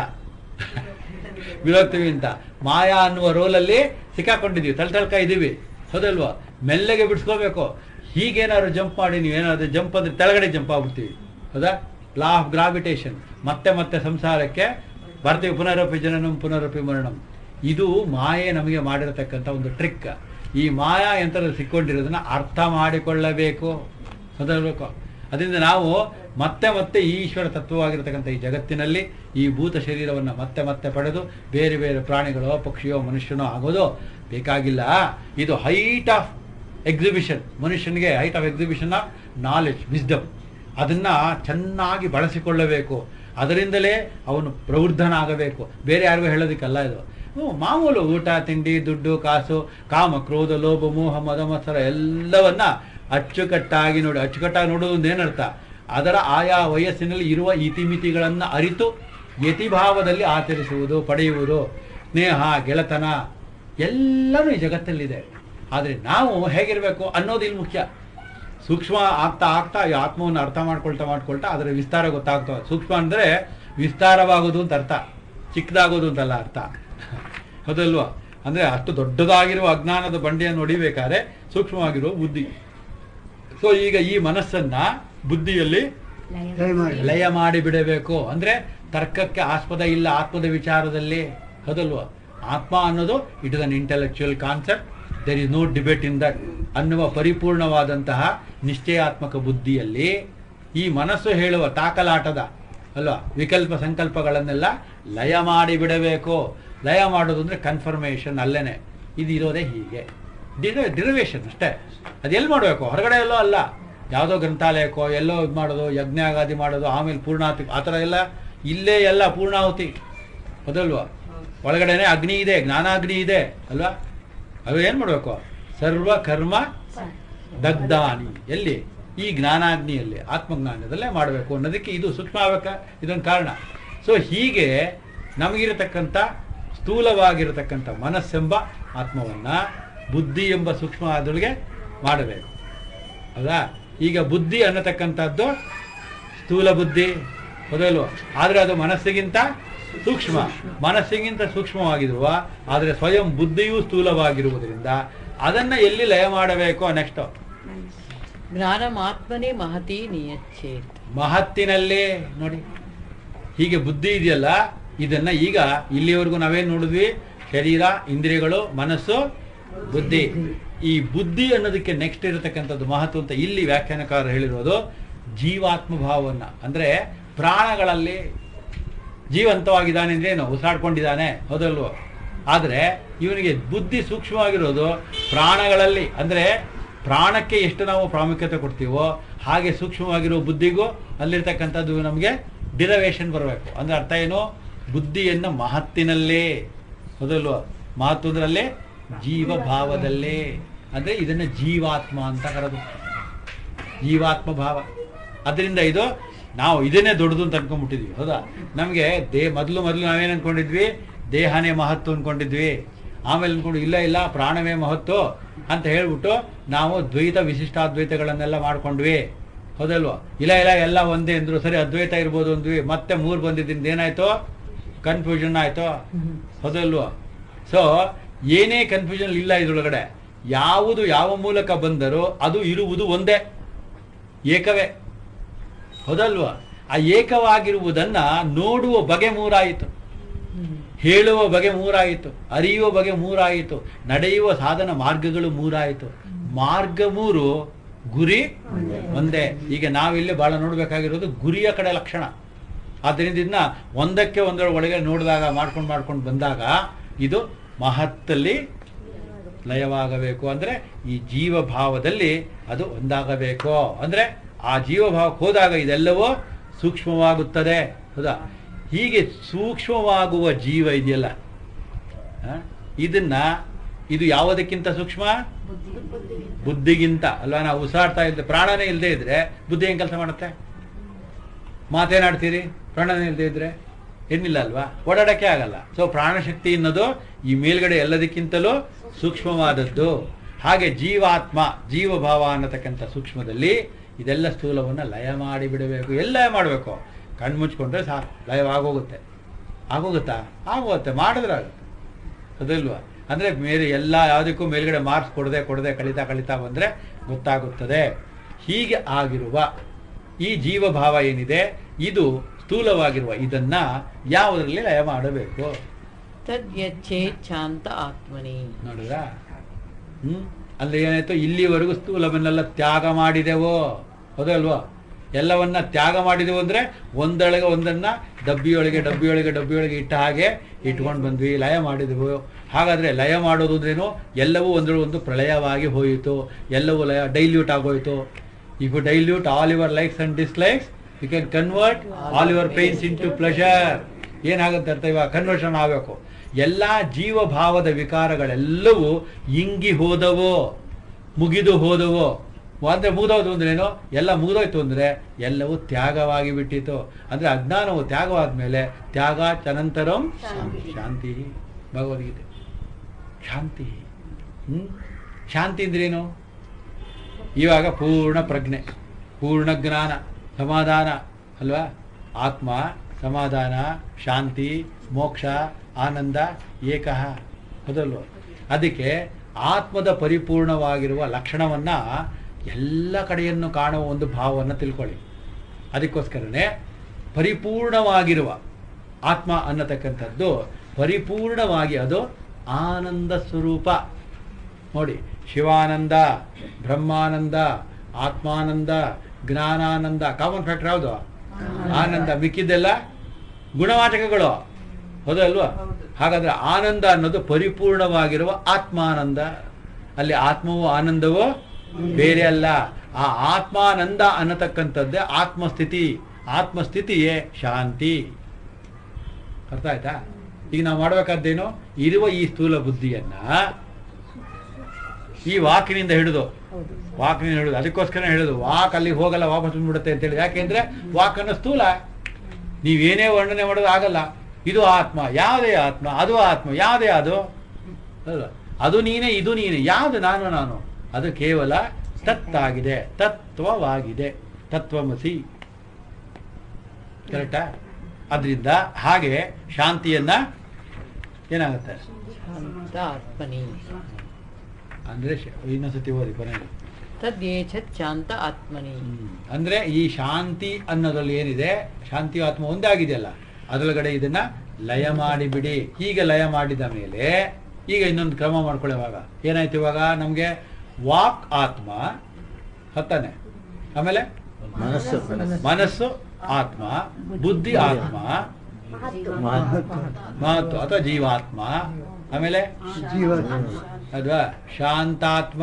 ಬೀಳೋಗ್ತೀವಿ ಅಂತ ಮಾಯಾ ಅನ್ನುವ ರೋಲಲ್ಲಿ ಸಿಕ್ಕಾಕೊಂಡಿದೀವಿ ತಳ್ತಳ್ಕ ಇದೀವಿ ಹೌದಲ್ವಾ ಮೆಲ್ಲಗೆ ಬಿಡಿಸ್ಕೋಬೇಕು ಹೀಗೇನಾದ್ರು ಜಂಪ್ ಮಾಡಿ ನೀವೇನಾದ್ರು ಜಂಪ್ ಅಂದ್ರೆ ತೆಳಗಡೆ ಜಂಪ್ ಆಗ್ಬಿಡ್ತೀವಿ ಹೌದಾ ಲಾ ಆಫ್ ಗ್ರಾವಿಟೇಷನ್ ಮತ್ತೆ ಮತ್ತೆ ಸಂಸಾರಕ್ಕೆ ಬರ್ತೀವಿ ಪುನರಪಿ ಜನನಂ ಪುನರಪಿ ಮರಣಂ ಇದು ಮಾಯೆ ನಮಗೆ ಮಾಡಿರತಕ್ಕಂಥ ಒಂದು ಟ್ರಿಕ್ ಈ ಮಾಯಾ ಯಂತ್ರದಲ್ಲಿ ಸಿಕ್ಕೊಂಡಿರೋದನ್ನ ಅರ್ಥ ಮಾಡಿಕೊಳ್ಳಬೇಕು ಮೊದಲಬೇಕು ಅದರಿಂದ ನಾವು ಮತ್ತೆ ಮತ್ತೆ ಈ ಈಶ್ವರ ತತ್ವವಾಗಿರತಕ್ಕಂಥ ಈ ಜಗತ್ತಿನಲ್ಲಿ ಈ ಭೂತ ಶರೀರವನ್ನು ಮತ್ತೆ ಮತ್ತೆ ಪಡೆದು ಬೇರೆ ಬೇರೆ ಪ್ರಾಣಿಗಳೋ ಪಕ್ಷಿಯೋ ಮನುಷ್ಯನೋ ಆಗೋದು ಬೇಕಾಗಿಲ್ಲ ಇದು ಹೈಟ್ ಆಫ್ ಎಕ್ಸಿಬಿಷನ್ ಮನುಷ್ಯನಿಗೆ height of exhibition of knowledge wisdom ಅದನ್ನ ಚೆನ್ನಾಗಿ ಬಳಸಿಕೊಳ್ಳಬೇಕು ಅದರಿಂದಲೇ ಅವನು ಪ್ರವೃದ್ಧನಾಗಬೇಕು ಬೇರೆ ಯಾರಿಗೂ ಹೇಳೋದಕ್ಕಲ್ಲ ಇದು ಹ್ಮ್, ಮಾಮೂಲು ಊಟ ತಿಂಡಿ ದುಡ್ಡು ಕಾಸು ಕಾಮ ಕ್ರೋಧ ಲೋಭ ಮೋಹ ಮದ ಮತ್ಸರ ಎಲ್ಲವನ್ನ ಅಚ್ಚುಕಟ್ಟಾಗಿ ನೋಡಿ ಅಚ್ಚುಕಟ್ಟಾಗಿ ನೋಡೋದು ಒಂದು ಏನರ್ಥ ಅದರ ಆಯಾ ವಯಸ್ಸಿನಲ್ಲಿ ಇರುವ ಇತಿಮಿತಿಗಳನ್ನು ಅರಿತು ಯತಿಭಾವದಲ್ಲಿ ಆಚರಿಸುವುದು ಪಡೆಯುವುದು ಸ್ನೇಹ ಗೆಳತನ ಎಲ್ಲನೂ ಈ ಜಗತ್ತಲ್ಲಿದೆ ಆದರೆ ನಾವು ಹೇಗಿರಬೇಕು ಅನ್ನೋದು ಇಲ್ಲಿ ಮುಖ್ಯ ಸೂಕ್ಷ್ಮ ಆಗ್ತಾ ಆಗ್ತಾ ಈ ಆತ್ಮವನ್ನು ಅರ್ಥ ಮಾಡ್ಕೊಳ್ತಾ ಮಾಡ್ಕೊಳ್ತಾ ಅದರ ವಿಸ್ತಾರ ಗೊತ್ತಾಗ್ತದೆ ಸೂಕ್ಷ್ಮ ಅಂದರೆ ವಿಸ್ತಾರವಾಗೋದು ಅಂತ ಅರ್ಥ ಚಿಕ್ಕದಾಗೋದು ಅಂತಲ್ಲ ಅರ್ಥ ಹೌದಲ್ವಾ ಅಂದರೆ ಅಷ್ಟು ದೊಡ್ಡದಾಗಿರುವ ಅಜ್ಞಾನದ ಬಂಡೆಯನ್ನು ಹೊಡಿಬೇಕಾದ್ರೆ ಸೂಕ್ಷ್ಮವಾಗಿರುವ ಬುದ್ಧಿ ಸೊ ಈಗ ಈ ಮನಸ್ಸನ್ನ ಬುದ್ಧಿಯಲ್ಲಿ ಲಯ ಮಾಡಿ ಬಿಡಬೇಕು ಅಂದ್ರೆ ತರ್ಕಕ್ಕೆ ಆಸ್ಪದ ಇಲ್ಲ ಆತ್ಮದ ವಿಚಾರದಲ್ಲಿ ಹೌದಲ್ವಾ ಆತ್ಮ ಅನ್ನೋದು it is an intellectual concept there is no debate in that ಅನ್ನುವ ಪರಿಪೂರ್ಣವಾದಂತಹ ನಿಶ್ಚಯಾತ್ಮಕ ಬುದ್ಧಿಯಲ್ಲಿ ಈ ಮನಸ್ಸು ಹೇಳುವ ತಾಕಲಾಟದ ಅಲ್ವಾ ವಿಕಲ್ಪ ಸಂಕಲ್ಪಗಳನ್ನೆಲ್ಲ ಲಯ ಮಾಡಿ ಬಿಡಬೇಕು ಲಯ ಮಾಡೋದು ಅಂದ್ರೆ ಕನ್ಫರ್ಮೇಷನ್ ಅಲ್ಲೇನೆ ಇದು ಇರೋದೇ ಹೀಗೆ ಡಿನ ಡಿನವೇಷನ್ ಅಷ್ಟೇ ಅದು ಎಲ್ಲಿ ಮಾಡಬೇಕು ಹೊರಗಡೆ ಎಲ್ಲೋ ಅಲ್ಲ ಯಾವುದೋ ಗ್ರಂಥಾಲಯಕ್ಕೋ ಎಲ್ಲೋ ಇದು ಮಾಡೋದು ಯಜ್ಞಾಗಾದಿ ಮಾಡೋದು ಆಮೇಲೆ ಪೂರ್ಣಾಹುತಿ ಆ ಥರ ಎಲ್ಲ ಇಲ್ಲೇ ಎಲ್ಲ ಪೂರ್ಣಾಹುತಿ ಹೌದಲ್ವಾ ಒಳಗಡೆನೆ ಅಗ್ನಿ ಇದೆ ಜ್ಞಾನಾಗ್ನಿ ಇದೆ ಅಲ್ವಾ ಅದು ಏನು ಮಾಡಬೇಕು ಸರ್ವ ಕರ್ಮ ದಗ್ಧಾನಿ ಎಲ್ಲಿ ಈ ಜ್ಞಾನಾಗ್ನಿಯಲ್ಲಿ ಆತ್ಮಜ್ಞಾನದಲ್ಲೇ ಮಾಡಬೇಕು ಅನ್ನೋದಕ್ಕೆ ಇದು ಸೂಕ್ಷ್ಮ ಆಗಬೇಕ ಇದೊಂದು ಕಾರಣ ಸೊ ಹೀಗೆ ನಮಗಿರತಕ್ಕಂಥ ಸ್ಥೂಲವಾಗಿರತಕ್ಕಂಥ ಮನಸ್ಸೆಂಬ ಆತ್ಮವನ್ನ ಬುದ್ಧಿ ಎಂಬ ಸೂಕ್ಷ್ಮ ಅದರೊಳಗೆ ಮಾಡಬೇಕು ಹೌದಾ ಈಗ ಬುದ್ಧಿ ಅನ್ನತಕ್ಕಂಥದ್ದು ಸ್ಥೂಲ ಬುದ್ಧಿ ಹೌದಲ್ವ ಆದರೆ ಅದು ಮನಸ್ಸಿಗಿಂತ ಸೂಕ್ಷ್ಮ ಮನಸ್ಸಿಗಿಂತ ಸೂಕ್ಷ್ಮವಾಗಿರುವ ಆದರೆ ಸ್ವಯಂ ಬುದ್ಧಿಯೂ ಸ್ಥೂಲವಾಗಿರುವುದರಿಂದ ಅದನ್ನ ಎಲ್ಲಿ ಲಯ ಮಾಡಬೇಕು ನೆಕ್ಸ್ಟ್
ಜ್ಞಾನಮಾತ್ಮನೇ ಮಹತಿ ನಿಯಚ್ಚೇತ್
ಮಹತ್ತಿನಲ್ಲೇ ನೋಡಿ ಹೀಗೆ ಬುದ್ಧಿ ಇದೆಯಲ್ಲ ಇದನ್ನ ಈಗ ಇಲ್ಲಿವರೆಗೂ ನಾವೇನ್ ನೋಡಿದ್ವಿ ಶರೀರ ಇಂದ್ರಿಯಗಳು ಮನಸ್ಸು ಬುದ್ಧಿ ಈ ಬುದ್ಧಿ ಅನ್ನೋದಕ್ಕೆ ನೆಕ್ಸ್ಟ್ ಇರತಕ್ಕಂಥದ್ದು ಮಹತ್ವ ಅಂತ ಇಲ್ಲಿ ವ್ಯಾಖ್ಯಾನಕಾರ ಹೇಳಿರೋದು ಜೀವಾತ್ಮ ಭಾವವನ್ನ ಅಂದ್ರೆ ಪ್ರಾಣಗಳಲ್ಲಿ ಜೀವಂತವಾಗಿದ್ದಾನೆ ಅಂದ್ರೆ ಏನು ಉಸಿರಾಡ್ಕೊಂಡಿದ್ದಾನೆ ಹೌದಲ್ವೋ ಆದ್ರೆ ಇವನಿಗೆ ಬುದ್ಧಿ ಸೂಕ್ಷ್ಮವಾಗಿರೋದು ಪ್ರಾಣಗಳಲ್ಲಿ ಅಂದ್ರೆ ಪ್ರಾಣಕ್ಕೆ ಎಷ್ಟು ನಾವು ಪ್ರಾಮುಖ್ಯತೆ ಕೊಡ್ತೀವೋ ಹಾಗೆ ಸೂಕ್ಷ್ಮವಾಗಿರೋ ಬುದ್ಧಿಗೂ ಅಲ್ಲಿರ್ತಕ್ಕಂಥದ್ದು ನಮಗೆ ಡಿರವೇಶನ್ ಬರಬೇಕು ಅಂದ್ರೆ ಅರ್ಥ ಏನು ಬುದ್ಧಿಯನ್ನ ಮಹತ್ತಿನಲ್ಲೇ ಹೌದಲ್ವೋ ಮಹತ್ವದಲ್ಲೇ ಜೀವ ಭಾವದಲ್ಲೇ ಅಂದ್ರೆ ಇದನ್ನ ಜೀವಾತ್ಮ ಅಂತ ಕರೆದು ಜೀವಾತ್ಮ ಭಾವ ಅದರಿಂದ ಇದು ನಾವು ಇದನ್ನೇ ದೊಡ್ಡದು ಅಂತ ಅನ್ಕೊಂಡ್ಬಿಟ್ಟಿದ್ವಿ ಹೌದಾ ನಮಗೆ ದೇ ಮೊದಲು ಮೊದಲು ನಾವೇನು ಅನ್ಕೊಂಡಿದ್ವಿ ದೇಹನೇ ಮಹತ್ವ ಅನ್ಕೊಂಡಿದ್ವಿ ಆಮೇಲೆ ಅನ್ಕೊಂಡು ಇಲ್ಲ ಇಲ್ಲ ಪ್ರಾಣವೇ ಮಹತ್ವ ಅಂತ ಹೇಳ್ಬಿಟ್ಟು ನಾವು ದ್ವೈತ ವಿಶಿಷ್ಟಾದ್ವೈತಗಳನ್ನೆಲ್ಲ ಮಾಡ್ಕೊಂಡ್ವಿ ಹೌದಲ್ವಾ ಇಲ್ಲ ಇಲ್ಲ ಎಲ್ಲ ಒಂದೇ ಅಂದ್ರು ಸರಿ ಅದ್ವೈತ ಇರ್ಬೋದು ಅಂದ್ವಿ ಮತ್ತೆ ಮೂರು ಬಂದಿದ್ದರಿಂದ ಏನಾಯ್ತು ಕನ್ಫ್ಯೂಷನ್ ಆಯ್ತು ಹೌದಲ್ವಾ ಸೊ ಏನೇ ಕನ್ಫ್ಯೂಷನ್ ಇಲ್ಲ ಇದ್ರೊಳಗಡೆ ಯಾವುದು ಯಾವ ಮೂಲಕ ಬಂದರೂ ಅದು ಇರುವುದು ಒಂದೇ ಏಕವೇ ಹೌದಲ್ವಾ ಆ ಏಕವಾಗಿರುವುದನ್ನ ನೋಡುವ ಬಗೆ ಮೂರಾಯಿತು ಹೇಳುವ ಬಗೆ ಮೂರಾಯಿತು ಅರಿಯುವ ಬಗೆ ಮೂರಾಯಿತು ನಡೆಯುವ ಸಾಧನ ಮಾರ್ಗಗಳು ಮೂರಾಯಿತು ಮಾರ್ಗ ಮೂರು ಗುರಿ ಒಂದೇ ಈಗ ನಾವಿಲ್ಲಿ ಬಹಳ ನೋಡ್ಬೇಕಾಗಿರೋದು ಗುರಿಯ ಕಡೆ ಲಕ್ಷಣ ಆದ್ದರಿಂದ ಇದನ್ನ ಒಂದಕ್ಕೆ ಒಂದರ ಒಳಗೆ ನೋಡಿದಾಗ ಮಾಡ್ಕೊಂಡು ಮಾಡ್ಕೊಂಡು ಬಂದಾಗ ಇದು ಮಹತ್ತಲ್ಲಿ ಲಯವಾಗಬೇಕು ಅಂದ್ರೆ ಈ ಜೀವ ಭಾವದಲ್ಲಿ ಅದು ಒಂದಾಗಬೇಕು ಅಂದ್ರೆ ಆ ಜೀವ ಭಾವಕ್ಕೆ ಹೋದಾಗ ಇದೆಲ್ಲವೂ ಸೂಕ್ಷ್ಮವಾಗುತ್ತದೆ ಹೌದಾ ಹೀಗೆ ಸೂಕ್ಷ್ಮವಾಗುವ ಜೀವ ಇದೆಯಲ್ಲ ಆ, ಇದನ್ನ ಇದು ಯಾವುದಕ್ಕಿಂತ ಸೂಕ್ಷ್ಮ ಬುದ್ಧಿಗಿಂತ ಅಲ್ವಾ ನಾವು ಉಸಿರಾಡ್ತಾ ಇದ್ದೆ ಪ್ರಾಣನೇ ಇಲ್ಲದೆ ಇದ್ರೆ ಬುದ್ಧಿ ಹೆಂಗ್ ಕೆಲಸ ಮಾಡುತ್ತೆ ಮಾತೇನಾಡ್ತೀರಿ ಪ್ರಾಣನೇ ಇಲ್ಲದೆ ಇದ್ರೆ ಏನಿಲ್ಲ ಅಲ್ವಾ ಓಡಾಡಕ್ಕೆ ಆಗಲ್ಲ ಸೊ ಪ್ರಾಣಶಕ್ತಿ ಅನ್ನೋದು ಈ ಮೇಲ್ಗಡೆ ಎಲ್ಲದಕ್ಕಿಂತಲೂ ಸೂಕ್ಷ್ಮವಾದದ್ದು ಹಾಗೆ ಜೀವಾತ್ಮ ಜೀವಭಾವ ಅನ್ನತಕ್ಕಂಥ ಸೂಕ್ಷ್ಮದಲ್ಲಿ ಇದೆಲ್ಲ ಸ್ಥೂಲವನ್ನು ಲಯ ಮಾಡಿ ಬಿಡಬೇಕು ಎಲ್ಲ ಲಯ ಮಾಡಬೇಕು ಕಣ್ಣು ಮುಚ್ಕೊಂಡ್ರೆ ಸಾ ಲಯವಾಗೋಗುತ್ತೆ ಆಗೋಗುತ್ತಾ ಆಗೋಗುತ್ತೆ ಮಾಡಿದ್ರೆ ಆಗುತ್ತೆ ಅದಲ್ವಾ ಅಂದರೆ ಮೇಲೆ ಎಲ್ಲ ಯಾವುದಕ್ಕೂ ಮೇಲ್ಗಡೆ ಮಾರ್ಕ್ಸ್ ಕೊಡದೆ ಕೊಡದೆ ಕಲಿತಾ ಕಲಿತಾ ಬಂದರೆ ಗೊತ್ತಾಗುತ್ತದೆ ಹೀಗೆ ಆಗಿರುವ ಈ ಜೀವಭಾವ ಏನಿದೆ ಇದು ಸ್ಥೂಲವಾಗಿರುವ ಇದನ್ನ ಯಾವುದರಲ್ಲಿ ಲಯ ಮಾಡಬೇಕು
ತದ್ಯಚ್ಛೇತ್ ಶಾಂತ ಆತ್ಮನಿ
ನೋಡಿದ್ರ ಹ್ಮ್ ಅಲ್ಲಿ ಏನಾಯ್ತು ಇಲ್ಲಿವರೆಗೂ ಸ್ಥೂಲವನ್ನೆಲ್ಲ ತ್ಯಾಗ ಮಾಡಿದೆವೋ ಹೌದಲ್ವಾ ಎಲ್ಲವನ್ನ ತ್ಯಾಗ ಮಾಡಿದೆವು ಅಂದ್ರೆ ಒಂದೊಳಗೆ ಒಂದನ್ನ ಡಬ್ಬಿಯೊಳಗೆ ಡಬ್ಬಿಯೊಳಗೆ ಡಬ್ಬಿಯೊಳಗೆ ಇಟ್ಟ ಹಾಗೆ ಇಟ್ಕೊಂಡು ಬಂದ್ವಿ ಲಯ ಮಾಡಿದೆವು ಹಾಗಾದ್ರೆ ಲಯ ಮಾಡೋದು ಅಂದ್ರೇನು ಎಲ್ಲವೂ ಒಂದರೊಳಗೆ ಒಂದು ಪ್ರಳಯವಾಗಿ ಹೋಯಿತು ಎಲ್ಲವೂ ಲಯ ಡೈಲ್ಯೂಟ್ ಆಗೋಯ್ತು if you dilute all your likes and dislikes you can convert all your pains into pleasure ಏನಾಗುತ್ತೆ ಅರ್ಥ ಇವಾಗ ಕನ್ವರ್ಷನ್ ಆಗಬೇಕು ಎಲ್ಲ ಜೀವಭಾವದ ವಿಕಾರಗಳೆಲ್ಲವೂ ಇಂಗಿ ಹೋದವೋ ಮುಗಿದು ಹೋದವೋ ಅಂದ್ರೆ ಮುಗಿದೋದು ಅಂದ್ರೇನು ಎಲ್ಲ ಮುಗಿದೋಯ್ತು ಅಂದ್ರೆ ಎಲ್ಲವೂ ತ್ಯಾಗವಾಗಿ ಬಿಟ್ಟಿತು ಅಂದ್ರೆ ಅಜ್ಞಾನವು ತ್ಯಾಗವಾದ ಮೇಲೆ ತ್ಯಾಗ ಚನಂತರಂ ಶಾಂತಿ ಭಗವದ್ಗೀತೆ ಶಾಂತಿ ಹ್ಮ್ ಶಾಂತಿ ಅಂದ್ರೇನು ಇವಾಗ ಪೂರ್ಣ ಪ್ರಜ್ಞೆ ಪೂರ್ಣ ಜ್ಞಾನ ಸಮಾಧಾನ ಅಲ್ವಾ ಆತ್ಮ ಸಮಾಧಾನ ಶಾಂತಿ ಮೋಕ್ಷ ಆನಂದ ಏಕಃ ಹೌದಲ್ವ ಅದಕ್ಕೆ ಆತ್ಮದ ಪರಿಪೂರ್ಣವಾಗಿರುವ ಲಕ್ಷಣವನ್ನ ಎಲ್ಲ ಕಡೆಯನ್ನು ಕಾಣುವ ಒಂದು ಭಾವವನ್ನು ತಿಳ್ಕೊಳ್ಳಿ ಅದಕ್ಕೋಸ್ಕರನೇ ಪರಿಪೂರ್ಣವಾಗಿರುವ ಆತ್ಮ ಅನ್ನತಕ್ಕಂಥದ್ದು ಪರಿಪೂರ್ಣವಾಗಿ ಅದು ಆನಂದ ಸ್ವರೂಪ ನೋಡಿ ಶಿವಾನಂದ ಬ್ರಹ್ಮಾನಂದ ಆತ್ಮಾನಂದ ಜ್ಞಾನಾನಂದ ಕಾಮನ್ ಫ್ಯಾಕ್ಟರ್ ಯಾವುದು ಆನಂದ ಮಿಕ್ಕಿದ್ದೆಲ್ಲ ಗುಣವಾಚಕಗಳು ಹೌದಲ್ವಾ ಹಾಗಾದ್ರೆ ಆನಂದ ಅನ್ನೋದು ಪರಿಪೂರ್ಣವಾಗಿರುವ ಆತ್ಮಾನಂದ ಅಲ್ಲಿ ಆತ್ಮವೋ ಆನಂದವೋ ಬೇರೆ ಅಲ್ಲ ಆ ಆತ್ಮಾನಂದ ಅನ್ನತಕ್ಕಂಥದ್ದೇ ಆತ್ಮಸ್ಥಿತಿ ಆತ್ಮಸ್ಥಿತಿಯೇ ಶಾಂತಿ ಅರ್ಥ ಆಯ್ತಾ ಈಗ ನಾವು ಮಾಡ್ಬೇಕಾದ್ದೇನು ಇರುವ ಈ ಸ್ಥೂಲ ಬುದ್ಧಿಯನ್ನ ಈ ವಾಕಿನಿಂದ ಹಿಡಿದು
ಹೌದು
ವಾಕ್ನಿಂದ ಹಿಡಿದು ಅದಕ್ಕೋಸ್ಕರ ಹೇಳಿದು ವಾಕ್ ಅಲ್ಲಿ ಹೋಗಲ್ಲ ವಾಪಸ್ ಬಂದ್ಬಿಡುತ್ತೆ ಅಂತೇಳಿ ಯಾಕೆಂದ್ರೆ ವಾಕ್ ಅನ್ನೋ ಸ್ಥೂಲ ನೀವೇನೇ ವರ್ಣನೆ ಮಾಡೋದು ಆಗಲ್ಲ ಇದು ಆತ್ಮ ಯಾವುದೇ ಆತ್ಮ ಅದು ಆತ್ಮ ಯಾವುದೇ ಅದು ಅಲ್ವಾ ಅದು ನೀನೇ ಇದು ನೀನೇ ಯಾವುದು ನಾನು ನಾನು ಅದು ಕೇವಲ ತತ್ತಾಗಿದೆ ತತ್ವವಾಗಿದೆ ತತ್ವಮಸಿ ಕರೆಕ್ಟಾ ಅದರಿಂದ ಹಾಗೆ ಶಾಂತಿಯನ್ನ ಏನಾಗುತ್ತೆ
ಶಾಂತ ಆತ್ಮನಿ
ಅಂದ್ರೆ ಶ- ಇನ್ನೊಂದ್ಸತಿ ಓದಿ ಕೊನೆಯಲ್ಲಿ
ತದ್ಯೇಚ್ಛತ್ ಶಾಂತ ಆತ್ಮನಿ
ಹ್ಮ್. ಅಂದ್ರೆ ಈ ಶಾಂತಿ ಅನ್ನೋದ್ರಲ್ಲಿ ಏನಿದೆ ಶಾಂತಿ ಆತ್ಮ ಒಂದಾಗಿದೆಯಲ್ಲ ಅದರೊಳಗಡೆ ಇದನ್ನ ಲಯ ಮಾಡಿಬಿಡಿ ಹೀಗೆ ಲಯ ಮಾಡಿದ ಮೇಲೆ ಈಗ ಇನ್ನೊಂದು ಕ್ರಮ ಮಾಡ್ಕೊಳ್ಳುವಾಗ ಏನಾಯ್ತು ಇವಾಗ ನಮ್ಗೆ ವಾಕ್ ಆತ್ಮ ಹತ್ತಾನೆ ಆಮೇಲೆ
ಮನಸ್ಸು
ಮನಸ್ಸು ಆತ್ಮ ಬುದ್ಧಿ ಆತ್ಮ ಮಹತ್ವ ಅಥವಾ ಜೀವಾತ್ಮ ಆಮೇಲೆ ಅಲ್ವಾ ಶಾಂತಾತ್ಮ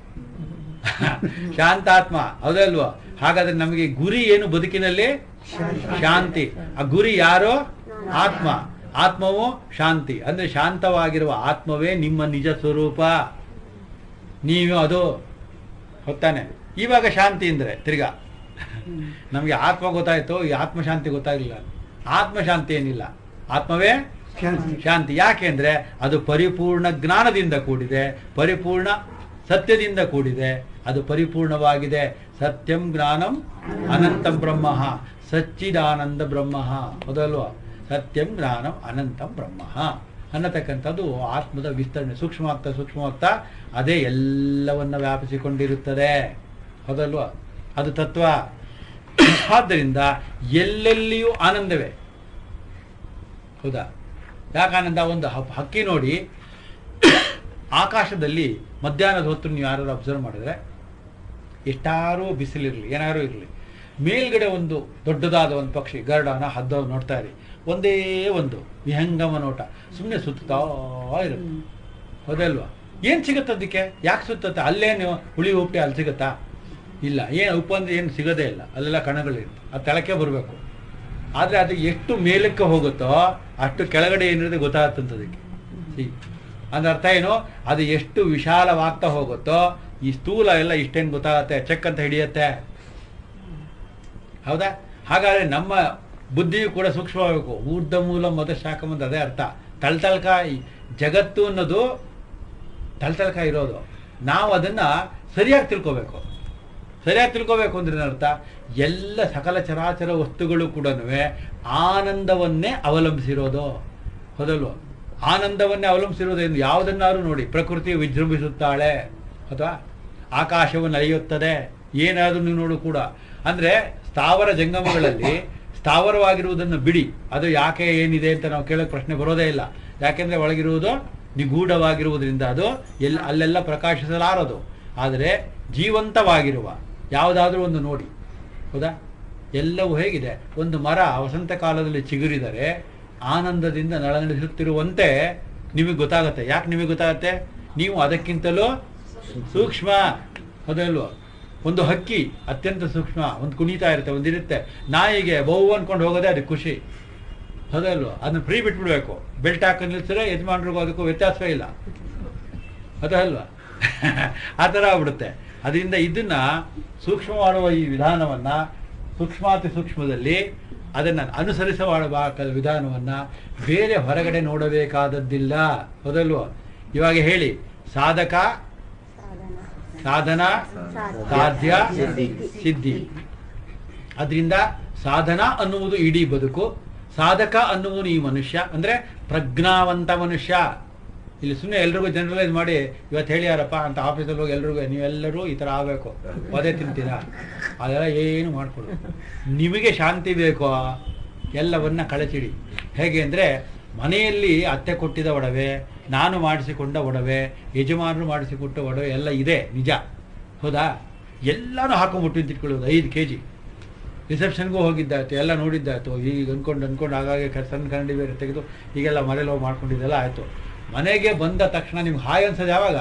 ಶಾಂತಾತ್ಮ ಹೌದಲ್ವಾ ಹಾಗಾದ್ರೆ ನಮಗೆ ಗುರಿ ಏನು ಬದುಕಿನಲ್ಲಿ ಶಾಂತಿ ಆ ಗುರಿ ಯಾರು ಆತ್ಮ ಆತ್ಮವು ಶಾಂತಿ ಅಂದ್ರೆ ಶಾಂತವಾಗಿರುವ ಆತ್ಮವೇ ನಿಮ್ಮ ನಿಜ ಸ್ವರೂಪ ನೀವು ಅದು ಹೊತ್ತಾನೆ ಇವಾಗ ಶಾಂತಿ ಅಂದ್ರೆ ತಿರ್ಗಾ ನಮಗೆ ಆತ್ಮ ಗೊತ್ತಾಯ್ತು ಈ ಆತ್ಮಶಾಂತಿ ಗೊತ್ತಾಗಲಿಲ್ಲ ಆತ್ಮಶಾಂತಿ ಏನಿಲ್ಲ ಆತ್ಮವೇ ಶಾಂತಿ ಯಾಕೆಂದ್ರೆ ಅದು ಪರಿಪೂರ್ಣ ಜ್ಞಾನದಿಂದ ಕೂಡಿದೆ ಪರಿಪೂರ್ಣ ಸತ್ಯದಿಂದ ಕೂಡಿದೆ ಅದು ಪರಿಪೂರ್ಣವಾಗಿದೆ ಸತ್ಯಂ ಜ್ಞಾನಂ ಅನಂತಂ ಬ್ರಹ್ಮ ಸಚ್ಚಿದಾನಂದ ಬ್ರಹ್ಮ ಹೌದಲ್ವಾ ಸತ್ಯಂ ಜ್ಞಾನಂ ಅನಂತಂ ಬ್ರಹ್ಮ ಅನ್ನತಕ್ಕಂಥದ್ದು ಆತ್ಮದ ವಿಸ್ತರಣೆ ಸೂಕ್ಷ್ಮವಾಗ್ತಾ ಸೂಕ್ಷ್ಮವಾಗ್ತಾ ಅದೇ ಎಲ್ಲವನ್ನ ವ್ಯಾಪಿಸಿಕೊಂಡಿರುತ್ತದೆ ಹೌದಲ್ವಾ ಅದು ತತ್ವ ಆದ್ದರಿಂದ ಎಲ್ಲೆಲ್ಲಿಯೂ ಆನಂದವೇ ಹೌದಾ ಯಾಕೆ ಆನಂದ ಒಂದು ಹ- ಹಕ್ಕಿ ನೋಡಿ ಆಕಾಶದಲ್ಲಿ ಮಧ್ಯಾಹ್ನದ ಹೊತ್ತು ನೀವು ಯಾರು ಅಬ್ಸರ್ವ್ ಮಾಡಿದ್ರೆ ಎಷ್ಟಾರು ಬಿಸಿಲಿರಲಿ ಏನಾರು ಇರಲಿ ಮೇಲ್ಗಡೆ ಒಂದು ದೊಡ್ಡದಾದ ಒಂದು ಪಕ್ಷಿ ಗರುಡನ ಹದ್ದ ನೋಡ್ತಾ ಇರಿ ಒಂದೇ ಒಂದು ವಿಹಂಗಮ ನೋಟ ಸುಮ್ಮನೆ ಸುತ್ತಾ ಇರುತ್ತೆ ಹೌದಲ್ವಾ ಏನ್ ಸಿಗುತ್ತೆ ಅದಕ್ಕೆ ಯಾಕೆ ಸುತ್ತತ್ತೆ ಅಲ್ಲೇನು ಹುಳಿ ಉಪ್ಪೆ ಅಲ್ಲಿ ಸಿಗುತ್ತಾ ಇಲ್ಲ ಏನು ಉಪ್ಪು ಅಂದ್ರೆ ಏನು ಸಿಗೋದೇ ಇಲ್ಲ ಅಲ್ಲೆಲ್ಲ ಕಣಗಳಿರುತ್ತೆ ಅದು ತೆಳಕ್ಕೆ ಬರಬೇಕು ಆದರೆ ಅದು ಎಷ್ಟು ಮೇಲಕ್ಕೆ ಹೋಗುತ್ತೋ ಅಷ್ಟು ಕೆಳಗಡೆ ಏನಿರುತ್ತೆ ಗೊತ್ತಾಗ್ತಂತ ಅದಕ್ಕೆ See? ಅಂದ್ರೆ ಅರ್ಥ ಏನು ಅದು ಎಷ್ಟು ವಿಶಾಲವಾಗ್ತಾ ಹೋಗುತ್ತೋ ಈ ಸ್ಥೂಲ ಎಲ್ಲ ಇಷ್ಟೇನು ಗೊತ್ತಾಗತ್ತೆ ಚೆಕ್ ಅಂತ ಹಿಡಿಯತ್ತೆ ಹೌದಾ ಹಾಗಾದ್ರೆ ನಮ್ಮ ಬುದ್ಧಿಯು ಕೂಡ ಸೂಕ್ಷ್ಮವಾಗಬೇಕು ಊರ್ಧ ಮೂಲ ಮತ ಶಾಖ ಅಂತ ಅದೇ ಅರ್ಥ ತಳ್ತಳ್ಕ ಈ ಜಗತ್ತು ಅನ್ನೋದು ತಳ್ತಳ್ಕ ಇರೋದು ನಾವು ಅದನ್ನ ಸರಿಯಾಗಿ ತಿಳ್ಕೋಬೇಕು ಸರಿಯಾಗಿ ತಿಳ್ಕೋಬೇಕು ಅಂದ್ರೆ ಅರ್ಥ ಎಲ್ಲ ಸಕಲ ಚರಾಚರ ವಸ್ತುಗಳು ಕೂಡ ಆನಂದವನ್ನೇ ಅವಲಂಬಿಸಿರೋದು ಹೌದಲ್ವ ಆನಂದವನ್ನೇ ಅವಲಂಬಿಸಿರೋದೇನು ಯಾವುದನ್ನಾದ್ರೂ ನೋಡಿ ಪ್ರಕೃತಿ ವಿಜೃಂಭಿಸುತ್ತಾಳೆ ಅಥವಾ ಆಕಾಶವನ್ನು ಅಳೆಯುತ್ತದೆ ಏನಾದ್ರೂ ನೀವು ನೋಡು ಕೂಡ ಅಂದ್ರೆ ಸ್ಥಾವರ ಜಂಗಮಗಳಲ್ಲಿ ಸ್ಥಾವರವಾಗಿರುವುದನ್ನು ಬಿಡಿ ಅದು ಯಾಕೆ ಏನಿದೆ ಅಂತ ನಾವು ಕೇಳೋ ಪ್ರಶ್ನೆ ಬರೋದೇ ಇಲ್ಲ ಯಾಕೆಂದ್ರೆ ಒಳಗಿರುವುದು ನಿಗೂಢವಾಗಿರುವುದರಿಂದ ಅದು ಎಲ್ ಅಲ್ಲೆಲ್ಲ ಪ್ರಕಾಶಿಸಲಾರದು ಆದರೆ ಜೀವಂತವಾಗಿರುವ ಯಾವುದಾದ್ರೂ ಒಂದು ನೋಡಿ ಹೌದಾ ಎಲ್ಲವೂ ಹೇಗಿದೆ ಒಂದು ಮರ ವಸಂತ ಕಾಲದಲ್ಲಿ ಚಿಗುರಿದರೆ ಆನಂದದಿಂದ ನಳನಳಿಸುತ್ತಿರುವಂತೆ ನಿಮಗೆ ಗೊತ್ತಾಗುತ್ತೆ ಯಾಕೆ ನಿಮಗೆ ಗೊತ್ತಾಗುತ್ತೆ ನೀವು ಅದಕ್ಕಿಂತಲೂ ಸೂಕ್ಷ್ಮ ಹೌದಲ್ವ ಒಂದು ಹಕ್ಕಿ ಅತ್ಯಂತ ಸೂಕ್ಷ್ಮ ಒಂದು ಕುಣಿತಾ ಇರುತ್ತೆ ಒಂದಿರುತ್ತೆ ನಾಯಿಗೆ ಬಹು ಅನ್ಕೊಂಡು ಹೋಗೋದೇ ಅದಕ್ಕೆ ಖುಷಿ ಹೌದಲ್ವ ಅದನ್ನ ಫ್ರೀ ಬಿಟ್ಬಿಡ್ಬೇಕು ಬೆಲ್ಟ್ ಹಾಕೊಂಡು ನಿಲ್ಸಿದ್ರೆ ಯಜಮಾನ್ರಿಗೂ ಅದಕ್ಕೂ ವ್ಯತ್ಯಾಸವೇ ಇಲ್ಲ ಅದಲ್ವಾ ಆ ಥರ ಆಗ್ಬಿಡುತ್ತೆ ಅದರಿಂದ ಇದನ್ನ ಸೂಕ್ಷ್ಮ ಮಾಡುವ ಈ ವಿಧಾನವನ್ನ ಸೂಕ್ಷ್ಮಾತಿ ಸೂಕ್ಷ್ಮದಲ್ಲಿ ಅದನ್ನ ಅನುಸರಿಸುವ ವಿಧಾನವನ್ನ ಬೇರೆ ಹೊರಗಡೆ ನೋಡಬೇಕಾದದ್ದಿಲ್ಲ ಹೌದಲ್ವೋ ಇವಾಗ ಹೇಳಿ ಸಾಧಕ ಸಾಧನ ಸಾಧ್ಯ
ಸಿದ್ಧಿ.
ಸಿದ್ಧಿ ಅದರಿಂದ ಸಾಧನ ಅನ್ನುವುದು ಇಡೀ ಬದುಕು ಸಾಧಕ ಅನ್ನುವನು ಈ ಮನುಷ್ಯ ಅಂದ್ರೆ ಪ್ರಜ್ಞಾವಂತ ಮನುಷ್ಯ ಇಲ್ಲಿ ಸುಮ್ಮನೆ ಎಲ್ರಿಗೂ ಜನರಲೈಸ್ ಮಾಡಿ ಇವತ್ತು ಹೇಳಿಯಾರಪ್ಪ ಅಂತ ಆಫೀಸಲ್ಲಿ ಹೋಗಿ ಎಲ್ರಿಗೂ ನೀವೆಲ್ಲರೂ ಈ ಥರ ಆಗಬೇಕು ಒದೆ ತಿಂತೀರಾ ಅದೆಲ್ಲ ಏನು ಮಾಡ್ಕೊಡು ನಿಮಗೆ ಶಾಂತಿ ಬೇಕೋ ಎಲ್ಲವನ್ನ ಕಳಚಿಡಿ ಹೇಗೆ ಅಂದರೆ ಮನೆಯಲ್ಲಿ ಅತ್ತೆ ಕೊಟ್ಟಿದ ಒಡವೆ ನಾನು ಮಾಡಿಸಿಕೊಂಡ ಒಡವೆ ಯಜಮಾನರು ಮಾಡಿಸಿಕೊಟ್ಟ ಒಡವೆ ಎಲ್ಲ ಇದೆ ನಿಜ ಹೌದಾ ಎಲ್ಲನೂ ಹಾಕೊಂಡ್ಬಿಟ್ಟು ತಿಟ್ಕೊಳ್ಳೋದು ಐದು ಕೆ ಜಿ ರಿಸೆಪ್ಷನ್ಗೂ ಹೋಗಿದ್ದಾಯ್ತು ಎಲ್ಲ ನೋಡಿದ್ದಾಯ್ತು ಈಗ ಅನ್ಕೊಂಡು ಅನ್ಕೊಂಡು ಹಾಗಾಗಿ ಕ- ಸಣ್ಣ ಕನ್ನಡಿ ಬೇರೆ ತೆಗೆದು ಈಗೆಲ್ಲ ಮನೇಲಿ ಹೋಗಿ ಮಾಡ್ಕೊಂಡಿದ್ದೆಲ್ಲ ಆಯ್ತು ಮನೆಗೆ ಬಂದ ತಕ್ಷಣ ನಿಮ್ಗೆ ಹಾಯ್ ಅನ್ಸೋದು ಯಾವಾಗ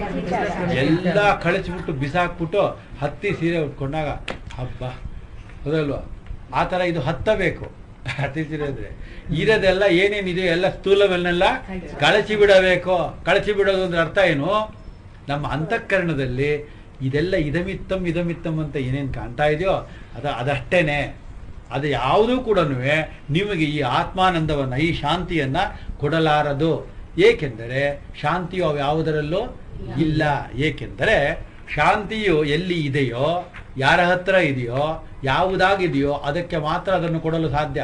ಎಲ್ಲ ಕಳಿಸ್ಬಿಟ್ಟು ಬಿಸಾಕ್ಬಿಟ್ಟು ಹತ್ತಿ ಸೀರೆ ಉಟ್ಕೊಂಡಾಗ ಹಬ್ಬ ಹೌದಲ್ವಾ ಆ ಥರ ಇದು ಹತ್ತಬೇಕು ಹತ್ತಿ ಸೀರೆ ಅಂದ್ರೆ ಇರೋದೆಲ್ಲ ಏನೇನಿದೆ ಎಲ್ಲ ಸ್ಥೂಲವನ್ನೆಲ್ಲ ಕಳಚಿ ಬಿಡಬೇಕು ಕಳಚಿ ಬಿಡೋದು ಅಂದ್ರೆ ಅರ್ಥ ಏನು ನಮ್ಮ ಅಂತಃಕರಣದಲ್ಲಿ ಇದೆಲ್ಲ ಇದಮಿತ್ತಂ ಇದಮಿತ್ತಂ ಅಂತ ಏನೇನು ಕಾಣ್ತಾ ಇದೆಯೋ ಅದ ಅದಷ್ಟೇನೆ ಅದು ಯಾವುದೂ ಕೂಡ ನಿಮಗೆ ಈ ಆತ್ಮಾನಂದವನ್ನ ಈ ಶಾಂತಿಯನ್ನ ಕೊಡಲಾರದು ಏಕೆಂದರೆ ಶಾಂತಿಯು ಅವು ಯಾವುದರಲ್ಲೂ ಇಲ್ಲ ಏಕೆಂದರೆ ಶಾಂತಿಯು ಎಲ್ಲಿ ಇದೆಯೋ ಯಾರ ಹತ್ರ ಇದೆಯೋ ಯಾವುದಾಗಿದೆಯೋ ಅದಕ್ಕೆ ಮಾತ್ರ ಅದನ್ನು ಕೊಡಲು ಸಾಧ್ಯ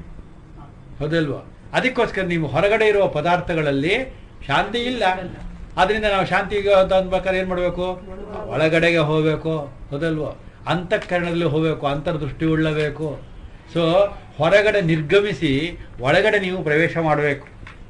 ಹೌದಲ್ವಾ ಅದಕ್ಕೋಸ್ಕರ ನೀವು ಹೊರಗಡೆ ಇರುವ ಪದಾರ್ಥಗಳಲ್ಲಿ ಶಾಂತಿ ಇಲ್ಲ ಅದರಿಂದ ನಾವು ಶಾಂತಿಗೆ ಅಂತ ಅನ್ಬೇಕಾದ್ರೆ ಏನ್ ಮಾಡಬೇಕು ಒಳಗಡೆಗೆ ಹೋಗ್ಬೇಕು ಹೌದಲ್ವಾ ಅಂತಃಕರಣದಲ್ಲಿ ಹೋಗ್ಬೇಕು ಅಂತರ್ದೃಷ್ಟಿ ಉಳ್ಳಬೇಕು ಸೊ ಹೊರಗಡೆ ನಿರ್ಗಮಿಸಿ ಒಳಗಡೆ ನೀವು ಪ್ರವೇಶ ಮಾಡಬೇಕು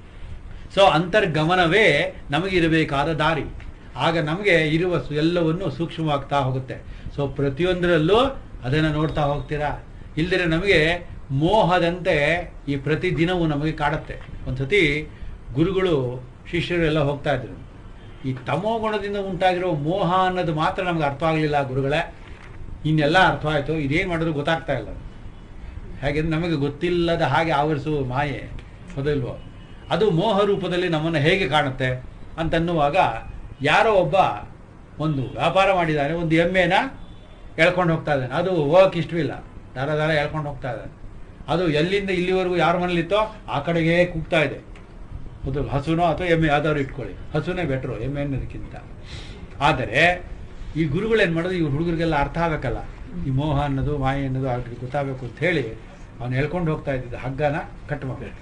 ಸೊ ಅಂತರ್ಗಮನವೇ ನಮಗಿರಬೇಕಾದ ದಾರಿ ಆಗ ನಮಗೆ ಇರುವ ಸು- ಎಲ್ಲವನ್ನು ಸೂಕ್ಷ್ಮವಾಗ್ತಾ ಹೋಗುತ್ತೆ ಸೊ ಪ್ರತಿಯೊಂದರಲ್ಲೂ ಅದನ್ನು ನೋಡ್ತಾ ಹೋಗ್ತೀರಾ ಇಲ್ದಿರೆ ನಮಗೆ ಮೋಹದಂತೆ ಈ ಪ್ರತಿದಿನವೂ ನಮಗೆ ಕಾಡುತ್ತೆ ಒಂದ್ಸತಿ ಗುರುಗಳು ಶಿಷ್ಯರು ಎಲ್ಲ ಹೋಗ್ತಾ ಇದ್ರು ಈ ತಮೋಗುಣದಿಂದ ಉಂಟಾಗಿರೋ ಮೋಹ ಅನ್ನೋದು ಮಾತ್ರ ನಮ್ಗೆ ಅರ್ಥ ಆಗಲಿಲ್ಲ ಗುರುಗಳೇ ಇನ್ನೆಲ್ಲ ಅರ್ಥವಾಯಿತು ಇದೇನು ಮಾಡಿದ್ರು ಗೊತ್ತಾಗ್ತಾ ಇಲ್ಲ ಹಾಗೆಂದ್ರೆ ನಮಗೆ ಗೊತ್ತಿಲ್ಲದ ಹಾಗೆ ಆವರಿಸುವ ಮಾಯೆ ಹೌದಲ್ವೋ ಅದು ಮೋಹ ರೂಪದಲ್ಲಿ ನಮ್ಮನ್ನು ಹೇಗೆ ಕಾಣುತ್ತೆ ಅಂತನ್ನುವಾಗ ಯಾರೋ ಒಬ್ಬ ಒಂದು ವ್ಯಾಪಾರ ಮಾಡಿದ್ದಾನೆ ಒಂದು ಎಮ್ಮೆನ ಎಳ್ಕೊಂಡು ಹೋಗ್ತಾ ಇದ್ದಾನೆ ಅದು ಹೋಗಕ್ಕೆ ಇಷ್ಟವಿಲ್ಲ ದಾರ ದಾರ ಎಳ್ಕೊಂಡು ಹೋಗ್ತಾ ಇದ್ದಾನೆ ಅದು ಎಲ್ಲಿಂದ ಇಲ್ಲಿವರೆಗೂ ಯಾರ ಮನೇಲಿತ್ತೋ ಆ ಕಡೆಗೆ ಕೂಗ್ತಾ ಇದೆ ಹೌದು ಹಸುನೋ ಅಥವಾ ಎಮ್ಮೆ ಯಾವ್ದಾದ್ರು ಇಟ್ಕೊಳ್ಳಿ ಹಸುನೇ ಬೆಟ್ರು ಎಮ್ಮೆ ಅನ್ನೋದಕ್ಕಿಂತ ಆದರೆ ಈ ಗುರುಗಳೇನು ಮಾಡೋದು ಈ ಹುಡುಗರಿಗೆಲ್ಲ ಅರ್ಥ ಆಗಬೇಕಲ್ಲ ಈ ಮೋಹ ಅನ್ನೋದು ಮಾಯೆ ಅನ್ನೋದು ಅವ್ರಿಗೆ ಗೊತ್ತಾಗಬೇಕು ಅಂತ ಹೇಳಿ ಅವನು ಹೇಳ್ಕೊಂಡು ಹೋಗ್ತಾ ಇದ್ದಿದ್ದ ಹಗ್ಗನ ಕಟ್ ಮಾಡಬೇಕು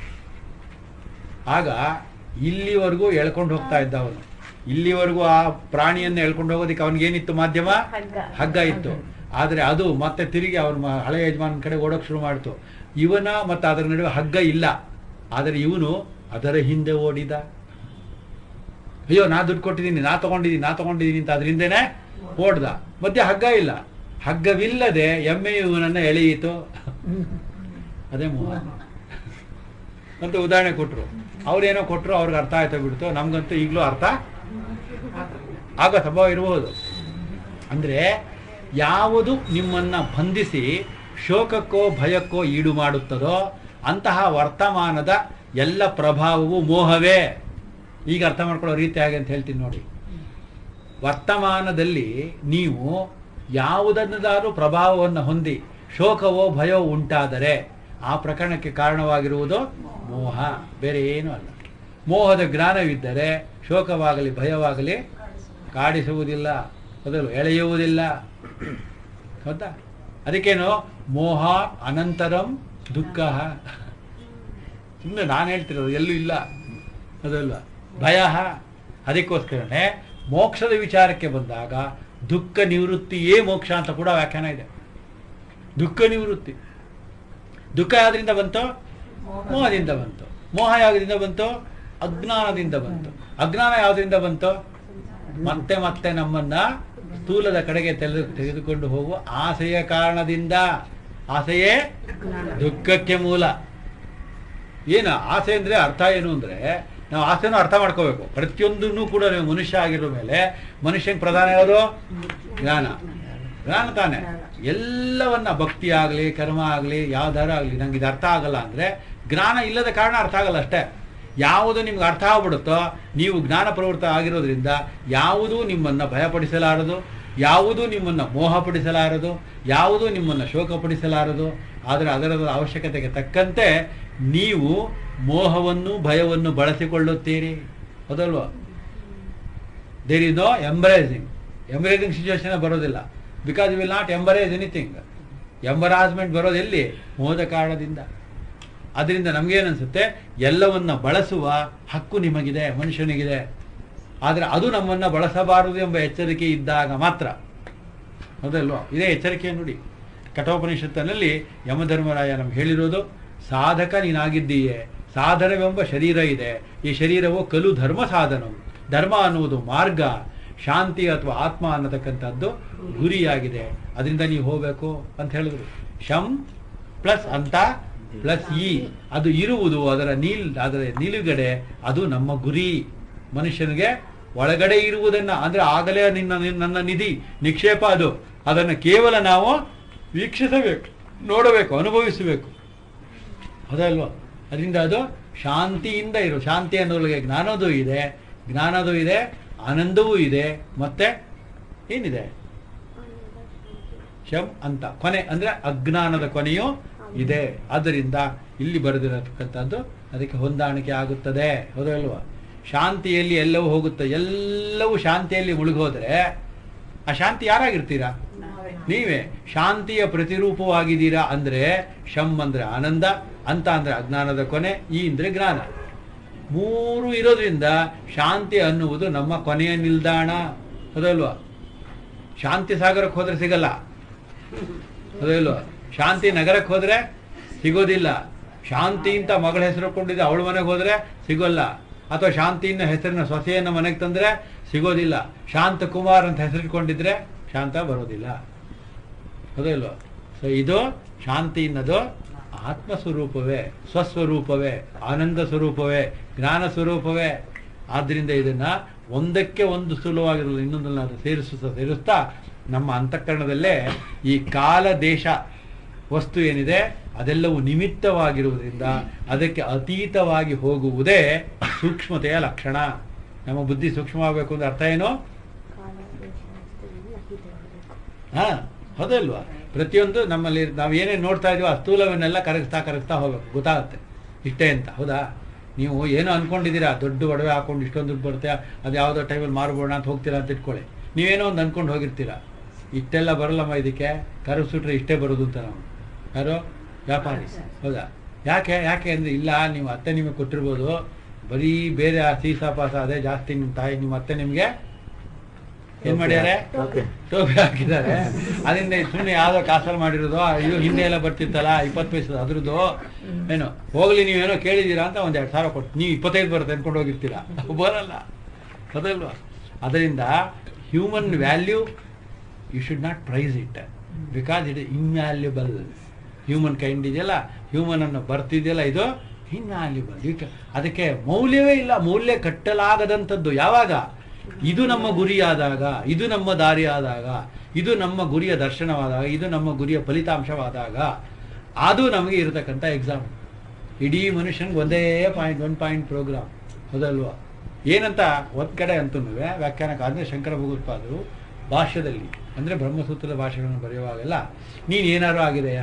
ಆಗ ಇಲ್ಲಿವರೆಗೂ ಎಳ್ಕೊಂಡು ಹೋಗ್ತಾ ಇದ್ದ ಅವನು ಇಲ್ಲಿವರೆಗೂ ಆ ಪ್ರಾಣಿಯನ್ನು ಎಳ್ಕೊಂಡು ಹೋಗೋದಕ್ಕೆ ಅವನಿಗೇನಿತ್ತು ಮಾಧ್ಯಮ ಹಗ್ಗ ಇತ್ತು ಆದರೆ ಅದು ಮತ್ತೆ ತಿರುಗಿ ಅವನ ಹಳೆಯ ಯಜಮಾನ ಕಡೆ ಓಡೋಕೆ ಶುರು ಮಾಡ್ತು ಇವನ ಮತ್ತು ಅದರ ನಡುವೆ ಹಗ್ಗ ಇಲ್ಲ ಆದರೆ ಇವನು ಅದರ ಹಿಂದೆ ಓಡಿದ ಅಯ್ಯೋ ನಾ ದುಡ್ಡು ಕೊಟ್ಟಿದ್ದೀನಿ ನಾ ತಗೊಂಡಿದ್ದೀನಿ ನಾ ತಗೊಂಡಿದ್ದೀನಿ ಅಂತ ಅದ್ರ ಹಿಂದೆನೆ ಓಡ್ದ ಮಧ್ಯೆ ಹಗ್ಗ ಇಲ್ಲ ಹಗ್ಗವಿಲ್ಲದೆ ಎಮ್ಮೆ ಇವನನ್ನ ಎಳೆಯಿತು ಅದೇ ಮೋಹ ಅಂತ ಉದಾಹರಣೆ ಕೊಟ್ರು ಅವ್ರೇನೋ ಕೊಟ್ರು ಅವ್ರಿಗೆ ಅರ್ಥ ಆಯ್ತಾ ಬಿಡ್ತು ನಮ್ಗಂತೂ ಈಗಲೂ ಅರ್ಥ ಆಗೋ ಸಂಭವ ಇರಬಹುದು ಅಂದ್ರೆ ಯಾವುದು ನಿಮ್ಮನ್ನ ಬಂಧಿಸಿ ಶೋಕಕ್ಕೋ ಭಯಕ್ಕೋ ಈಡು ಮಾಡುತ್ತದೋ ಅಂತಹ ವರ್ತಮಾನದ ಎಲ್ಲ ಪ್ರಭಾವವು ಮೋಹವೇ ಈಗ ಅರ್ಥ ಮಾಡ್ಕೊಳ್ಳೋ ರೀತಿ ಹಾಗೆ ಅಂತ ಹೇಳ್ತೀನಿ ನೋಡಿ ವರ್ತಮಾನದಲ್ಲಿ ನೀವು ಯಾವುದನ್ನಾದರೂ ಪ್ರಭಾವವನ್ನು ಹೊಂದಿ ಶೋಕವೋ ಭಯವೋ ಉಂಟಾದರೆ ಆ ಪ್ರಕರಣಕ್ಕೆ ಕಾರಣವಾಗಿರುವುದು ಮೋಹ ಬೇರೆ ಏನೂ ಅಲ್ಲ ಮೋಹದ ಜ್ಞಾನವಿದ್ದರೆ ಶೋಕವಾಗಲಿ ಭಯವಾಗಲಿ ಕಾಡಿಸುವುದಿಲ್ಲ ಹೌದಲ್ವ ಎಳೆಯುವುದಿಲ್ಲ ಹೌದಾ ಅದಕ್ಕೇನು ಮೋಹ ಅನಂತರಂ ದುಃಖ ಸುಮ್ಮನೆ ನಾನು ಹೇಳ್ತಿರೋದು ಎಲ್ಲೂ ಇಲ್ಲ ಅದಲ್ವ ಭಯ ಅದಕ್ಕೋಸ್ಕರನೇ ಮೋಕ್ಷದ ವಿಚಾರಕ್ಕೆ ಬಂದಾಗ ದುಃಖ ನಿವೃತ್ತಿಯೇ ಮೋಕ್ಷ ಅಂತ ಕೂಡ ವ್ಯಾಖ್ಯಾನ ಇದೆ ದುಃಖ ನಿವೃತ್ತಿ ದುಃಖ ಯಾವ್ದ್ರಿಂದ ಬಂತು ಮೋಹದಿಂದ ಬಂತು ಮೋಹ ಯಾವುದರಿಂದ ಬಂತು ಅಜ್ಞಾನದಿಂದ ಬಂತು ಅಜ್ಞಾನ ಯಾವುದರಿಂದ ಬಂತು ಮತ್ತೆ ಮತ್ತೆ ನಮ್ಮನ್ನ ಸ್ಥೂಲದ ಕಡೆಗೆ ತೆಗೆದು ತೆಗೆದುಕೊಂಡು ಹೋಗುವ ಆಸೆಯ ಕಾರಣದಿಂದ ಆಸೆಯೇ ದುಃಖಕ್ಕೆ ಮೂಲ ಏನು ಆಸೆ ಅಂದ್ರೆ ಅರ್ಥ ಏನು ಅಂದ್ರೆ ನಾವು ಆಸೆನೂ ಅರ್ಥ ಮಾಡ್ಕೋಬೇಕು ಪ್ರತಿಯೊಂದನ್ನು ಕೂಡ ನೀವು ಮನುಷ್ಯ ಆಗಿರೋ ಮೇಲೆ ಮನುಷ್ಯನ್ ಪ್ರಧಾನ ಯಾವುದು ಜ್ಞಾನ ಜ್ಞಾನ ತಾನೆ ಎಲ್ಲವನ್ನ ಭಕ್ತಿ ಆಗಲಿ ಕರ್ಮ ಆಗಲಿ ಯಾವ್ದಾರು ಆಗಲಿ ನಂಗೆ ಇದು ಅರ್ಥ ಆಗಲ್ಲ ಅಂದ್ರೆ ಜ್ಞಾನ ಇಲ್ಲದ ಕಾರಣ ಅರ್ಥ ಆಗಲ್ಲ ಅಷ್ಟೇ ಯಾವುದು ನಿಮ್ಗೆ ಅರ್ಥ ಆಗ್ಬಿಡುತ್ತೋ ನೀವು ಜ್ಞಾನ ಪ್ರವೃತ್ತ ಆಗಿರೋದ್ರಿಂದ ಯಾವುದೂ ನಿಮ್ಮನ್ನು ಭಯಪಡಿಸಲಾರದು ಯಾವುದೂ ನಿಮ್ಮನ್ನು ಮೋಹಪಡಿಸಲಾರದು ಯಾವುದೂ ನಿಮ್ಮನ್ನು ಶೋಕಪಡಿಸಲಾರದು ಆದರೆ ಅದರ ಅವಶ್ಯಕತೆಗೆ ತಕ್ಕಂತೆ ನೀವು ಮೋಹವನ್ನು ಭಯವನ್ನು ಬಳಸಿಕೊಳ್ಳುತ್ತೀರಿ ಹೌದಲ್ವಾ there is no embarrassing embarrassing situation ಬರೋದಿಲ್ಲ because you will not embarrass anything embarrassment ಬರೋದು ಎಲ್ಲಿ ಮೋಹದ ಕಾರಣದಿಂದ ಅದರಿಂದ ನಮಗೇನನ್ಸುತ್ತೆ ಎಲ್ಲವನ್ನ ಬಳಸುವ ಹಕ್ಕು ನಿಮಗಿದೆ ಮನುಷ್ಯನಿಗಿದೆ ಆದರೆ ಅದು ನಮ್ಮನ್ನ ಬಳಸಬಾರದು ಎಂಬ ಎಚ್ಚರಿಕೆ ಇದ್ದಾಗ ಮಾತ್ರ ಹೌದಲ್ವಾ ಇದೇ ಎಚ್ಚರಿಕೆ ನುಡಿ ಕಠೋಪನಿಷತ್ತಿನಲ್ಲಿ ಯಮಧರ್ಮರಾಯ ನಮ್ಗೆ ಹೇಳಿರೋದು ಸಾಧಕ ನೀನಾಗಿದ್ದೀಯೆ ಸಾಧನವೆಂಬ ಶರೀರ ಇದೆ ಈ ಶರೀರವು ಕಲು ಧರ್ಮ ಸಾಧನವು ಧರ್ಮ ಅನ್ನುವುದು ಮಾರ್ಗ ಶಾಂತಿ ಅಥವಾ ಆತ್ಮ ಅನ್ನತಕ್ಕಂಥದ್ದು ಗುರಿಯಾಗಿದೆ ಅದರಿಂದ ನೀವು ಹೋಗಬೇಕು ಅಂತ ಹೇಳಿದ್ರು ಶಂ ಪ್ಲಸ್ ಅಂತ ಪ್ಲಸ್ ಇ ಅದು ಇರುವುದು ಅದರ ನೀಲ್ ಅದರ ನಿಲುಗಡೆ ಅದು ನಮ್ಮ ಗುರಿ ಮನುಷ್ಯನಿಗೆ ಒಳಗಡೆ ಇರುವುದನ್ನ ಅಂದ್ರೆ ಆಗಲೇ ನಿನ್ನ ನಿನ್ನ- ನನ್ನ ನಿಧಿ ನಿಕ್ಷೇಪ ಅದು ಅದನ್ನು ಕೇವಲ ನಾವು ವೀಕ್ಷಿಸಬೇಕು ನೋಡಬೇಕು ಅನುಭವಿಸಬೇಕು ಅದಲ್ವಾ ಅದರಿಂದ ಅದು ಶಾಂತಿಯಿಂದ ಇರು ಶಾಂತಿ ಅನ್ನೋರಿಗೆ ಜ್ಞಾನದೂ ಇದೆ ಜ್ಞಾನದೂ ಇದೆ ಆನಂದವೂ ಇದೆ ಮತ್ತೆ ಏನಿದೆ ಶಂ ಅಂತ ಕೊನೆ ಅಂದ್ರೆ ಅಜ್ಞಾನದ ಕೊನೆಯೂ ಇದೆ ಆದ್ದರಿಂದ ಇಲ್ಲಿ ಬರೆದಿರತಕ್ಕಂಥದ್ದು ಅದಕ್ಕೆ ಹೊಂದಾಣಿಕೆ ಆಗುತ್ತದೆ ಹೌದಲ್ವಾ ಶಾಂತಿಯಲ್ಲಿ ಎಲ್ಲವೂ ಹೋಗುತ್ತೆ ಎಲ್ಲವೂ ಶಾಂತಿಯಲ್ಲಿ ಮುಳುಗೋದ್ರೆ ಆ ಶಾಂತಿ ಯಾರಾಗಿರ್ತೀರಾ ನೀವೇ ಶಾಂತಿಯ ಪ್ರತಿರೂಪವಾಗಿದ್ದೀರಾ ಅಂದ್ರೆ ಶಂ ಅಂದ್ರೆ ಆನಂದ ಅಂತ ಅಂದ್ರೆ ಅಜ್ಞಾನದ ಕೊನೆ ಈ ಅಂದ್ರೆ ಜ್ಞಾನ ಮೂರು ಇರೋದ್ರಿಂದ ಶಾಂತಿ ಅನ್ನುವುದು ನಮ್ಮ ಕೊನೆಯ ನಿಲ್ದಾಣ ಹೌದಲ್ವಾ ಶಾಂತಿ ಸಾಗರಕ್ಕೆ ಹೋದ್ರೆ ಸಿಗಲ್ಲ ಹೌದಲ್ವಾ ಶಾಂತಿ ನಗರಕ್ಕೆ ಹೋದ್ರೆ ಸಿಗೋದಿಲ್ಲ ಶಾಂತಿ ಅಂತ ಮಗಳ ಹೆಸರು ಕೊಂಡಿದ್ದೆ ಅವಳ ಮನೆಗೆ ಹೋದ್ರೆ ಸಿಗೋಲ್ಲ ಅಥವಾ ಶಾಂತಿನ ಹೆಸರಿನ ಸೊಸೆಯನ್ನ ಮನೆಗೆ ತಂದ್ರೆ ಸಿಗೋದಿಲ್ಲ ಶಾಂತ ಕುಮಾರ್ ಅಂತ ಹೆಸರಿಟ್ಕೊಂಡಿದ್ರೆ ಶಾಂತ ಬರೋದಿಲ್ಲ ಹೌದಲ್ವಾ ಸೊ ಇದು ಶಾಂತಿ ಅನ್ನೋದು ಆತ್ಮ ಸ್ವರೂಪವೇ ಸ್ವಸ್ವರೂಪವೇ ಆನಂದ ಸ್ವರೂಪವೇ ಜ್ಞಾನ ಸ್ವರೂಪವೇ ಆದ್ದರಿಂದ ಇದನ್ನ ಒಂದಕ್ಕೆ ಒಂದು ಸುಲಭವಾಗಿರಲು ಇನ್ನೊಂದನ್ನು ಅದು ಸೇರಿಸುತ್ತಾ ಸೇರಿಸ್ತಾ ನಮ್ಮ ಅಂತಃಕರಣದಲ್ಲೇ ಈ ಕಾಲ ದೇಶ ವಸ್ತು ಏನಿದೆ ಅದೆಲ್ಲವೂ ನಿಮಿತ್ತವಾಗಿರುವುದರಿಂದ ಅದಕ್ಕೆ ಅತೀತವಾಗಿ ಹೋಗುವುದೇ ಸೂಕ್ಷ್ಮತೆಯ ಲಕ್ಷಣ ನಮ್ಮ ಬುದ್ಧಿ ಸೂಕ್ಷ್ಮವಾಗಬೇಕು ಅಂದ್ರೆ ಅರ್ಥ ಏನು ಹಾ ಹೌದಲ್ವಾ ಪ್ರತಿಯೊಂದು ನಮ್ಮಲ್ಲಿ ನಾವು ಏನೇನು ನೋಡ್ತಾ ಇದೀವೋ ಆ ಸ್ಥೂಲವನ್ನೆಲ್ಲ ಕರಗಿಸ್ತಾ ಕರಗಿಸ್ತಾ ಹೋಗ್ಬೇಕು ಗೊತ್ತಾಗುತ್ತೆ ಇಷ್ಟೇ ಅಂತ ಹೌದಾ ನೀವು ಏನೋ ಅನ್ಕೊಂಡಿದ್ದೀರಾ ದೊಡ್ಡ ಒಡವೆ ಹಾಕೊಂಡು ಇಷ್ಟೊಂದು ದುಡ್ಡು ಬರುತ್ತೆ ಅದು ಯಾವುದೋ ಟೈಮಲ್ಲಿ ಮಾರ್ಬೋಣ ಅಂತ ಹೋಗ್ತೀರಾ ಅಂತ ಇಟ್ಕೊಳ್ಳಿ ನೀವೇನೋ ಒಂದು ಅನ್ಕೊಂಡು ಹೋಗಿರ್ತೀರಾ ಇಷ್ಟೆಲ್ಲ ಬರಲ್ಲಮ್ಮ ಇದಕ್ಕೆ ಕರಗಿಸ್ಬಿಟ್ರೆ ಇಷ್ಟೇ ಬರೋದು ಅಂತ ನಾವು ಯಾರು ವ್ಯಾಪಾರಿ ಹೌದಾ ಯಾಕೆ ಯಾಕೆ ಅಂದರೆ ಇಲ್ಲ ನೀವು ಅತ್ತೆ ನಿಮಗೆ ಕೊಟ್ಟಿರ್ಬೋದು ಬರೀ ಬೇರೆ ಆ ಸೀಸ ಪಾಸ ಅದೇ ಜಾಸ್ತಿ ನಿಮ್ಮ ತಾಯಿ ನಿಮ್ಮ ಅತ್ತೆ ನಿಮಗೆ ಏನ್ ಮಾಡ್ಯಾರೆ
ಓಕೆ
ಟೋಪಿ ಹಾಕಿದ್ದಾರೆ ಅದರಿಂದ ಸುಮ್ಮನೆ ಯಾವ್ದೋ ಕಾಸಲ್ಲಿ ಮಾಡಿರೋದು ಇದು ಹಿಂದೆ ಎಲ್ಲ ಬರ್ತಿತ್ತಲ್ಲ ಇಪ್ಪತ್ತು ಪೈಸದ ಅದ್ರದ್ದು ಏನು ಹೋಗ್ಲಿ ನೀವೇನೋ ಕೇಳಿದ್ದೀರಾ ಅಂತ ಒಂದ್ ಎರಡು ಸಾವಿರ ಕೊಟ್ಟು ನೀವು ಇಪ್ಪತ್ತೈದು ಬರುತ್ತೆ ಅನ್ಕೊಂಡು ಹೋಗಿರ್ತೀರಾ ಬರಲ್ಲ ಅದಲ್ವಾ ಅದರಿಂದ human value you should not price it because it is invaluable humankind ಇದೆಯಲ್ಲ ಹ್ಯೂಮನ್ ಅನ್ನು ಬರ್ತಿದೆಯಲ್ಲ ಇದು ಇನ್ವ್ಯಾಲ್ಯೂಬಲ್ ಅದಕ್ಕೆ ಮೌಲ್ಯವೇ ಇಲ್ಲ ಮೌಲ್ಯ ಕಟ್ಟಲಾಗದಂಥದ್ದು ಯಾವಾಗ ಇದು ನಮ್ಮ ಗುರಿಯಾದಾಗ ಇದು ನಮ್ಮ ದಾರಿ ಆದಾಗ ಇದು ನಮ್ಮ ಗುರಿಯ ದರ್ಶನವಾದಾಗ ಇದು ನಮ್ಮ ಗುರಿಯ ಫಲಿತಾಂಶವಾದಾಗ ಅದು ನಮಗೆ ಇರತಕ್ಕಂಥ ಎಕ್ಸಾಮ್ ಇಡೀ ಮನುಷ್ಯನಿಗೆ ಒಂದೇ ಪಾಯಿಂಟ್ ಒನ್ ಪಾಯಿಂಟ್ ಪ್ರೋಗ್ರಾಮ್ ಹೌದಲ್ವಾ ಏನಂತ ಒಂದ್ ಕಡೆ ಅಂತೂ ವ್ಯಾಖ್ಯಾನಕ್ಕೆ ಆದ್ರೆ ಶಂಕರ ಭಗವತ್ಪಾದರು ಭಾಷ್ಯದಲ್ಲಿ ಅಂದ್ರೆ ಬ್ರಹ್ಮಸೂತ್ರದ ಭಾಷೆಗಳನ್ನು ಬರೆಯುವಾಗೆಲ್ಲ ನೀನು ಏನಾರು ಆಗಿದೆಯಾ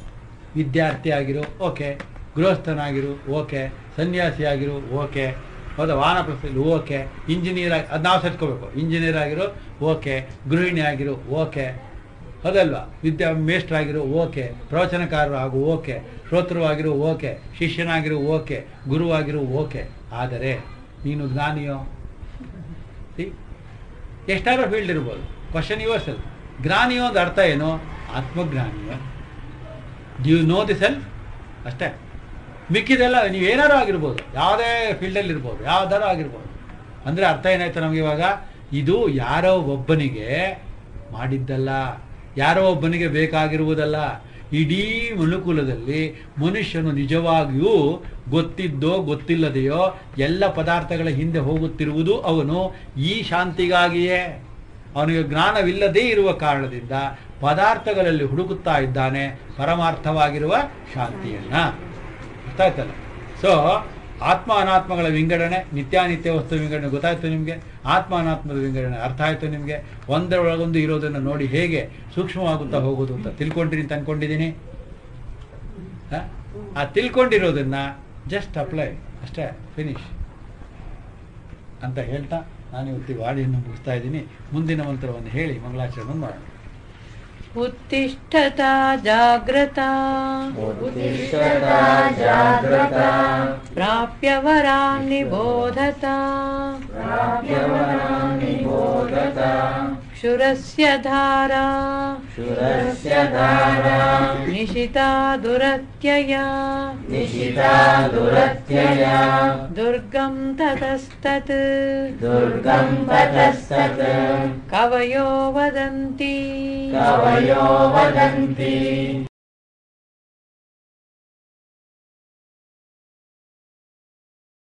ವಿದ್ಯಾರ್ಥಿ ಆಗಿರು ಓಕೆ ಗೃಹಸ್ಥನಾಗಿರು ಓಕೆ ಸನ್ಯಾಸಿ ಆಗಿರು ಓಕೆ ಹೌದಾ ವಾನಪ್ರಸ್ಥದಲ್ಲಿ ಓಕೆ ಇಂಜಿನಿಯರ್ ಆಗಿ ಅದು ನಾವು ಸತ್ಕೋಬೇಕು ಇಂಜಿನಿಯರ್ ಆಗಿರೋ ಓಕೆ ಗೃಹಿಣಿ ಆಗಿರೋ ಓಕೆ ಹೌದಲ್ವಾ ವಿದ್ಯಾ ಮೇಷ್ಟ್ರಾಗಿರೋ ಓಕೆ ಪ್ರವಚನಕಾರರು ಆಗು ಓಕೆ ಶ್ರೋತೃವಾಗಿರೋ ಓಕೆ ಶಿಷ್ಯನಾಗಿರೋ ಓಕೆ ಗುರುವಾಗಿರೋ ಓಕೆ ಆದರೆ ನೀನು ಜ್ಞಾನಿಯೋ See? ಎಷ್ಟಾದ್ರೂ ಫೀಲ್ಡ್ ಇರ್ಬೋದು ಕ್ವಶನ್ ಯುವರ್ ಸೆಲ್ಫ್ ಜ್ಞಾನಿಯೋ ಒಂದು ಅರ್ಥ ಏನು ಆತ್ಮಜ್ಞಾನಿಯೋ do you know the self ಅಷ್ಟೇ ಮಿಕ್ಕಿದೆಲ್ಲ ನೀವು ಏನಾರು ಆಗಿರ್ಬೋದು ಯಾವುದೇ ಫೀಲ್ಡಲ್ಲಿ ಇರ್ಬೋದು ಯಾವ್ದಾರು ಆಗಿರ್ಬೋದು ಅಂದರೆ ಅರ್ಥ ಏನಾಯ್ತು ನಮಗೆ ಇವಾಗ ಇದು ಯಾರೋ ಒಬ್ಬನಿಗೆ ಮಾಡಿದ್ದಲ್ಲ ಯಾರೋ ಒಬ್ಬನಿಗೆ ಬೇಕಾಗಿರುವುದಲ್ಲ ಇಡೀ ಮನುಕುಲದಲ್ಲಿ ಮನುಷ್ಯನು ನಿಜವಾಗಿಯೂ ಗೊತ್ತಿದ್ದೋ ಗೊತ್ತಿಲ್ಲದೆಯೋ ಎಲ್ಲ ಪದಾರ್ಥಗಳ ಹಿಂದೆ ಹೋಗುತ್ತಿರುವುದು ಅವನು ಈ ಶಾಂತಿಗಾಗಿಯೇ ಅವನಿಗೆ ಜ್ಞಾನವಿಲ್ಲದೇ ಇರುವ ಕಾರಣದಿಂದ ಪದಾರ್ಥಗಳಲ್ಲಿ ಹುಡುಕುತ್ತಾ ಇದ್ದಾನೆ ಪರಮಾರ್ಥವಾಗಿರುವ ಶಾಂತಿಯನ್ನ ಅರ್ಥ ಆಯ್ತಲ್ಲ ಸೊ ಆತ್ಮ ಅನಾತ್ಮಗಳ ವಿಂಗಡಣೆ ನಿತ್ಯಾನಿತ್ಯ ವಸ್ತು ವಿಂಗಡಣೆ ಗೊತ್ತಾಯ್ತು ನಿಮಗೆ ಆತ್ಮ ಅನಾತ್ಮದ ವಿಂಗಡಣೆ ಅರ್ಥ ಆಯ್ತು ನಿಮಗೆ ಒಂದರೊಳಗೊಂದು ಇರೋದನ್ನು ನೋಡಿ ಹೇಗೆ ಸೂಕ್ಷ್ಮವಾಗುತ್ತಾ ಹೋಗೋದು ಅಂತ ತಿಳ್ಕೊಂಡ್ರಿ ಅಂತ ಅನ್ಕೊಂಡಿದ್ದೀನಿ ಹ? ಆ ತಿಳ್ಕೊಂಡಿರೋದನ್ನ ಜಸ್ಟ್ ಅಪ್ಲೈ ಅಷ್ಟೇ ಫಿನಿಶ್ ಅಂತ ಹೇಳ್ತಾ ನಾನು ಇವತ್ತು ವಾಣಿಯನ್ನು ಮುಗಿಸ್ತಾ ಇದ್ದೀನಿ ಮುಂದಿನ ಮಂತ್ರವನ್ನು ಹೇಳಿ ಮಂಗಳಾಚರಣೆ ಮಾಡೋಣ
उत्तिष्ठता जाग्रता
उत्तिष्ठता जाग्रता
प्राप्य वरान् निबोधता
प्राप्यवरां निबोधता
क्षुरस्य धारा
शूरस्य धारा
निशिता दुरत्यया
निशिता दुरत्यया
दुर्गं ततस्तत्
दुर्गं ततस्तत्
कवयो वदन्ति
कवयो वदन्ति